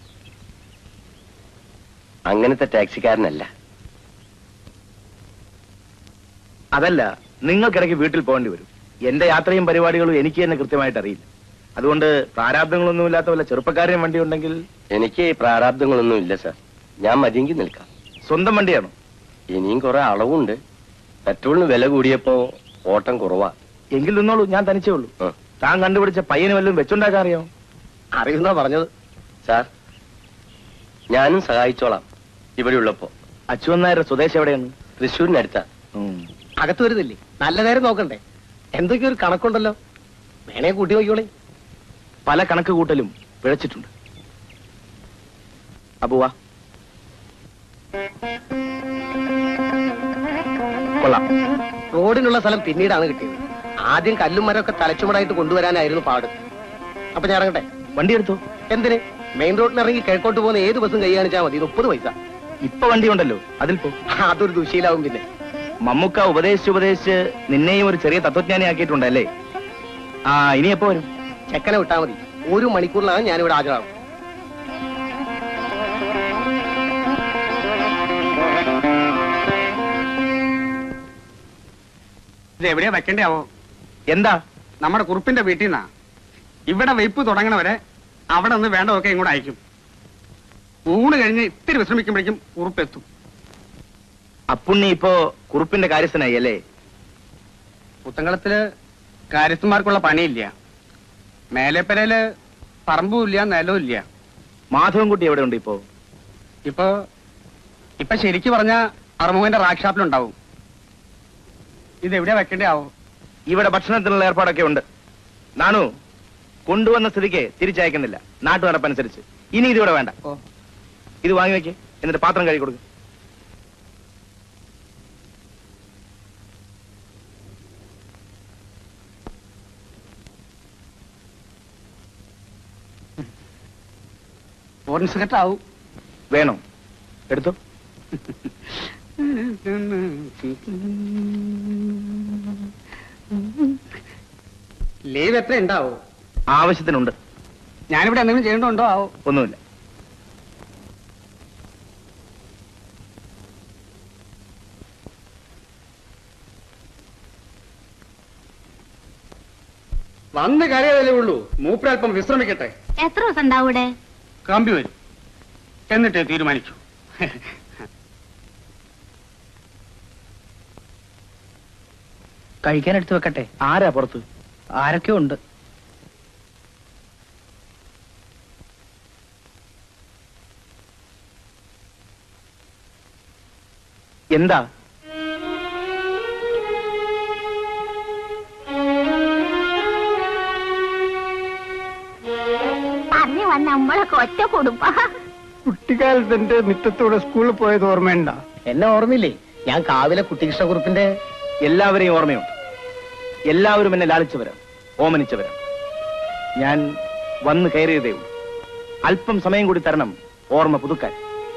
അങ്ങനത്തെ ടാക്സിക്കാരനല്ല അതല്ല നിങ്ങൾക്കിടയ്ക്ക് വീട്ടിൽ പോകേണ്ടി വരും എന്റെ യാത്രയും പരിപാടികളും എനിക്ക് തന്നെ കൃത്യമായിട്ട് അറിയില്ല അതുകൊണ്ട് പ്രാരാബ്ദങ്ങളൊന്നുമില്ലാത്ത വല്ല ചെറുപ്പക്കാരെയും വണ്ടി ഉണ്ടെങ്കിൽ എനിക്ക് പ്രാരാബ്ദങ്ങളൊന്നും ഇല്ല സാർ ഞാൻ മതിയെങ്കിൽ നിൽക്കാം സ്വന്തം വണ്ടിയാണോ ഇനിയും കുറെ അളവുണ്ട് പെട്രോളിന് വില കൂടിയപ്പോ ഓട്ടം കുറവാ എങ്കിൽ നിന്നോളൂ ഞാൻ തനിച്ചേ ഉള്ളൂ താൻ കണ്ടുപിടിച്ച പയ്യന് വല്ലതും വെച്ചുണ്ടാക്കാൻ അറിയാമോ അറിയുന്ന പറഞ്ഞത് സാർ ഞാനും സഹായിച്ചോളാം ഇവിടെ ഉള്ളപ്പോ അച്ചുവന്നായരുടെ സ്വദേശം എവിടെയാണ് തൃശ്ശൂരിനടുത്താ അകത്ത് വരുന്നില്ലേ നല്ല നേരം നോക്കണ്ടേ എന്തൊക്കെ ഒരു കണക്കുണ്ടല്ലോ വേണേ കൂട്ടി നോക്കിയോളെ പല കണക്ക് കൂട്ടലും പിഴച്ചിട്ടുണ്ട് അബുവാ കൊള്ളാം റോഡിനുള്ള സ്ഥലം പിന്നീടാണ് കിട്ടിയത് ആദ്യം കല്ലും മരമൊക്കെ തലച്ചുമടായിട്ട് കൊണ്ടുവരാനായിരുന്നു പാട് അപ്പൊ ഞാൻ ഇറങ്ങട്ടെ വണ്ടി എടുത്തു എന്തിന് മെയിൻ റോഡിൽ ഇറങ്ങി കിഴക്കോട്ട് പോകുന്ന ഏത് ബസ്സും കൈ കാണിച്ചാൽ മതി മുപ്പത് പൈസ ഇപ്പൊ വണ്ടി ഉണ്ടല്ലോ അതിൽ പോ അതൊരു ദുശീലാവും പിന്നെ മമ്മൂക്ക ഉപദേശിച്ച് ഉപദേശിച്ച് നിന്നെയും ഒരു ചെറിയ തത്വജ്ഞാനി ആക്കിയിട്ടുണ്ടല്ലേ ആ ഇനി എപ്പോ വരും ചെക്കനെ വിട്ടാൽ മതി ഒരു മണിക്കൂറിലാണ് ഞാനിവിടെ ഹാജരാകും ഇത് എവിടെയാ വെക്കേണ്ടാവോ എന്താ നമ്മുടെ കുറുപ്പിന്റെ വീട്ടിൽ നിന്നാ ഇവിടെ വെയ്പ്പ് തുടങ്ങണവരെ അവിടെ നിന്ന് വേണ്ടതൊക്കെ ഇങ്ങോട്ട് അയക്കും ഊണ് കഴിഞ്ഞ് ഇത്തിരി വിശ്രമിക്കുമ്പോഴേക്കും കുറുപ്പെത്തും അപ്പുണ്ണി ഇപ്പോ കുറുപ്പിന്റെ കാര്യസ്ഥനായി അല്ലേ പുത്തങ്കളത്തില് കാര്യസ്ഥന്മാർക്കുള്ള പണിയില്ല മേലെപ്പരയില് പറമ്പും ഇല്ല നിലവും ഇല്ല മാധവൻകുട്ടി എവിടെ ഉണ്ട് ഇപ്പോ ഇപ്പൊ ഇപ്പൊ ശരിക്ക് പറഞ്ഞ അറുമുഖന്റെ റാക്ക് ഷാപ്പിലുണ്ടാവും ഇത് എവിടെയാ വെക്കേണ്ടതാവോ ഇവിടെ ഭക്ഷണത്തിനുള്ള ഏർപ്പാടൊക്കെ ഉണ്ട് നാണു കൊണ്ടുവന്ന സ്ഥിതിക്ക് തിരിച്ചയക്കുന്നില്ല നാട്ടു നടപ്പനുസരിച്ച് ഇനി ഇതിവിടെ വേണ്ട ഇത് വാങ്ങി വെക്ക് എന്നിട്ട് പാത്രം കഴുകി കൊടുക്കും ഫോറിൻ സെക്രട്ടറി ആവും വേണോ എടുത്തോ ലീവ് എത്ര ഉണ്ടാവോ ആവശ്യത്തിനുണ്ട് ഞാനിവിടെ എന്തെങ്കിലും ചെയ്യേണ്ടതുണ്ടോ ആവോ ഒന്നുമില്ല വന്ന് കരയതല്ലേ ഉള്ളൂ മൂപ്പരൽപ്പം വിശ്രമിക്കട്ടെ എത്ര ദിവസം ഉണ്ടാവും ഇവിടെ കമ്പി വരും എന്നിട്ട് തീരുമാനിച്ചു കഴിക്കാൻ എടുത്തു വെക്കട്ടെ ആരാ പുറത്ത് ആരൊക്കെ ഉണ്ട് എന്താ പറഞ്ഞു വന്ന നമ്മളൊക്കെ ഒറ്റ കുടുംബ കുട്ടിക്കാലത്ത് എന്റെ മിറ്റത്തൂടെ സ്കൂളിൽ പോയത് ഓർമ്മയുണ്ടോ എന്നെ ഓർമ്മയില്ലേ ഞാൻ കാവിലെ കുട്ടികൃഷ്ണകുറുപ്പിന്റെ എല്ലാവരെയും ഓർമ്മയുണ്ട് എല്ലാവരും എന്നെ ലാളിച്ചവരാണ് ഓമനിച്ചവരാണ് ഞാൻ വന്ന് കയറിയതേ ഉള്ളൂ അല്പം സമയം കൂടി തരണം ഓർമ്മ പുതുക്കാൻ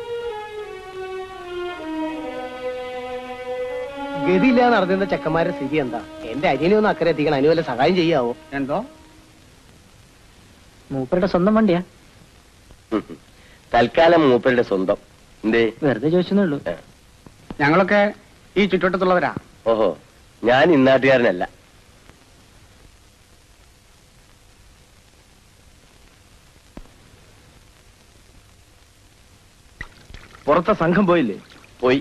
ഗതിയില്ലാതെ നടന്നിരുന്ന ചെക്കന്മാരുടെ സ്ഥിതി എന്താ എന്റെ അനിയനെ ഒന്ന് അക്കരെ എത്തിക്കണം അതിന് വല്ല സഹായം ചെയ്യാവോ എന്തോ മൂപ്പരുടെ സ്വന്തം വണ്ടിയാ തൽക്കാലം മൂപ്പരുടെ സ്വന്തം എന്തേ വെറുതെ ചോദിച്ചെന്നുള്ളൂ ഞങ്ങളൊക്കെ ഈ ചുറ്റുവട്ടത്തുള്ളവരാ ഓഹോ ഞാൻ ഇന്നാട്ടുകാരനല്ല പുറത്തെ സംഘം പോയില്ലേ പോയി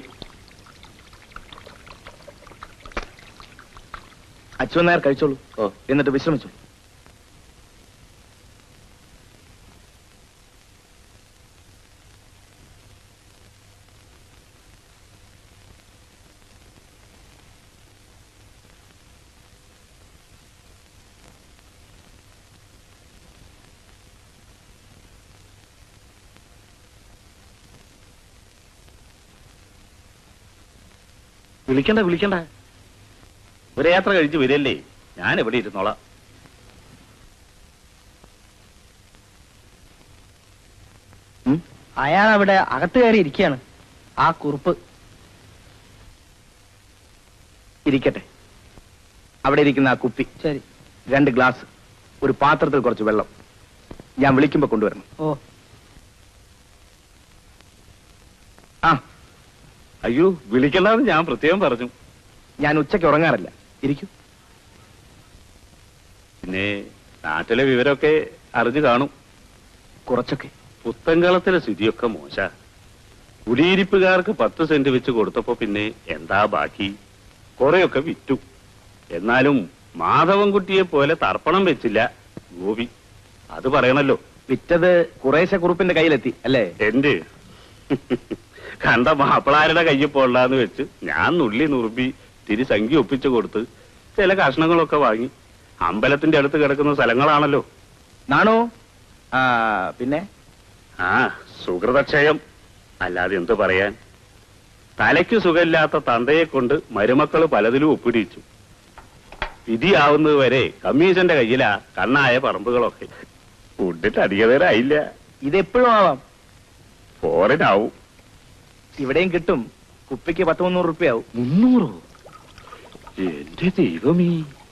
അച്യുവൻ നായർ കഴിച്ചോളൂ ഓ എന്നിട്ട് വിശ്രമിച്ചു വിളിക്കണ്ട വിളിക്കണ്ട ഒരു യാത്ര കഴിച്ച് വരില്ലേ ഞാൻ എവിടെ ഇരുന്നോളാം അയാൾ അവിടെ അകത്ത് കയറി ഇരിക്കുകയാണ് ആ കുറുപ്പ് ഇരിക്കട്ടെ അവിടെ ഇരിക്കുന്ന ആ കുപ്പി ശരി രണ്ട് ഗ്ലാസ് ഒരു പാത്രത്തിൽ കുറച്ച് വെള്ളം ഞാൻ വിളിക്കുമ്പോ കൊണ്ടുവരണം ഓ ആ അയ്യോ വിളിക്കണ്ടെന്ന് ഞാൻ പ്രത്യേകം പറഞ്ഞു ഞാൻ ഉച്ചയ്ക്ക് ഉറങ്ങാറില്ല ഇരിക്കൂ പിന്നെ നാട്ടിലെ വിവരമൊക്കെ അറിഞ്ഞു കാണും കുറച്ചൊക്കെ പുത്തങ്കളത്തിലെ സ്ഥിതിയൊക്കെ മോശ കുടിയിരിപ്പുകാർക്ക് പത്ത് സെന്റ് വെച്ച് കൊടുത്തപ്പോ പിന്നെ എന്താ ബാക്കി കുറെയൊക്കെ വിറ്റു എന്നാലും മാധവൻകുട്ടിയെ പോലെ തർപ്പണം വെച്ചില്ല ഗോപി അത് പറയണല്ലോ വിറ്റത് കുറേശ്ശെ കുറുപ്പിന്റെ കയ്യിലെത്തി അല്ലേ എന്റെ കണ്ട മാപ്പിളാരുടെ കയ്യിൽ പോളാന്ന് വെച്ച് ഞാൻ നുള്ളി നുറുമ്പി തിരി സംഖ്യ ഒപ്പിച്ചു കൊടുത്ത് ചില കഷ്ണങ്ങളൊക്കെ വാങ്ങി അമ്പലത്തിന്റെ അടുത്ത് കിടക്കുന്ന സ്ഥലങ്ങളാണല്ലോ നാണോ ആ പിന്നെ ആ സുഹൃതക്ഷയം അല്ലാതെ എന്തു പറയാൻ തലയ്ക്ക് സുഖമില്ലാത്ത തന്തയെ കൊണ്ട് മരുമക്കള് പലതിലും ഒപ്പിടിച്ചു വിധിയാവുന്നത് വരെ കമ്മീഷന്റെ കയ്യിലാ കണ്ണായ പറമ്പുകളൊക്കെ ഫുഡിട്ട് അധിക നേരമായില്ല ഇതെപ്പോഴും ആവാം ഫോറിനാവും ഇവിടെയും കിട്ടും കുപ്പിക്ക് പത്ത് മുന്നൂറ് റുപ്യാവും മുന്നൂറോ എന്റെ ദൈവമേ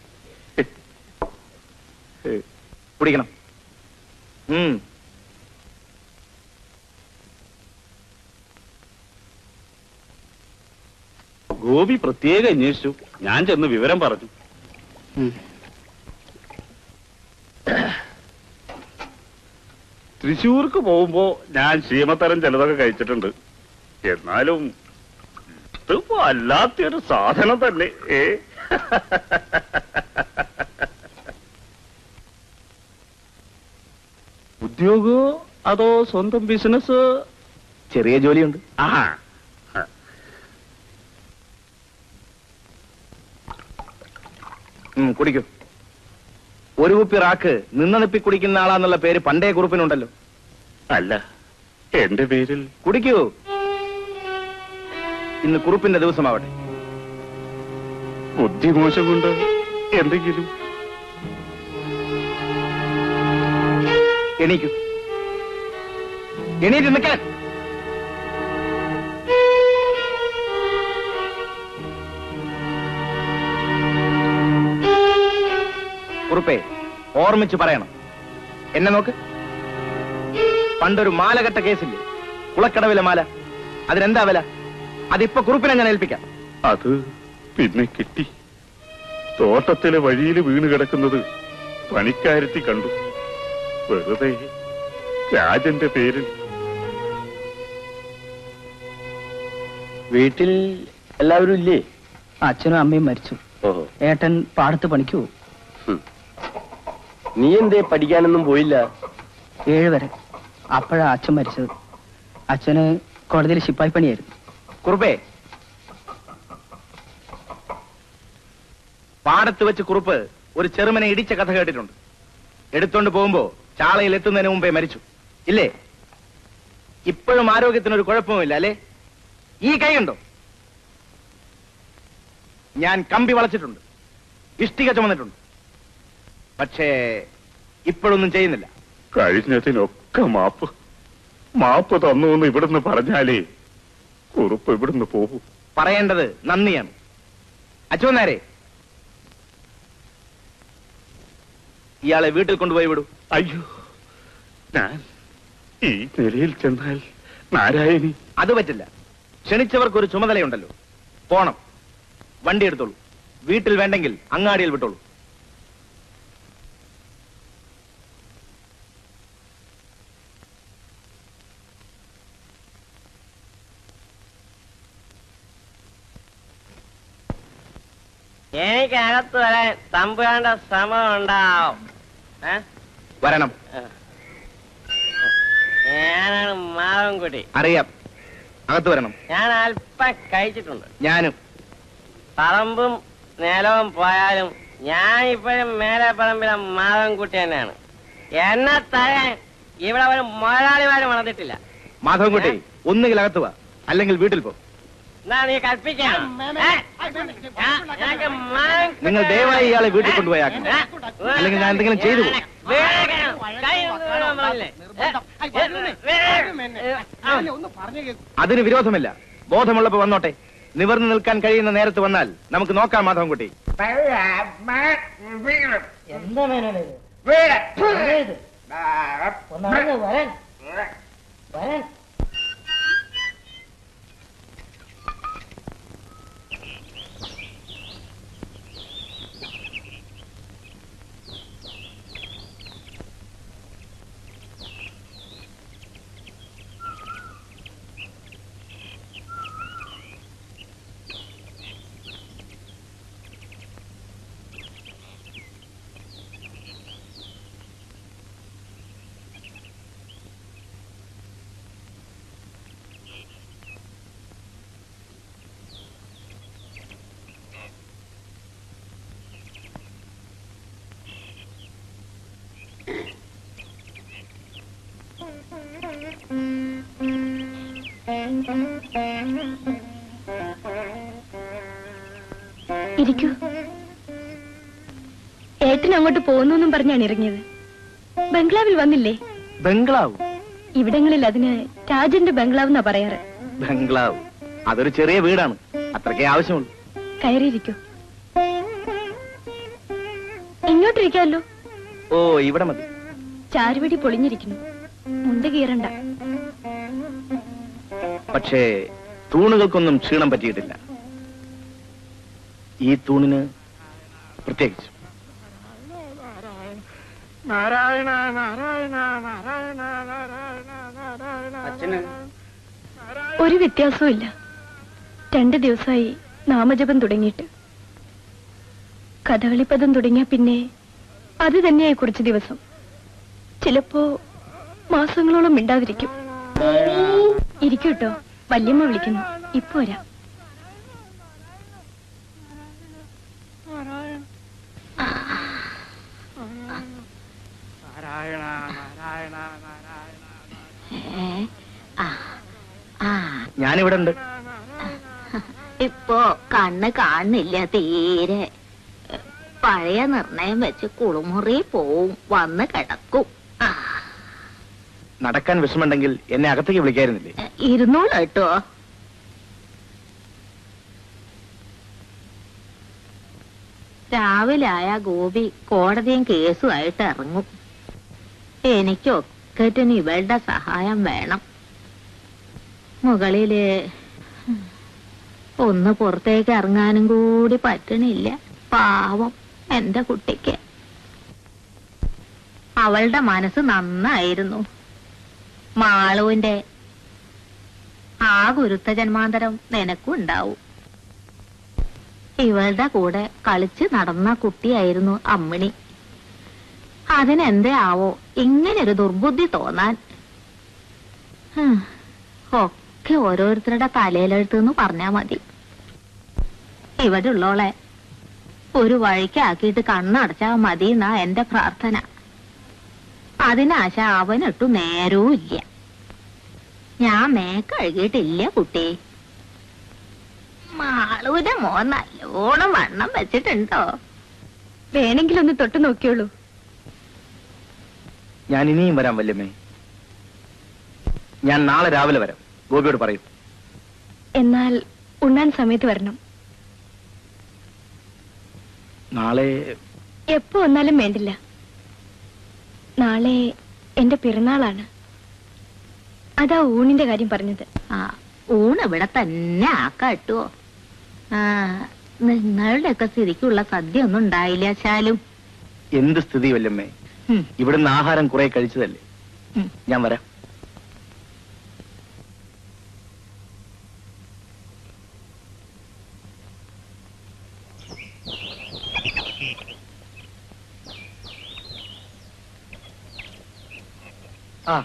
കുടിക്കണം ഉം ഗോപി പ്രത്യേകം അന്വേഷിച്ചു ഞാൻ ചെന്ന് വിവരം പറഞ്ഞു തൃശ്ശൂർക്ക് പോകുമ്പോ ഞാൻ ശീമത്തരം ചിലതൊക്കെ കഴിച്ചിട്ടുണ്ട് എന്നാലും ഇത് വല്ലാത്തൊരു സാധനം തന്നെ ഏ ഉദ്യോഗോ അതോ സ്വന്തം ബിസിനസ് ചെറിയ ജോലിയുണ്ട് ആ ഉം, കുടിക്കൂ ഒരു കുപ്പി റാക്ക് നിന്നണിപ്പി കുടിക്കുന്ന ആളാന്നുള്ള പേര് പണ്ടേ കുറുപ്പിനുണ്ടല്ലോ അല്ല എന്റെ പേരിൽ കുടിക്കൂ ഇന്ന് കുറുപ്പിന്റെ ദിവസമാവട്ടെ ബുദ്ധിമോശം കൊണ്ട് എന്തെങ്കിലും എണീക്കൂ എണീറ്റ് നിൽക്കാൻ കുറുപ്പേ ഓർമ്മിച്ച് പറയണം എന്നെ നോക്ക് പണ്ടൊരു മാല കെട്ട കേസില്ലേ കുളക്കടവിലെ മാല അതിനെന്താ വില അതിപ്പോ കുറുപ്പിനെ ഞാൻ ഏൽപ്പിക്കാം അത് പിന്നെ കിട്ടി തോട്ടത്തിലെ വഴിയിൽ വീണ് കിടക്കുന്നത് പണിക്കാരത്തി കണ്ടു വെറുതെ രാജന്റെ പേരിൽ വീട്ടിൽ എല്ലാവരും ഇല്ലേ അച്ഛനും അമ്മയും മരിച്ചു ഓഹോ ഏട്ടൻ പാടത്ത് പണിക്കൂ നീ എന്തേ പഠിക്കാനൊന്നും പോയില്ല ഏഴ് വരെ അപ്പോഴാ അച്ഛൻ മരിച്ചത് അച്ഛന് കോടതിയിൽ ശിപ്പായി പണിയായിരുന്നു കുറുപ്പേ പാടത്ത് വെച്ച് കുറുപ്പ് ഒരു ചെറുമനെ ഇടിച്ച കഥ കേട്ടിട്ടുണ്ട് എടുത്തോണ്ട് പോകുമ്പോ ചാളയിൽ എത്തുന്നതിന് മുമ്പേ മരിച്ചു ഇല്ലേ ഇപ്പോഴും ആരോഗ്യത്തിനൊരു കുഴപ്പവുമില്ല അല്ലേ ഈ കൈയുണ്ടോ ഞാൻ കമ്പി വളച്ചിട്ടുണ്ട് ഇഷ്ടിക ചുമന്നിട്ടുണ്ട് പക്ഷേ ഇപ്പോഴൊന്നും ചെയ്യുന്നില്ല കഴിഞ്ഞതിനൊക്കെ മാപ്പ് മാപ്പ് തന്നു എന്ന് ഇവിടുന്ന് പറഞ്ഞാലേ കുറുപ്പ് ഇവിടുന്ന് പോകൂ പറയേണ്ടത് നന്ദിയാണ് അച്ഛനാരെ ഇയാളെ വീട്ടിൽ കൊണ്ടുപോയി വിടൂ അയ്യോ ഞാൻ ഈ നിലയിൽ ചെന്നാൽ നാരായണി അത് പറ്റില്ല ക്ഷണിച്ചവർക്ക് ഒരു ചുമതലയുണ്ടല്ലോ പോണം വണ്ടി എടുത്തോളൂ വീട്ടിൽ വേണ്ടെങ്കിൽ അങ്ങാടിയിൽ വിട്ടോളൂ എനിക്ക് അകത്ത് വരാൻ തമ്പുരാന്റെ ശ്രമം ഉണ്ടാവും ഏ? വരണം ഞാനാണ് മാവൻകുട്ടി അറിയാം അകത്ത് വരണം ഞാൻ അല്പം കഴിച്ചിട്ടുണ്ട് ഞാനും പറമ്പും നിലവും പോയാലും ഞാൻ ഇപ്പോഴും മേലെ പറമ്പിലെ മാവൻകുട്ടി തന്നെയാണ് എന്നെ തരാൻ ഇവിടെ ഒരു മുതലാളിമാരും വളർന്നിട്ടില്ല മാധവൻകുട്ടി ഒന്നുകിൽ അകത്ത് വാ അല്ലെങ്കിൽ വീട്ടിൽ പോ എന്നാ നീ കൽപ്പിക്കണം ഏ? ഞാൻ- എനിക്ക് മാവൻകുട്ടി നിങ്ങൾ ദയവായി ഇയാളെ വീട്ടിൽ കൊണ്ടുപോയാക്കണം അല്ലെങ്കിൽ ഞാൻ എന്തെങ്കിലും ചെയ്തു പോകും വേഗം കൈ ഒന്ന് വീഴാൻ പാടില്ലേ? ഏ? അതിന് വിരോധമില്ല ബോധമുള്ളപ്പോ വന്നോട്ടെ നിവർന്നു നിൽക്കാൻ കഴിയുന്ന നേരത്ത് വന്നാൽ നമുക്ക് നോക്കാം മാധവൻകുട്ടി എന്താ മേനോനെ ഇത്? ഒന്നറിഞ്ഞ് വരാൻ വരാൻ ഇരിക്കൂ ഏട്ടൻ അങ്ങോട്ട് പോകുന്നു പറഞ്ഞാണ് ഇറങ്ങിയത് ബംഗ്ലാവിൽ വന്നില്ലേ ബംഗ്ലാവ് ഇവിടങ്ങളിൽ അതിന് രാജന്റെ ബംഗ്ലാവ് എന്നാ പറയാറ് ബംഗ്ലാവ് അതൊരു ചെറിയ വീടാണ് അത്രയ്ക്കേ ആവശ്യമുള്ളൂ കയറിയിരിക്കൂ ഇങ്ങോട്ടിരിക്കാമല്ലോ ഓ ഇവിടെ മതി ചാരുവടി പൊളിഞ്ഞിരിക്കുന്നു മുണ്ട് കീറണ്ട പക്ഷേ തൂണുകൾക്കൊന്നും ക്ഷീണം പറ്റിയിട്ടില്ല ഈ തൂണിന് പ്രത്യേകിച്ച് നാരായണ നാരായണ നാരായണ നാരായണ നാരായണ അച്ഛന് ഒരു വ്യത്യാസവും ഇല്ല രണ്ട് ദിവസമായി നാമജപം തുടങ്ങിയിട്ട് കഥകളിപ്പദം തുടങ്ങിയ പിന്നെ അത് തന്നെയായി കുറച്ച് ദിവസം ചിലപ്പോ മാസങ്ങളോളം മിണ്ടാതിരിക്കും ഇരിക്കൂട്ടോ വല്യമ്മ വിളിക്കുന്നു ഇപ്പൊ വരാം നാരായണ നാരായണ നാരായണ ഏ? ഞാനിവിടെ ഉണ്ട് ഇപ്പോ കണ്ണ് കാണുന്നില്ല തീരെ പഴയ നിർണയം വെച്ച് കുളിമുറി പോവും വന്ന് കിടക്കും ആ, നടക്കാൻ വിഷമുണ്ടെങ്കിൽ എന്നെ അകത്തേക്ക് വിളിക്കായിരുന്നില്ലേ ഇരുന്നോളൂ കേട്ടോ രാവിലെ ആയ ഗോപി കോടതിയും കേസുമായിട്ട് ഇറങ്ങും എനിക്കൊക്കറ്റിന് ഇവളുടെ സഹായം വേണം മുകളില് ഒന്ന് പുറത്തേക്ക് ഇറങ്ങാനും കൂടി പറ്റണില്ല പാവം എന്റെ കുട്ടിക്ക് അവളുടെ മനസ്സ് നന്നായിരുന്നു മാളുവിന്റെ ആ ഗുരുത്ത ജന്മാന്തരം നിനക്കും ഉണ്ടാവും ഇവളുടെ കൂടെ കളിച്ച് നടന്ന കുട്ടിയായിരുന്നു അമ്മിണി അതിനെന്തേ ആവോ ഇങ്ങനൊരു ദുർബുദ്ധി തോന്നാൻ ഹും, ഒക്കെ ഓരോരുത്തരുടെ തലയിലെഴുത്തെന്ന് പറഞ്ഞാ മതി ഇവിടെ ഉള്ളോളെ ഒരു വഴിക്കാക്കിയിട്ട് കണ്ണടച്ചാ മതി എന്നാ എന്റെ പ്രാർത്ഥന അതിനാശ അവനിട്ടു നേരവും ഇല്ല ഞാൻ മേക്കഴുകിയിട്ടില്ല കുട്ടി മാളൂന്റെ മോൻ നല്ലോണം വണ്ണം വെച്ചിട്ടുണ്ടോ വേണമെങ്കിലൊന്ന് തൊട്ട് നോക്കിയോളൂ ഞാൻ ഇനിയും വരാം വല്യമ്മേ ഞാൻ നാളെ രാവിലെ വരാം ഗോപിയോട് പറയും എന്നാൽ ഉണ്ണാൻ സമയത്ത് വരണം നാളെ എപ്പോ വന്നാലും വേണ്ടില്ല നാളെ എന്റെ പിറന്നാളാണ് അതാ ഊണിന്റെ കാര്യം പറഞ്ഞത് ആ ഊണ് ഇവിടെ തന്നെ ആക്കാട്ടോ ആ നിങ്ങളുടെ ഒക്കെ സ്ഥിതിക്കുള്ള സദ്യ ഒന്നും ഉണ്ടായില്ല ശാലും എന്ത് സ്ഥിതി വല്യമ്മേ ഉം. ഇവിടുന്ന് ആഹാരം കുറെ കഴിച്ചതല്ലേ ഉം. ഞാൻ വരാം ആ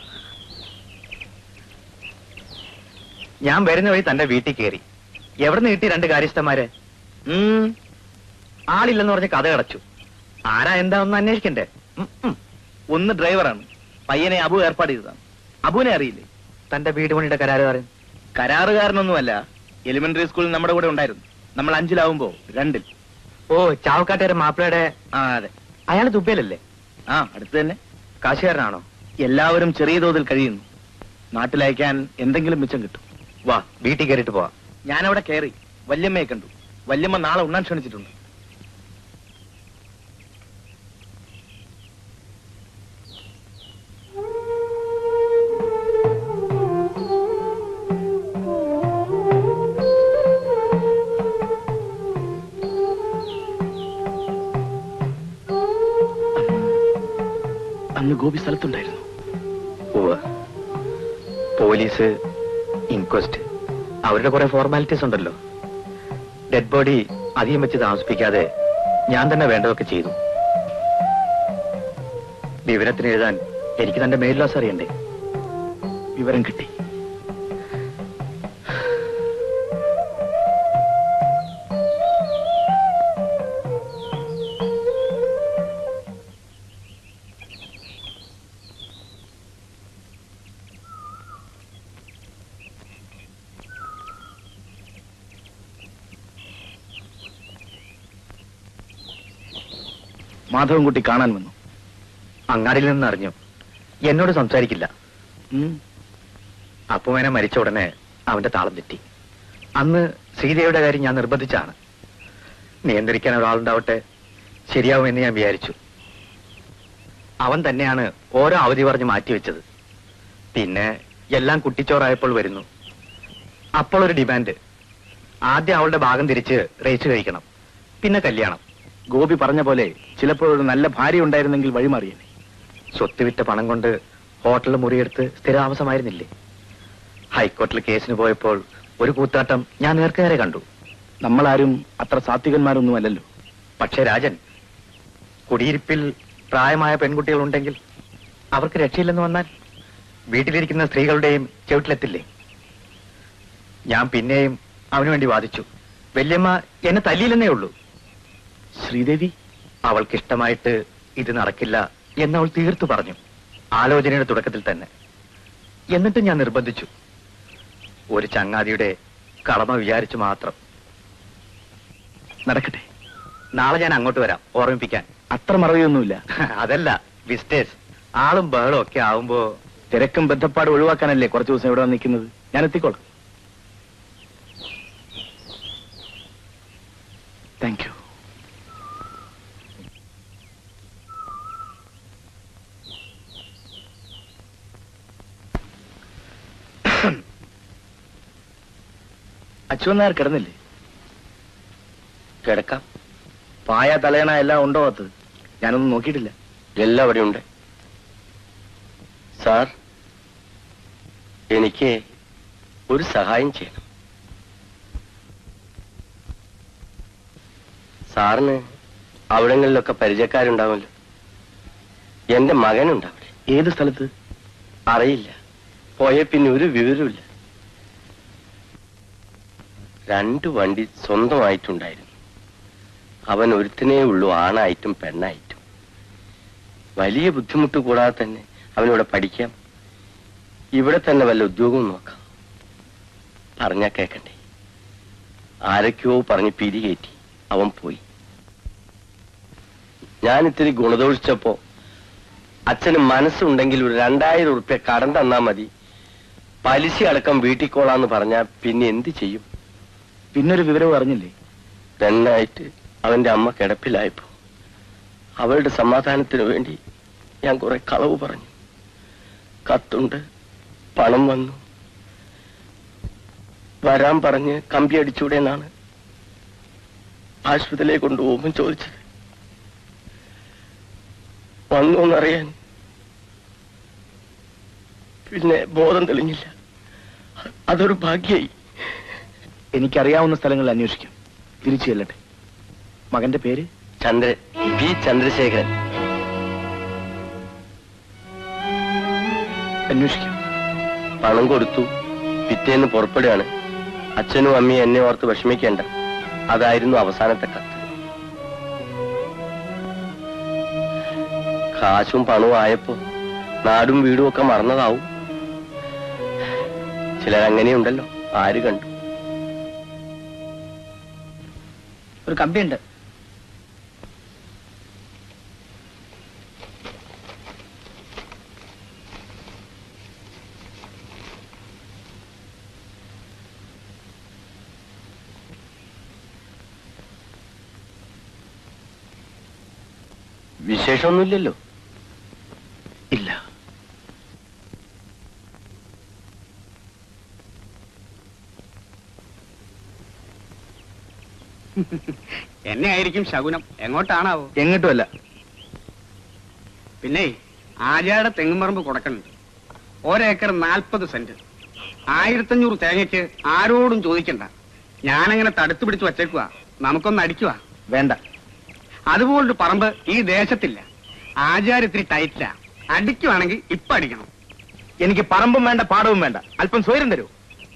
ഞാൻ വരുന്ന വഴി തന്റെ വീട്ടിൽ കയറി എവിടെ നിന്ന് കിട്ടി രണ്ട് കാര്യസ്ഥന്മാരെ ഉം, ആളില്ലെന്ന് പറഞ്ഞ് കഥ അടച്ചു ആരാ എന്താ ഒന്ന് അന്വേഷിക്കണ്ടേ ഉം, ഉം. ഒന്ന് ഡ്രൈവറാണ് പയ്യനെ അബു ഏർപ്പാട് ചെയ്തതാണ് അബുവിനെ അറിയില്ലേ തന്റെ വീട് പണിയുടെ കരാറ് പറയും കരാറുകാരനൊന്നുമല്ല എലിമെന്ററി സ്കൂളിൽ നമ്മുടെ കൂടെ ഉണ്ടായിരുന്നു നമ്മൾ അഞ്ചിലാവുമ്പോ രണ്ടിൽ ഓ ചാവക്കാട്ടുകാരൻ മാപ്പിളയുടെ ആ അതെ അയാൾ ദുബൈയിലല്ലേ ആ അടുത്ത് തന്നെ കാശുകാരനാണോ എല്ലാവരും ചെറിയ തോതിൽ കഴിയുന്നു നാട്ടിലയക്കാൻ എന്തെങ്കിലും മിച്ചം കിട്ടും വാ വീട്ടിൽ കയറിയിട്ട് പോവാ ഞാനവിടെ കയറി വല്യമ്മയെ കണ്ടു വല്യമ്മ നാളെ ഉണ്ണാൻ ക്ഷണിച്ചിട്ടുണ്ട് അന്ന് ഗോപി സ്ഥലത്തുണ്ടായിരുന്നു ഉവ്വ്. പോലീസ് ഇൻക്വസ്റ്റ് അവരുടെ കുറെ ഫോർമാലിറ്റീസ് ഉണ്ടല്ലോ ഡെഡ് ബോഡി അധികം വെച്ച് താമസിപ്പിക്കാതെ ഞാൻ തന്നെ വേണ്ടതൊക്കെ ചെയ്തു വിവരത്തിന് എഴുതാൻ എനിക്ക് തന്റെ മേൽലോസ് അറിയണ്ടേ വിവരം കിട്ടി മാധവൻകുട്ടി കാണാൻ വന്നു അങ്ങാടിയിൽ നിന്ന് അറിഞ്ഞു എന്നോട് സംസാരിക്കില്ല ഉം. അപ്പുമേനെ മരിച്ച ഉടനെ അവന്റെ താളം തെറ്റി അന്ന് ശ്രീദേവിയുടെ കാര്യം ഞാൻ നിർബന്ധിച്ചാണ് നിയന്ത്രിക്കാൻ ഒരാളുണ്ടാവട്ടെ ശരിയാവുമെന്ന് ഞാൻ വിചാരിച്ചു അവൻ തന്നെയാണ് ഓരോ അവധി പറഞ്ഞ് മാറ്റിവെച്ചത് പിന്നെ എല്ലാം കുട്ടിച്ചോറായപ്പോൾ വരുന്നു അപ്പോൾ ഒരു ഡിമാൻഡ് ആദ്യം അവളുടെ ഭാഗം തിരിച്ച് റേസ് കഴിക്കണം പിന്നെ കല്യാണം ഗോപി പറഞ്ഞ പോലെ ചിലപ്പോൾ ഒരു നല്ല ഭാര്യ ഉണ്ടായിരുന്നെങ്കിൽ വഴിമാറിയേനെ സ്വത്ത് വിറ്റ പണം കൊണ്ട് ഹോട്ടലിൽ മുറിയെടുത്ത് സ്ഥിരതാമസമായിരുന്നില്ലേ ഹൈക്കോടതിയിൽ കേസിന് പോയപ്പോൾ ഒരു കൂത്താട്ടം ഞാൻ നേർക്കുനേരെ കണ്ടു നമ്മളാരും അത്ര സാത്വികന്മാരൊന്നും അല്ലല്ലോ പക്ഷേ രാജൻ കുടിയിരിപ്പിൽ പ്രായമായ പെൺകുട്ടികൾ ഉണ്ടെങ്കിൽ അവർക്ക് രക്ഷയില്ലെന്ന് വന്നാൽ വീട്ടിലിരിക്കുന്ന സ്ത്രീകളുടെയും ചവിട്ടിലെത്തില്ലേ ഞാൻ പിന്നെയും അവനു വേണ്ടി വാദിച്ചു വല്യമ്മ എന്നെ തല്ലിയില്ലെന്നേ ഉള്ളൂ ശ്രീദേവി അവൾക്കിഷ്ടമായിട്ട് ഇത് നടക്കില്ല എന്നവൾ തീർത്തു പറഞ്ഞു ആലോചനയുടെ തുടക്കത്തിൽ തന്നെ എന്നിട്ട് ഞാൻ നിർബന്ധിച്ചു ഒരു ചങ്ങാതിയുടെ കടമ വിചാരിച്ചു മാത്രം നടക്കട്ടെ നാളെ ഞാൻ അങ്ങോട്ട് വരാം ഓർമ്മിപ്പിക്കാൻ അത്ര മറവിയൊന്നുമില്ല അതല്ല വിസ്റ്റേഴ്സ് ആളും ബഹളും ഒക്കെ ആവുമ്പോ തിരക്കും ബന്ധപ്പാട് ഒഴിവാക്കാനല്ലേ കുറച്ച് ദിവസം ഇവിടെ വന്ന് നിൽക്കുന്നത് ഞാൻ എത്തിക്കോളാം താങ്ക് യു അച്യുവൻ നായർ കിടന്നില്ലേ കിടക്കാം പായ തലയണ എല്ലാം ഉണ്ടോ അത് ഞാനൊന്നും നോക്കിയിട്ടില്ല എല്ലാം അവിടെ ഉണ്ട് സാർ എനിക്ക് ഒരു സഹായം ചെയ്യണം സാറിന് അവിടങ്ങളിലൊക്കെ പരിചയക്കാരുണ്ടാവുമല്ലോ എന്റെ മകനുണ്ട് അവിടെ ഏത് സ്ഥലത്ത് അറിയില്ല പോയ പിന്നെ ഒരു വിവരമില്ല രണ്ടു വണ്ടി സ്വന്തമായിട്ടുണ്ടായിരുന്നു അവൻ ഒരുത്തനേ ഉള്ളൂ ആണായിട്ടും പെണ്ണായിട്ടും വലിയ ബുദ്ധിമുട്ട് കൂടാതെ തന്നെ അവനിവിടെ പഠിക്കാം ഇവിടെ തന്നെ വല്ല ഉദ്യോഗവും നോക്കാം പറഞ്ഞാ കേക്കണ്ടേ ആരൊക്കെയോ പറഞ്ഞ് പിരികേറ്റി അവൻ പോയി ഞാൻ ഇത്തിരി ഗുണദോഷിച്ചപ്പോ അച്ഛന് മനസ്സുണ്ടെങ്കിൽ ഒരു രണ്ടായിരം ഉറുപ്യ കടം തന്നാ മതി പലിശ അടക്കം വീട്ടിക്കോളാന്ന് പറഞ്ഞാ പിന്നെ എന്ത് ചെയ്യും പിന്നൊരു വിവരവും അറിഞ്ഞില്ലേ രണ്ടായിട്ട് അവന്റെ അമ്മ കിടപ്പിലായപ്പോ അവളുടെ സമാധാനത്തിന് വേണ്ടി ഞാൻ കുറെ കളവ് പറഞ്ഞു കത്തുണ്ട് പണം വന്നു വരാൻ പറഞ്ഞ് കമ്പി അടിച്ചൂടെ എന്നാണ് ആശുപത്രിയിലേക്ക് കൊണ്ടുപോകുമ്പോൾ ചോദിച്ചത് വന്നു എന്നറിയാൻ പിന്നെ ബോധം തെളിഞ്ഞില്ല അതൊരു ഭാഗ്യായി എനിക്കറിയാവുന്ന സ്ഥലങ്ങളിൽ അന്വേഷിക്കാം തിരിച്ചു ചെല്ലട്ടെ മകന്റെ പേര് ചന്ദ്രൻ പി ചന്ദ്രശേഖരൻ അന്വേഷിക്കാം പണം കൊടുത്തു പിറ്റേന്ന് പുറപ്പെടുകയാണ് അച്ഛനും അമ്മയും എന്നെ ഓർത്ത് വിഷമിക്കേണ്ട അതായിരുന്നു അവസാനത്തെ കത്ത് കാശും പണവും ആയപ്പോ നാടും വീടും ഒക്കെ മറന്നതാവും ചിലരങ്ങനെയുണ്ടല്ലോ ആര് കണ്ടു ഒരു കമ്പിയുണ്ട് വിശേഷമൊന്നുമില്ലല്ലോ ഇല്ല എന്നെ ആയിരിക്കും ശകുനം എങ്ങോട്ടാണാവോ എങ്ങോട്ടുമല്ല പിന്നെ ആചാരുടെ തെങ്ങുംപറമ്പ് കൊടുക്കണുണ്ട് ഒരേക്കർ നാൽപ്പത് സെന്റ് ആയിരത്തഞ്ഞൂറ് തേങ്ങയ്ക്ക് ആരോടും ചോദിക്കണ്ട ഞാനങ്ങനെ തടുത്തു പിടിച്ച് വച്ചേക്കുക നമുക്കൊന്ന് അടിക്കുക വേണ്ട അതുപോലൊരു പറമ്പ് ഈ ദേശത്തില്ല ആചാര്യത്തിരി ടൈറ്റില്ല അടിക്കുവാണെങ്കിൽ ഇപ്പൊ അടിക്കണം എനിക്ക് പറമ്പും വേണ്ട പാടവും വേണ്ട അല്പം സ്വൈരം തരൂ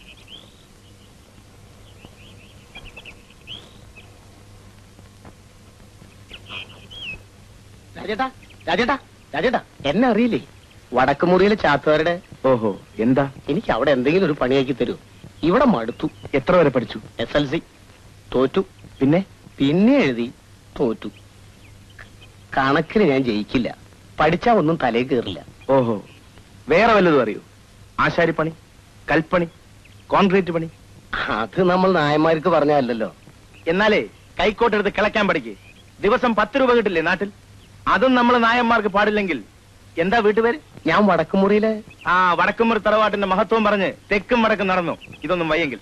രാജേട്ടാ രാജേട്ടാ രാജേട്ടാ എന്നെ അറിയില്ലേ വടക്കുമുറിയിലെ ചാത്തുകാരുടെ ഓഹോ എന്താ എനിക്ക് അവിടെ എന്തെങ്കിലും ഒരു പണിയാക്കി തരൂ ഇവിടെ മടുത്തു എത്ര വരെ പഠിച്ചു എസ് എൽ സി തോറ്റു പിന്നെ പിന്നെ എഴുതി തോറ്റു കണക്കിന് ഞാൻ ജയിക്കില്ല പഠിച്ചാ ഒന്നും തലേ കയറില്ല ഓഹോ വേറെ വല്ലതും അറിയൂ ആശാരിപ്പണി കൽപ്പണി കോൺക്രീറ്റ് പണി അത് നമ്മൾ നായന്മാർക്ക് പറഞ്ഞല്ലോ എന്നാലേ കൈക്കോട്ടെടുത്ത് കിളയ്ക്കാൻ പഠിക്കേ ദിവസം പത്ത് രൂപ കിട്ടില്ലേ നാട്ടിൽ അതും നമ്മൾ നായന്മാർക്ക് പാടില്ലെങ്കിൽ എന്താ വീട്ടുപേര് ഞാൻ വടക്കുമുറിയിലെ ആ വടക്കുമുറി തറവാട്ടിന്റെ മഹത്വം പറഞ്ഞ് തെക്കും വടക്കും നടന്നു ഇതൊന്നും വയ്യെങ്കിൽ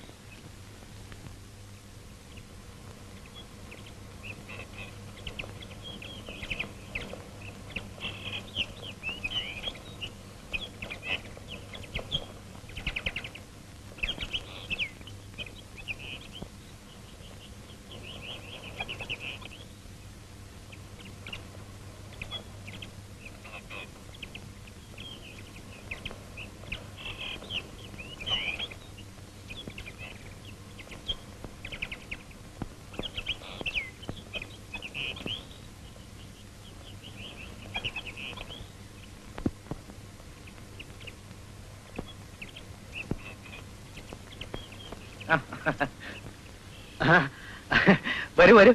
ആ, വരൂ വരൂ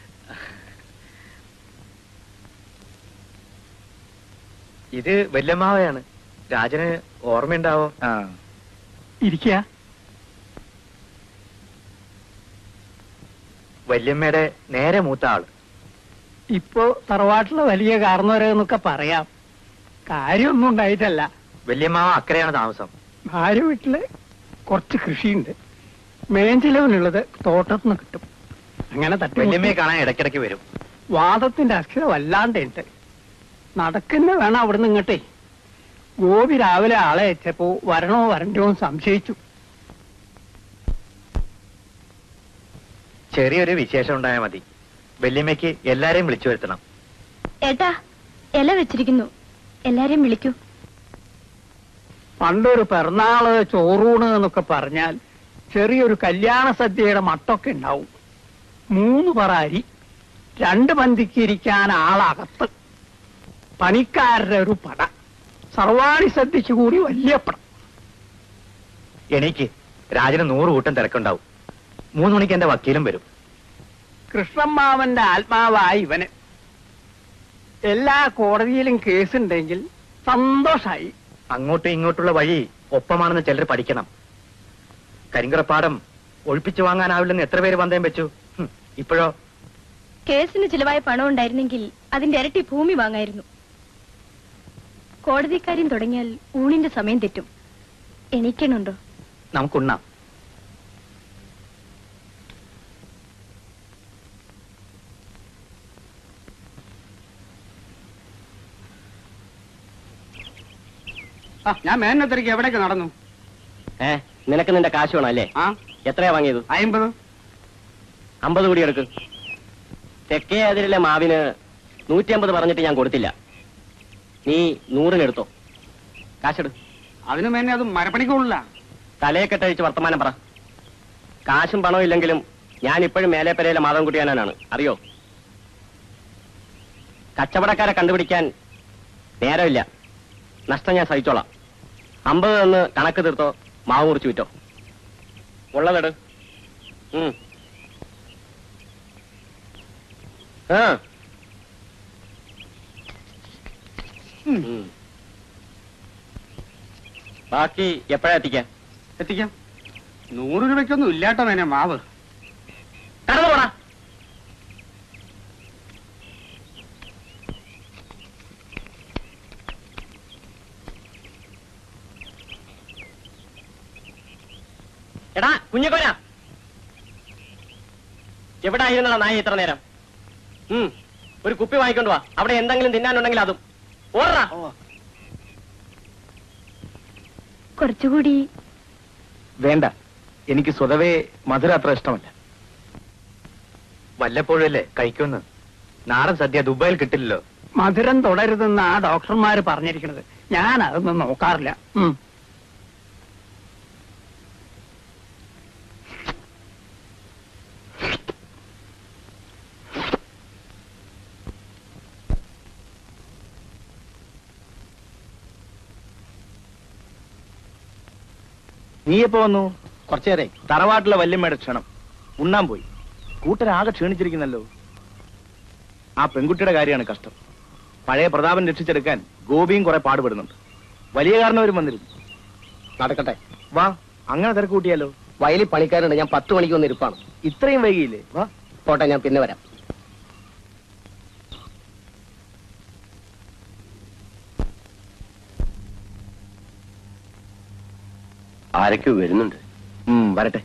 ഇത് വല്യമ്മാവയാണ് രാജന് ഓർമ്മയുണ്ടാവോ ആ ഇരിക്കുക വല്യമ്മയുടെ നേരെ മൂത്ത ആള് ഇപ്പോ തറവാട്ടിലെ വലിയ കാരണവരെന്നൊക്കെ പറയാം കാര്യമൊന്നും ഉണ്ടായിട്ടല്ല വല്യമ്മാവ അക്കരെയാണ് താമസം ഭാര്യ വീട്ടില് കുറച്ച് കൃഷിയുണ്ട് മേഞ്ചിലവിനുള്ളത് തോട്ടത്തിൽ നിന്ന് കിട്ടും അങ്ങനെ തട്ടി വല്യമ്മയെ കാണാൻ ഇടയ്ക്കിടയ്ക്ക് വരും വാദത്തിന്റെ അക്ഷര വല്ലാണ്ടുണ്ട് നടക്കുന്ന വേണം അവിടുന്ന് ഇങ്ങോട്ടേ ഗോപി രാവിലെ ആളെ അയച്ചപ്പോ വരണോ വരണ്ടോ എന്ന് സംശയിച്ചു ചെറിയൊരു വിശേഷം ഉണ്ടായാൽ മതി വല്യമ്മയ്ക്ക് എല്ലാരെയും വിളിച്ചു വരുത്തണം ഏട്ടാ ഇല വെച്ചിരിക്കുന്നു എല്ലാരെയും വിളിക്കൂ പണ്ടൊരു പിറന്നാള് ചോറൂണ് എന്നൊക്കെ പറഞ്ഞാൽ ചെറിയൊരു കല്യാണ സദ്യയുടെ മട്ടൊക്കെ ഉണ്ടാവും മൂന്ന് പറ അരി രണ്ട് പന്തിക്ക് ഇരിക്കാൻ ആളകത്ത് പണിക്കാരുടെ ഒരു പട സർവാണി സദ്യക്ക് കൂടി വലിയ പടം എനിക്ക് രാജന് നൂറ് കൂട്ടം തിരക്കുണ്ടാവും മൂന്ന് മണിക്ക് എന്റെ വക്കീലും വരും കൃഷ്ണമ്മാവന്റെ ആത്മാവായി ഇവന് എല്ലാ കോടതിയിലും കേസുണ്ടെങ്കിൽ സന്തോഷായി അങ്ങോട്ടും ഇങ്ങോട്ടുള്ള വഴി ഒപ്പമാണെന്ന് ചിലർ പഠിക്കണം കരിങ്കറപ്പാടം ഒഴിപ്പിച്ചു വാങ്ങാനാവില്ലെന്ന് എത്ര പേര് പന്തയം വെച്ചു ഹും, ഇപ്പോഴോ കേസിന് ചിലവായ പണം ഉണ്ടായിരുന്നെങ്കിൽ അതിന്റെ ഇരട്ടി ഭൂമി വാങ്ങായിരുന്നു കോടതിക്കാര്യം തുടങ്ങിയാൽ ഊണിന്റെ സമയം തെറ്റും എണീക്കണുണ്ടോ നമുക്കുണ്ണാം ആ ഞാൻ മേനത്തിരിക്ക് എവിടേക്ക് നടന്നു ഏ നിനക്ക് നിന്റെ കാശ് വേണം അല്ലേ ആ എത്രയാ വാങ്ങിയത് അമ്പത് അമ്പത് കൂടി എടുക്ക് തെക്കേ അതിരിലെ മാവിന് നൂറ്റി അമ്പത് പറഞ്ഞിട്ട് ഞാൻ കൊടുത്തില്ല നീ നൂറിനെടുത്തോ കാശെടു അതിന് മേനെ അത് മരപ്പണിക്കുള്ള തലയെ കെട്ടഴിച്ച് വർത്തമാനം പറ കാശും പണവും ഇല്ലെങ്കിലും ഞാൻ ഇപ്പോഴും മേലേപ്പരയിലെ മാധവൻകുട്ടിയാനാണ് അറിയോ കച്ചവടക്കാരെ കണ്ടുപിടിക്കാൻ നേരമില്ല നഷ്ടം ഞാൻ സഹിച്ചോളാം അമ്പത് എന്ന് കണക്ക് തീർത്തോ മാവ് മുറിച്ച് വിറ്റോ ഉള്ളതെട് ഉം. ആ ഉം. ബാക്കി എപ്പോഴാ എത്തിക്കാൻ എത്തിക്കാം നൂറ് രൂപയ്ക്കൊന്നും ഇല്ലാട്ടോ മേനെ മാവ് കടന്നു പോടാ എടാ കുഞ്ഞിക്കോന എവിടെ ആയിരുന്നടാ നായ ഇത്ര നേരം ഉം ഒരു കുപ്പി വാങ്ങിക്കൊണ്ട് വാ അവിടെ എന്തെങ്കിലും തിന്നാനുണ്ടെങ്കിൽ അതും ഓടാ കുറച്ചുകൂടി വേണ്ട എനിക്ക് സ്വതവേ മധുര അത്ര ഇഷ്ടമല്ല വല്ലപ്പോഴല്ലേ കഴിക്കുമെന്ന് നാടൻ സദ്യ ദുബായിൽ കിട്ടില്ലല്ലോ മധുരം തുടരുതെന്ന് ആ ഡോക്ടർമാര് പറഞ്ഞിരിക്കുന്നത് ഞാൻ അതൊന്നും നോക്കാറില്ല ഉം. നീ എപ്പോ വന്നു കുറച്ചേരെ തറവാട്ടിലെ വല്യമ്മയുടെ ക്ഷണം ഉണ്ണാൻ പോയി കൂട്ടരാകെ ക്ഷീണിച്ചിരിക്കുന്നല്ലോ ആ പെൺകുട്ടിയുടെ കാര്യമാണ് കഷ്ടം പഴയ പ്രതാപൻ രക്ഷിച്ചെടുക്കാൻ ഗോപിയും കുറെ പാടുപെടുന്നുണ്ട് വലിയ കാരണവരും വന്നിരുന്നു നടക്കട്ടെ വാ അങ്ങനെ തിരക്ക് കൂട്ടിയാലോ വയലിൽ പണിക്കാരുണ്ട് ഞാൻ പത്ത് മണിക്ക് വന്ന് ഇരിപ്പാണ് ഇത്രയും വൈകിയില്ലേ വാ പോട്ടെ ഞാൻ പിന്നെ വരാം ആരൊക്കെ വരുന്നുണ്ട് ഉം, വരട്ടെ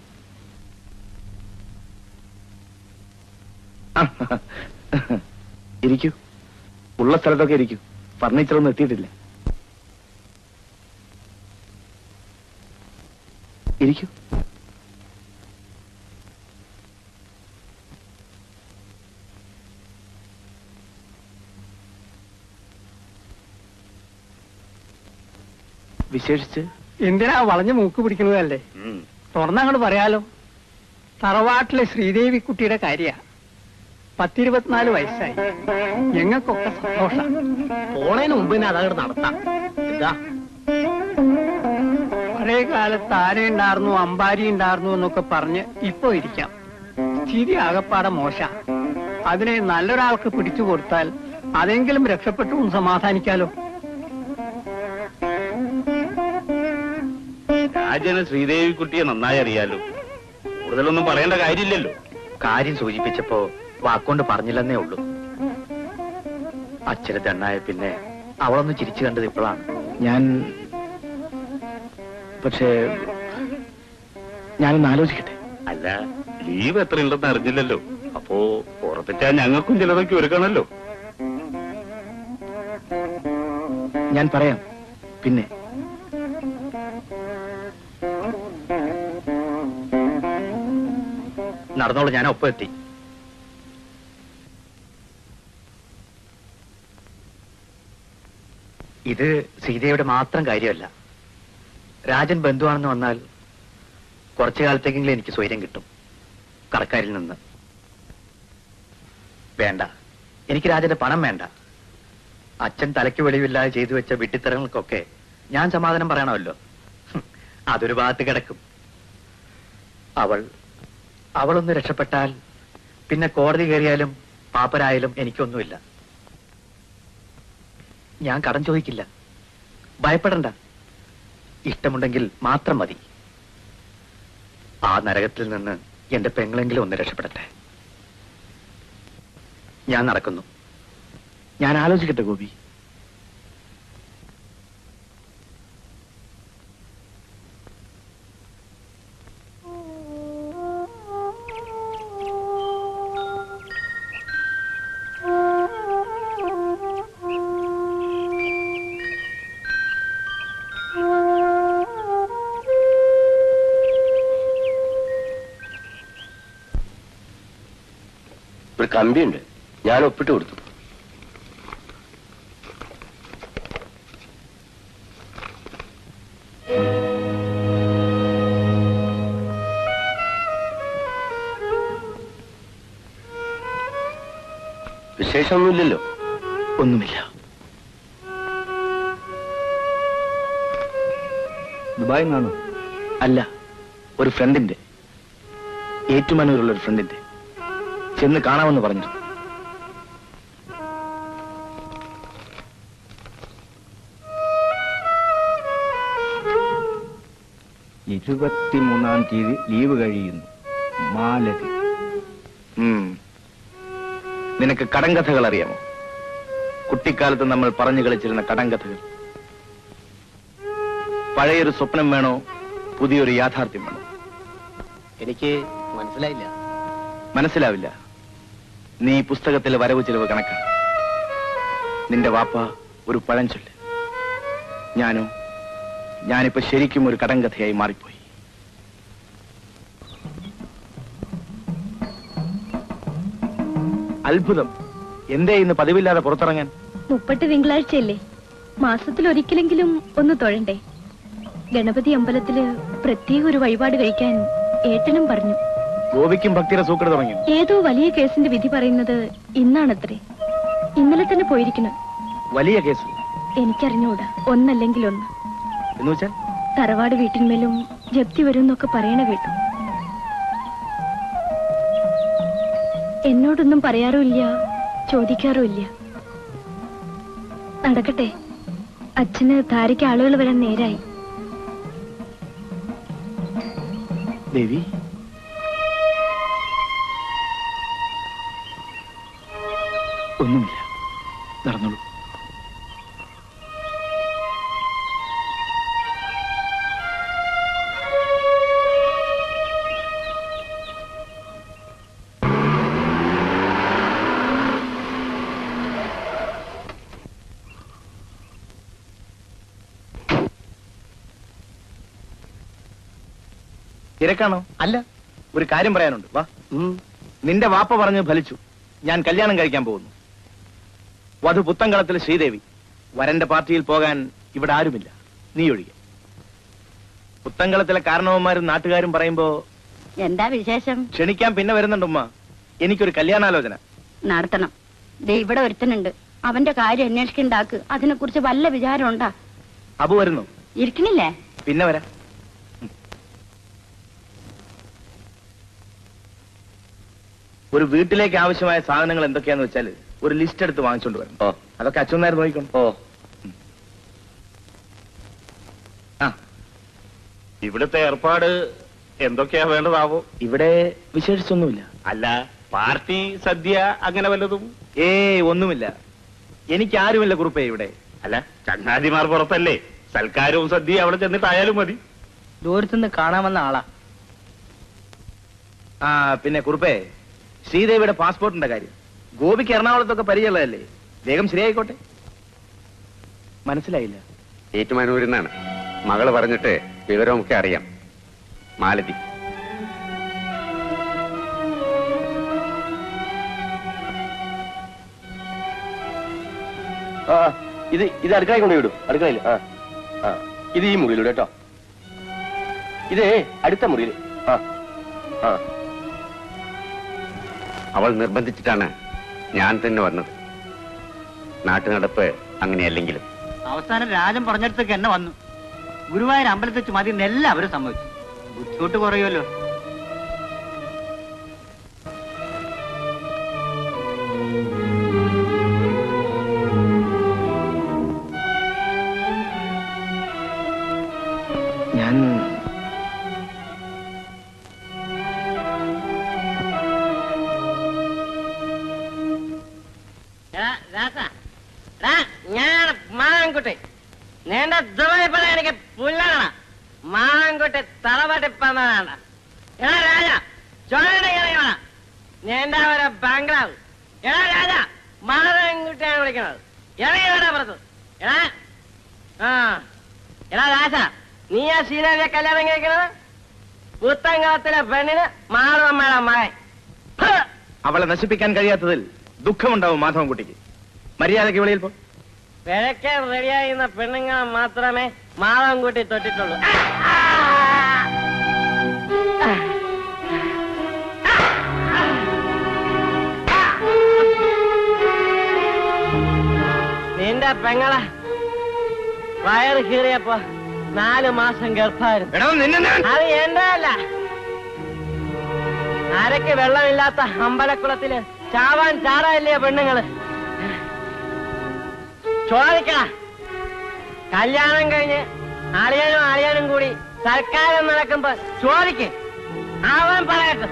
ആ, ഇരിക്കൂ ഉള്ള സ്ഥലത്തൊക്കെ ഇരിക്കൂ ഫർണിച്ചർ ഒന്നും എത്തിയിട്ടില്ല ഇരിക്കൂ വിശേഷിച്ച് എന്തിനാ വളഞ്ഞു മൂക്ക് പിടിക്കുന്നതല്ലേ തുറന്നങ്ങോട്ട് പറയാലോ തറവാട്ടിലെ ശ്രീദേവി കുട്ടിയുടെ കാര്യ പത്തിരുപത്തിനാല് വയസ്സായി ഞങ്ങൾക്കൊക്കെ സന്തോഷം പോണേന് മുമ്പ് തന്നെ അതങ്ങോട്ട് നടത്താം ഇതാ പഴയ പഴയ കാലത്ത് ആന ഉണ്ടായിരുന്നു അമ്പാരി ഉണ്ടായിരുന്നു എന്നൊക്കെ പറഞ്ഞ് ഇപ്പൊ ഇരിക്കാം സ്ഥിതി ആകപ്പാടെ മോശ അതിനെ നല്ലൊരാൾക്ക് പിടിച്ചു കൊടുത്താൽ അതെങ്കിലും രക്ഷപ്പെട്ടു എന്ന് സമാധാനിക്കാലോ രാജന് ശ്രീദേവി കുട്ടിയെ നന്നായി അറിയാലോ കൂടുതലൊന്നും പറയേണ്ട കാര്യമില്ലല്ലോ കാര്യം സൂചിപ്പിച്ചപ്പോ വാക്കുകൊണ്ട് പറഞ്ഞില്ലെന്നേ ഉള്ളൂ അച്ഛന് ദണ്ണായ പിന്നെ അവളൊന്ന് ചിരിച്ചു കണ്ടത് ഇപ്പോഴാണ് ഞാൻ പക്ഷേ ഞാനൊന്ന് ആലോചിക്കട്ടെ അല്ല ലീവ് എത്ര ഉണ്ടെന്ന് അറിഞ്ഞില്ലല്ലോ അപ്പോ ഉറപ്പിച്ചാ ഞങ്ങൾക്കും ചിലതൊക്കെ ഒരുക്കണല്ലോ ഞാൻ പറയാം പിന്നെ നടന്നോളൂ ഞാൻ ഒപ്പം എത്തി ഇത് സീതയുടെ മാത്രം കാര്യമല്ല രാജൻ ബന്ധുവാണെന്ന് വന്നാൽ കുറച്ചു കാലത്തേക്കെങ്കിലും എനിക്ക് സ്വൈര്യം കിട്ടും കടക്കാരിൽ നിന്ന് വേണ്ട എനിക്ക് രാജന്റെ പണം വേണ്ട അച്ഛൻ തലയ്ക്ക് വെളിവില്ലാതെ ചെയ്തു വെച്ച വിട്ടിത്തരങ്ങൾക്കൊക്കെ ഞാൻ സമാധാനം പറയണമല്ലോ ഹും, അതൊരു ഭാഗത്ത് കിടക്കും അവൾ അവളൊന്ന് രക്ഷപ്പെട്ടാൽ പിന്നെ കോടതി കയറിയാലും പാപ്പരായാലും എനിക്കൊന്നുമില്ല ഞാൻ കടം ചോദിക്കില്ല ഭയപ്പെടണ്ട ഇഷ്ടമുണ്ടെങ്കിൽ മാത്രം മതി ആ നരകത്തിൽ നിന്ന് എന്റെ പെങ്ങളെങ്കിലും ഒന്ന് രക്ഷപ്പെടട്ടെ ഞാൻ നടക്കുന്നു ഞാൻ ആലോചിക്കട്ടെ ഗോപി ഒരു കമ്പിയുണ്ട് ഞാൻ ഒപ്പിട്ട് കൊടുത്തു വിശേഷമൊന്നുമില്ലല്ലോ ഒന്നുമില്ല ദുബായിൽ നിന്നാണോ അല്ല ഒരു ഫ്രണ്ടിന്റെ ഏറ്റുമാനൂരുള്ള ഒരു ഫ്രണ്ടിന്റെ ചെന്ന് കാണാമെന്ന് പറഞ്ഞു ഇരുപത്തിമൂന്നാം തീയതി ലീവ് കഴിയുന്നു മാലതി ഉം. നിനക്ക് കടങ്കഥകൾ അറിയാമോ കുട്ടിക്കാലത്ത് നമ്മൾ പറഞ്ഞു കളിച്ചിരുന്ന കടങ്കഥകൾ പഴയൊരു സ്വപ്നം വേണോ പുതിയൊരു യാഥാർത്ഥ്യം വേണോ എനിക്ക് മനസ്സിലായില്ല മനസ്സിലാവില്ല നീ പുസ്തകത്തിലെ വരവ് ചിലവ് കണക്കാണ് നിന്റെ വാപ്പ ഒരു പഴഞ്ചൊല്ല് ഞാനോ ഞാനിപ്പോ ശരിക്കും ഒരു കടങ്കഥയായി മാറിപ്പോയി അത്ഭുതം എന്തേ ഇന്ന് പതിവില്ലാതെ പുറത്തിറങ്ങാൻ മുപ്പട്ട് തിങ്കളാഴ്ചയല്ലേ മാസത്തിൽ ഒരിക്കലെങ്കിലും ഒന്ന് തൊഴണ്ടേ ഗണപതി അമ്പലത്തില് പ്രത്യേക ഒരു വഴിപാട് കഴിക്കാൻ ഏട്ടനും പറഞ്ഞു ഗോപിക്കും ഭക്തിയുടെ സൂക്കട് തുടങ്ങി ഏതോ വലിയ കേസിന്റെ വിധി പറയുന്നത് ഇന്നാണത്രേ ഇന്നലെ തന്നെ പോയിരിക്കണം വലിയ കേസ് എനിക്കറിഞ്ഞൂടാ ഒന്നല്ലെങ്കിൽ ഒന്ന് എന്ന് വെച്ചാൽ തറവാട് വീട്ടിന്മേലും ജപ്തി വരും എന്നൊക്കെ പറയണ കേട്ടു എന്നോടൊന്നും പറയാറുമില്ല ചോദിക്കാറുമില്ല നടക്കട്ടെ അച്ഛന് ധാരയ്ക്ക് ആളുകൾ വരാൻ നേരായി ദേവി ഒന്നുമില്ല നടന്നോളൂ തിരക്കാണോ അല്ല ഒരു കാര്യം പറയാനുണ്ട് വാ നിന്റെ വാപ്പ പറഞ്ഞ് ഫലിച്ചു ഞാൻ കല്യാണം കഴിക്കാൻ പോകുന്നു വധു പുത്തങ്കളത്തിൽ ശ്രീദേവി വരന്റെ പാർട്ടിയിൽ പോകാൻ ഇവിടെ ആരുമില്ല നീ ഒഴികെ പുത്തങ്കളത്തിലെ കാരണവന്മാരും നാട്ടുകാരും പറയുമ്പോ എന്താ വിശേഷം ക്ഷണിക്കാൻ പിന്നെ വരുന്നുണ്ടുമ്മ എനിക്കൊരു കല്യാണാലോചന നടത്തണം ദേ ഇവിടെ ഒരുത്തനുണ്ട് അവന്റെ കാര്യം അന്വേഷിക്കണ്ടാക്ക് അതിനെ കുറിച്ച് വല്ല വിചാരം ഉണ്ടാ അബു വരുന്നു ഇരിക്കണില്ലേ പിന്നെ വരാം ഒരു വീട്ടിലേക്ക് ആവശ്യമായ സാധനങ്ങൾ എന്തൊക്കെയാന്ന് വെച്ചാൽ ഒരു ലിസ്റ്റ് എടുത്ത് വാങ്ങിച്ചോണ്ട് വരണം അതൊക്കെ അച്ഛൻ നേരം നോക്കിക്കോണം ഓ ഇവിടുത്തെ ഏർപ്പാട് എന്തൊക്കെയാ വേണ്ടതാവോ ഇവിടെ വിശേഷിച്ചൊന്നുമില്ല അല്ല പാർട്ടി സദ്യ അങ്ങനെ വല്ലതും ഏ ഒന്നുമില്ല എനിക്ക് ആരുമില്ല കുറുപ്പേ ഇവിടെ അല്ല ചങ്ങാതിമാർ പുറത്തല്ലേ സൽക്കാരവും സദ്യ അവിടെ ചെന്നിട്ടായാലും മതി ദൂരത്തുനിന്ന് കാണാമെന്ന ആളാ ആ പിന്നെ കുറുപ്പേ ശ്രീദേവിയുടെ പാസ്പോർട്ടിന്റെ കാര്യം ഗോപിക്ക് എറണാകുളത്തൊക്കെ പരിചയമുള്ളതല്ലേ വേഗം ശരിയായിക്കോട്ടെ മനസ്സിലായില്ല ഏറ്റുമാനൂരിൽ നിന്നാണ് മകള് പറഞ്ഞിട്ട് വിവരമൊക്കെ അറിയാം മാലതി ആ ഇത് ഇത് അടുക്കളയിൽ കൊണ്ട് വിടും അടുക്കളയിൽ ആ ആ ഇത് ഈ മുറിയിലൂടെ കേട്ടോ ഇത് അടുത്ത മുറിയിൽ ആ ആ അവൾ നിർബന്ധിച്ചിട്ടാണ് ഞാൻ തന്നെ വന്നത് നാട്ടുനടപ്പ് അങ്ങനെയല്ലെങ്കിലും അവസാനം രാജൻ പറഞ്ഞിടത്തേക്ക് എന്നെ വന്നു ഗുരുവായൂർ അമ്പലത്തിൽ വെച്ച് മതി എല്ലാവരും സമ്മതിച്ചു ബുദ്ധിമുട്ട് കുറയുമല്ലോ ഞാൻ ഞാൻ മാങ്കുട്ടി നിന്റെ ദുബൈപ്പണ എനിക്ക് പുല്ലാണ് മാങ്കുട്ടി തറവട്ടിപ്പന്നാണ് എടാ രാജ ചോരണിക്കണ നിന്റെ ഒരു ബംഗ്ലാവ് എടാ രാജ മാതൻകുട്ടിയാണ് വിളിക്കുന്നത് ഇറങ്ങിയോടാ പുറത്ത് എടാ ആ എടാ രാജ നീ ആ ശ്രീദേവിയെ കല്യാണം കഴിക്കണത് പുത്തങ്കാലത്തിലെ പെണ്ണിന് മാളമ്മയുടെ മകൻ അവളെ നശിപ്പിക്കാൻ കഴിയാത്തതിൽ ദുഃഖമുണ്ടാവും മാധവൻകുട്ടിക്ക് മര്യാദയ്ക്ക് വെളിയിൽ പോ പിഴയ്ക്കാൻ റെഡിയായിരുന്ന പെണ്ണുങ്ങളെ മാത്രമേ മാളം കൂട്ടി തൊട്ടിട്ടുള്ളൂ നിന്റെ പെങ്ങളെ വയറ് കീറിയപ്പോ നാല് മാസം ഗർഭായിരുന്നു അത് എന്റെ അല്ല അരക്ക് വെള്ളമില്ലാത്ത അമ്പലക്കുളത്തില് ചാവാൻ ചാറായില്ലേ പെണ്ണുങ്ങള് ചോദിക്ക കല്യാണം കഴിഞ്ഞ് അളിയനും അളിയനും കൂടി സർക്കാരം നടക്കുമ്പോ ചോദിക്ക് അവൻ പറയട്ടെ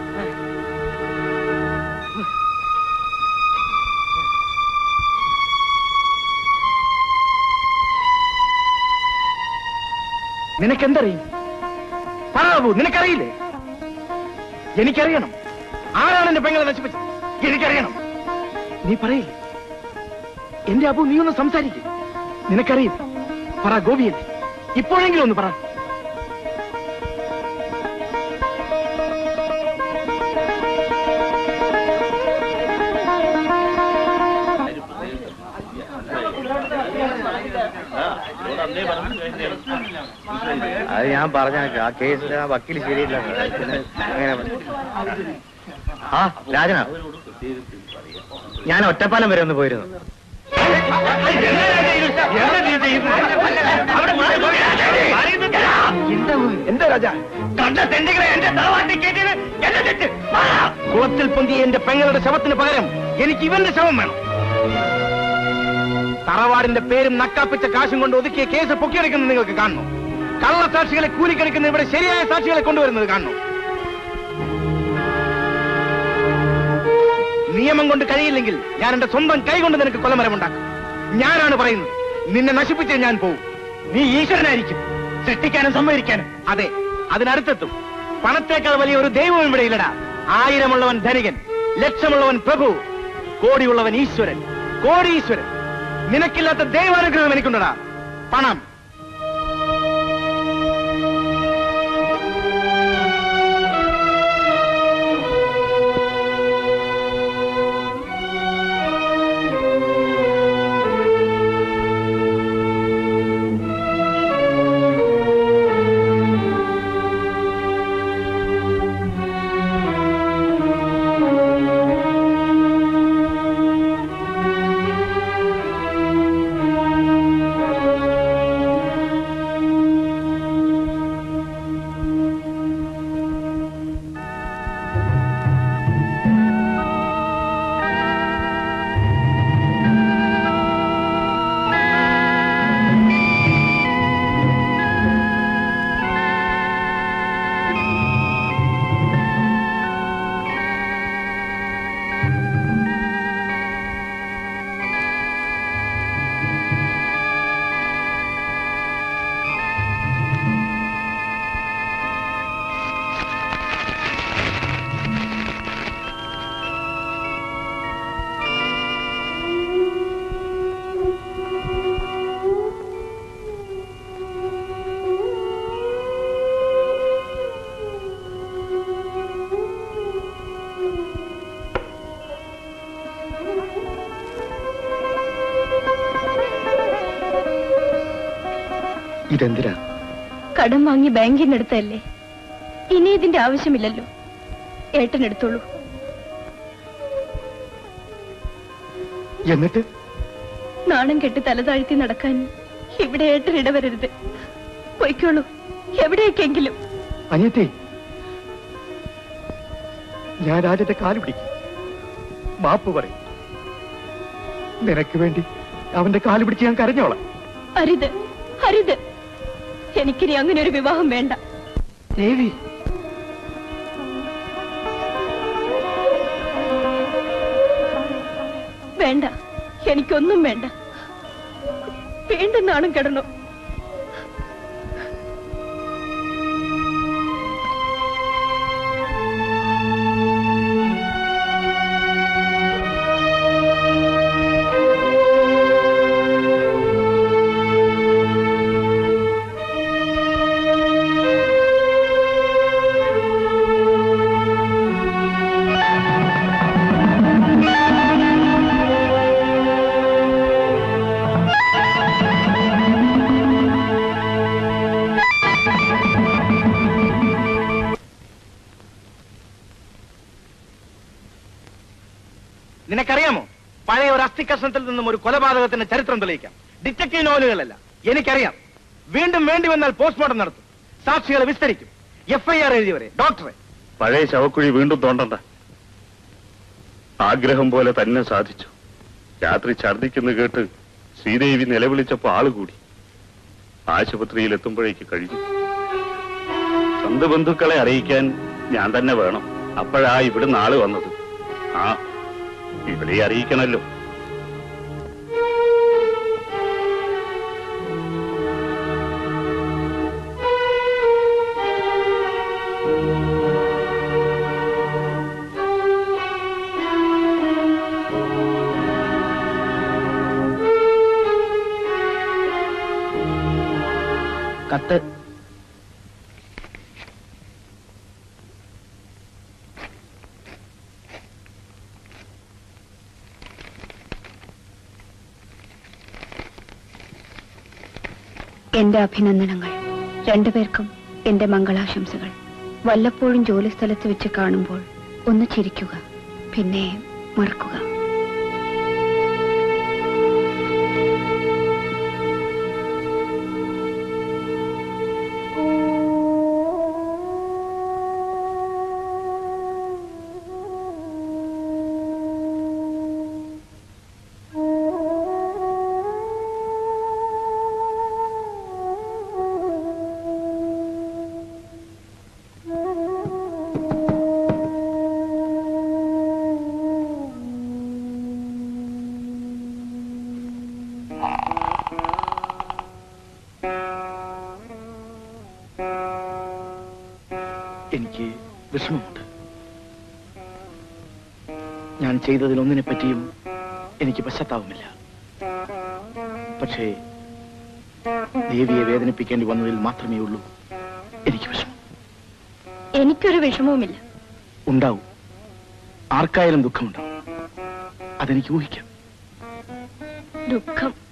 നിനക്കെന്തറിയും പറയൂ നിനക്കറിയില്ലേ എനിക്കറിയണം ആരാണ് എന്റെ പെങ്ങളെ നശിപ്പിച്ചത് എനിക്കറിയണം നീ പറയില്ലേ എന്റെ അബു നീ ഒന്ന് സംസാരിക്കും നിനക്കറിയില്ല പറ ഗോപിയല്ലേ ഇപ്പോഴെങ്കിലും ഒന്ന് പറ അത് ഞാൻ പറഞ്ഞ ആ കേസിൽ ആ വക്കീൽ ശരിയില്ല പിന്നെ അങ്ങനെ ആ രാജനാ ഞാൻ ഒറ്റപ്പാലം വരെ ഒന്ന് പോയിരുന്നു എന്താ രാജ കണ്ട തെണ്ടികളെ എന്റെ തറവാട്ടിൽ കയറ്റിയത് എന്റെ തെറ്റ് കുളത്തിൽ പൊന്തിയ എന്റെ പെങ്ങളുടെ ശവത്തിന് പകരം എനിക്ക് ഇവന്റെ ശവം വേണം തറവാടിന്റെ പേരും നക്കാപ്പിച്ച കാശും കൊണ്ട് ഒതുക്കിയ കേസ് പൊക്കിയെടുക്കുന്നത് നിങ്ങൾക്ക് കാണുന്നു കള്ളസാക്ഷികളെ കൂലിക്കണിക്കുന്ന ഇവിടെ ശരിയായ സാക്ഷികളെ കൊണ്ടുവരുന്നത് കാണുന്നു നിയമം കൊണ്ട് കഴിയില്ലെങ്കിൽ ഞാൻ എന്റെ സ്വന്തം കൈ കൊണ്ട് നിനക്ക് കൊലമരമുണ്ടാക്കും ഞാനാണ് പറയുന്നത് നിന്നെ നശിപ്പിച്ചേ ഞാൻ പോവും നീ ഈശ്വരനായിരിക്കും സൃഷ്ടിക്കാനും സംവദിക്കാനും അതെ അതിനടുത്തെത്തും പണത്തേക്കാൾ വലിയ ഒരു ദൈവം ഇവിടെ ഇല്ലടാ ആയിരമുള്ളവൻ ധനികൻ ലക്ഷമുള്ളവൻ പ്രഭു കോടിയുള്ളവൻ ഈശ്വരൻ കോടീശ്വരൻ നിനക്കില്ലാത്ത ദൈവാനുഗ്രഹം എനിക്കുണ്ടടാ പണം ഇതെന്തിനാ കടം വാങ്ങി ബാങ്കിൽ നിന്ന് എടുത്തതല്ലേ ഇനി ഇതിന്റെ ആവശ്യമില്ലല്ലോ ഏട്ടൻ എടുത്തോളൂ എന്നിട്ട് നാണം കെട്ട് തല താഴ്ത്തി നടക്കാൻ ഇവിടെ ഏട്ടൻ ഇടവരരുത് പൊയ്ക്കോളൂ എവിടേക്കെങ്കിലും അനിയത്തി ഞാൻ രാജന്റെ കാല് പിടിക്കും മാപ്പ് പറയും നിനക്ക് വേണ്ടി അവന്റെ കാല് പിടിച്ച് ഞാൻ കരഞ്ഞോളാം അരുത് അരുത് എനിക്കിനി അങ്ങനെ ഒരു വിവാഹം വേണ്ട ദേവി വേണ്ട എനിക്കൊന്നും വേണ്ട വീണ്ടും നാണം കിടന്നു നിനക്കറിയാമോ പഴയ ഒരു അസ്ഥി കഷ്ണത്തിൽ നിന്നും ഒരു കൊലപാതകത്തിന്റെ ചരിത്രം തെളിയിക്കാം ഡിറ്റക്റ്റീവ് നോവലുകളല്ല എനിക്കറിയാം വീണ്ടും വേണ്ടി വന്നാൽ പോസ്റ്റ്മോർട്ടം നടത്തും സാക്ഷികളെ വിസ്തരിക്കും എഫ്ഐആർ എഴുതിയവരെ ഡോക്ടറെ പഴയ ശവക്കുഴി വീണ്ടും തോണ്ടണ്ട ആഗ്രഹം പോലെ തന്നെ സാധിച്ചു രാത്രി ഛർദിക്കുന്ന കേട്ട് ശ്രീദേവി നിലവിളിച്ചപ്പോ ആള് കൂടി ആശുപത്രിയിൽ എത്തുമ്പോഴേക്ക് കഴിഞ്ഞു സ്വന്തം ബന്ധുക്കളെ അറിയിക്കാൻ ഞാൻ തന്നെ വേണം അപ്പോഴാ ഇവിടുന്ന് ആള് വന്നത് ആ ഇവിടെ അറിയിക്കണല്ലോ കത്ത് എന്റെ അഭിനന്ദനങ്ങൾ രണ്ടുപേർക്കും എന്റെ മംഗളാശംസകൾ വല്ലപ്പോഴും ജോലി സ്ഥലത്ത് വെച്ച് കാണുമ്പോൾ ഒന്ന് ചിരിക്കുക പിന്നെ മറക്കുക എനിക്ക് വിഷമമുണ്ട് ഞാൻ ചെയ്തതിൽ ഒന്നിനെ പറ്റിയും എനിക്ക് പശ്ചാത്താപമില്ല പക്ഷേ ദേവിയെ വേദനിപ്പിക്കേണ്ടി വന്നതിൽ മാത്രമേ ഉള്ളൂ എനിക്ക് വിഷമം എനിക്കൊരു വിഷമവുമില്ല ഉണ്ടാവും ആർക്കായാലും ദുഃഖമുണ്ടാവും അതെനിക്ക് ഊഹിക്കാം ദുഃഖം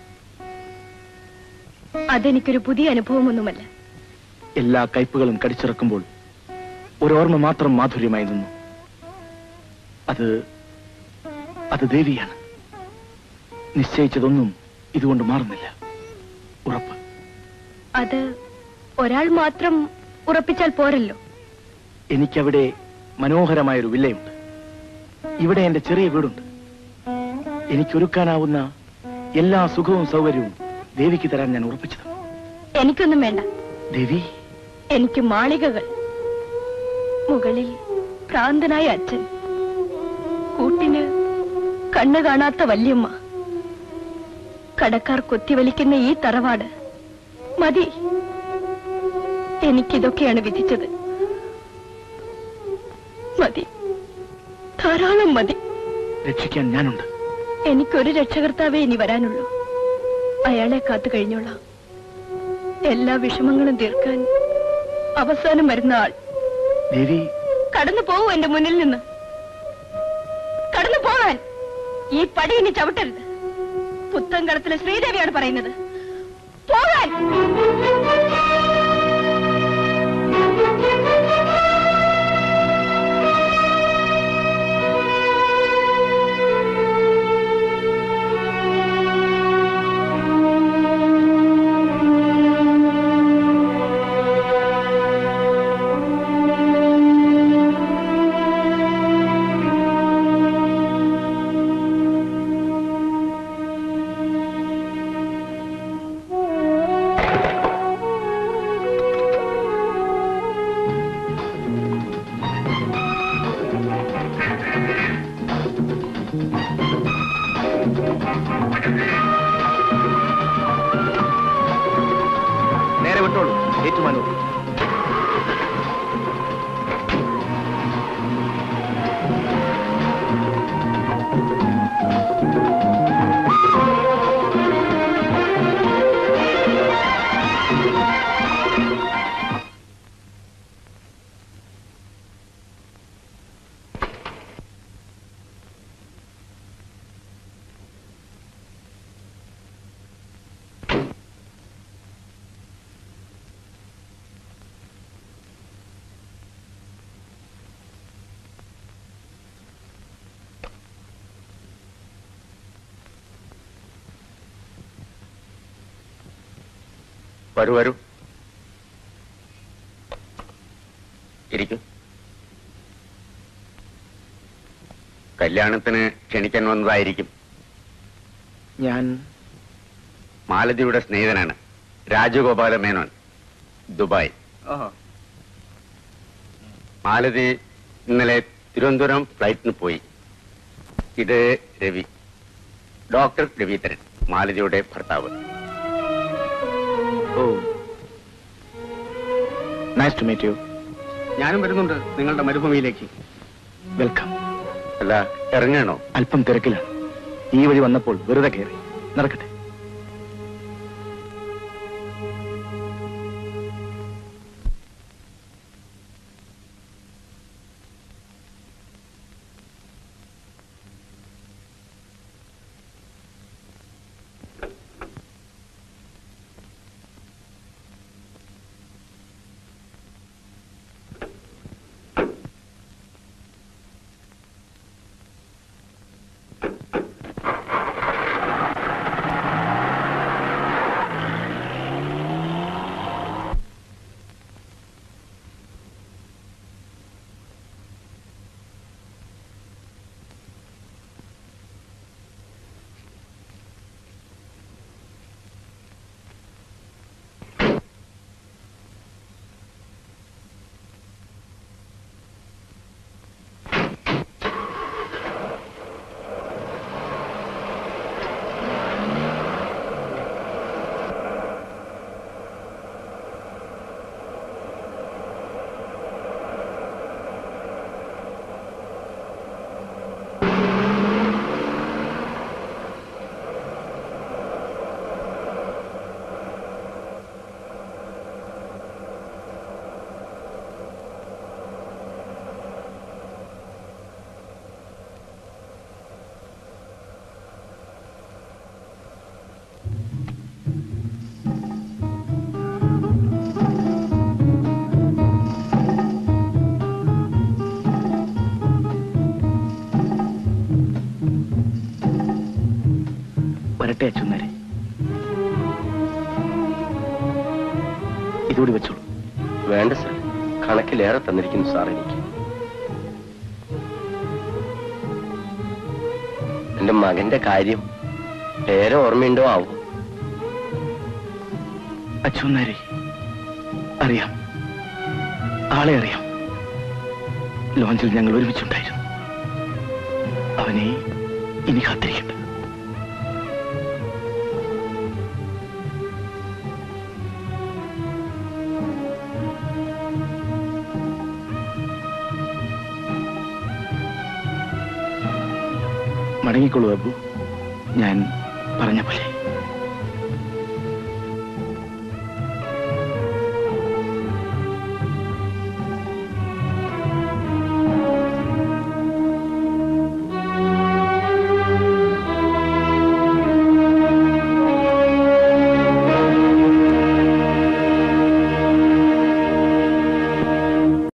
അതെനിക്കൊരു പുതിയ അനുഭവമൊന്നുമല്ല എല്ലാ കയ്പുകളും കടിച്ചിറക്കുമ്പോൾ ഒരോർമ്മ മാത്രം മാധുര്യമായി നിന്നു അത് അത് ദേവിയാണ് നിശ്ചയിച്ചതൊന്നും ഇതുകൊണ്ട് മാറുന്നില്ല ഉറപ്പ് അത് ഒരാൾ മാത്രം ഉറപ്പിച്ചാൽ പോരല്ലോ എനിക്കവിടെ മനോഹരമായൊരു വില്ലയുണ്ട് ഇവിടെ എന്റെ ചെറിയ വീടുണ്ട് എനിക്കൊരുക്കാനാവുന്ന എല്ലാ സുഖവും സൗകര്യവും ദേവിക്ക് തരാൻ ഞാൻ ഉറപ്പിച്ചത് എനിക്കൊന്നും വേണ്ട ദേവി എനിക്ക് മാളികകൾ മുകളിൽ ഭ്രാന്തനായ അച്ഛൻ കൂട്ടിന് കണ്ണു കാണാത്ത വല്യമ്മ കടക്കാർ കൊത്തിവലിക്കുന്ന ഈ തറവാട് മതി എനിക്കിതൊക്കെയാണ് വിധിച്ചത് മതി ധാരാളം മതി രക്ഷിക്കാൻ ഞാനുണ്ട് എനിക്കൊരു രക്ഷകർത്താവേ ഇനി വരാനുള്ളൂ അയാളെ കാത്തു കഴിഞ്ഞോളാം എല്ലാ വിഷമങ്ങളും തീർക്കാൻ അവസാനം വരുന്ന ആൾ ദേവി കടന്നു പോവൂ എന്റെ മുന്നിൽ നിന്ന് കടന്നു പോകാൻ ഈ പടി ഇനി ചവിട്ടരുത് പുത്തൻകടത്തിലെ ശ്രീദേവിയാണ് പറയുന്നത് പോകാൻ വരൂ വരൂ ഇരിക്കും കല്യാണത്തിന് ക്ഷണിക്കാൻ വന്നതായിരിക്കും ഞാൻ മാലതിയുടെ സ്നേഹിതനാണ് രാജഗോപാല മേനോൻ ദുബായ് മാലതി ഇന്നലെ തിരുവനന്തപുരം ഫ്ലൈറ്റിന് പോയി ഇത് രവി ഡോക്ടർ രവീന്ദ്രൻ മാലതിയുടെ ഭർത്താവ് oh nice to meet you ഞാനും വരുന്നുണ്ട് നിങ്ങളുടെ മരുഭൂമിയിലേക്ക് വെൽക്കം അല്ല ഇറങ്ങണോ അല്പം തിരക്കിലാണ് ഈ വഴി വന്നപ്പോൾ വെറുതെ കയറി നടക്കട്ടെ വരട്ടെ അച്ഛന്മാരെ ഇതുകൂടി വെച്ചോളൂ വേണ്ട സർ കണക്കിലേറെ തന്നിരിക്കുന്നു സാർ എനിക്ക് എന്റെ മകന്റെ കാര്യം പേരെ ഓർമ്മയുണ്ടോ ആവും അച്ഛന്മാരെ അറിയാം ആളെ അറിയാം ലോഞ്ചിൽ ഞങ്ങൾ ഒരുമിച്ചുണ്ടായിരുന്നു അവനെ ഇനി കാത്തിരിക്കണ്ട മടങ്ങിക്കൊള്ളൂ അബു ഞാൻ പറഞ്ഞ പോലെ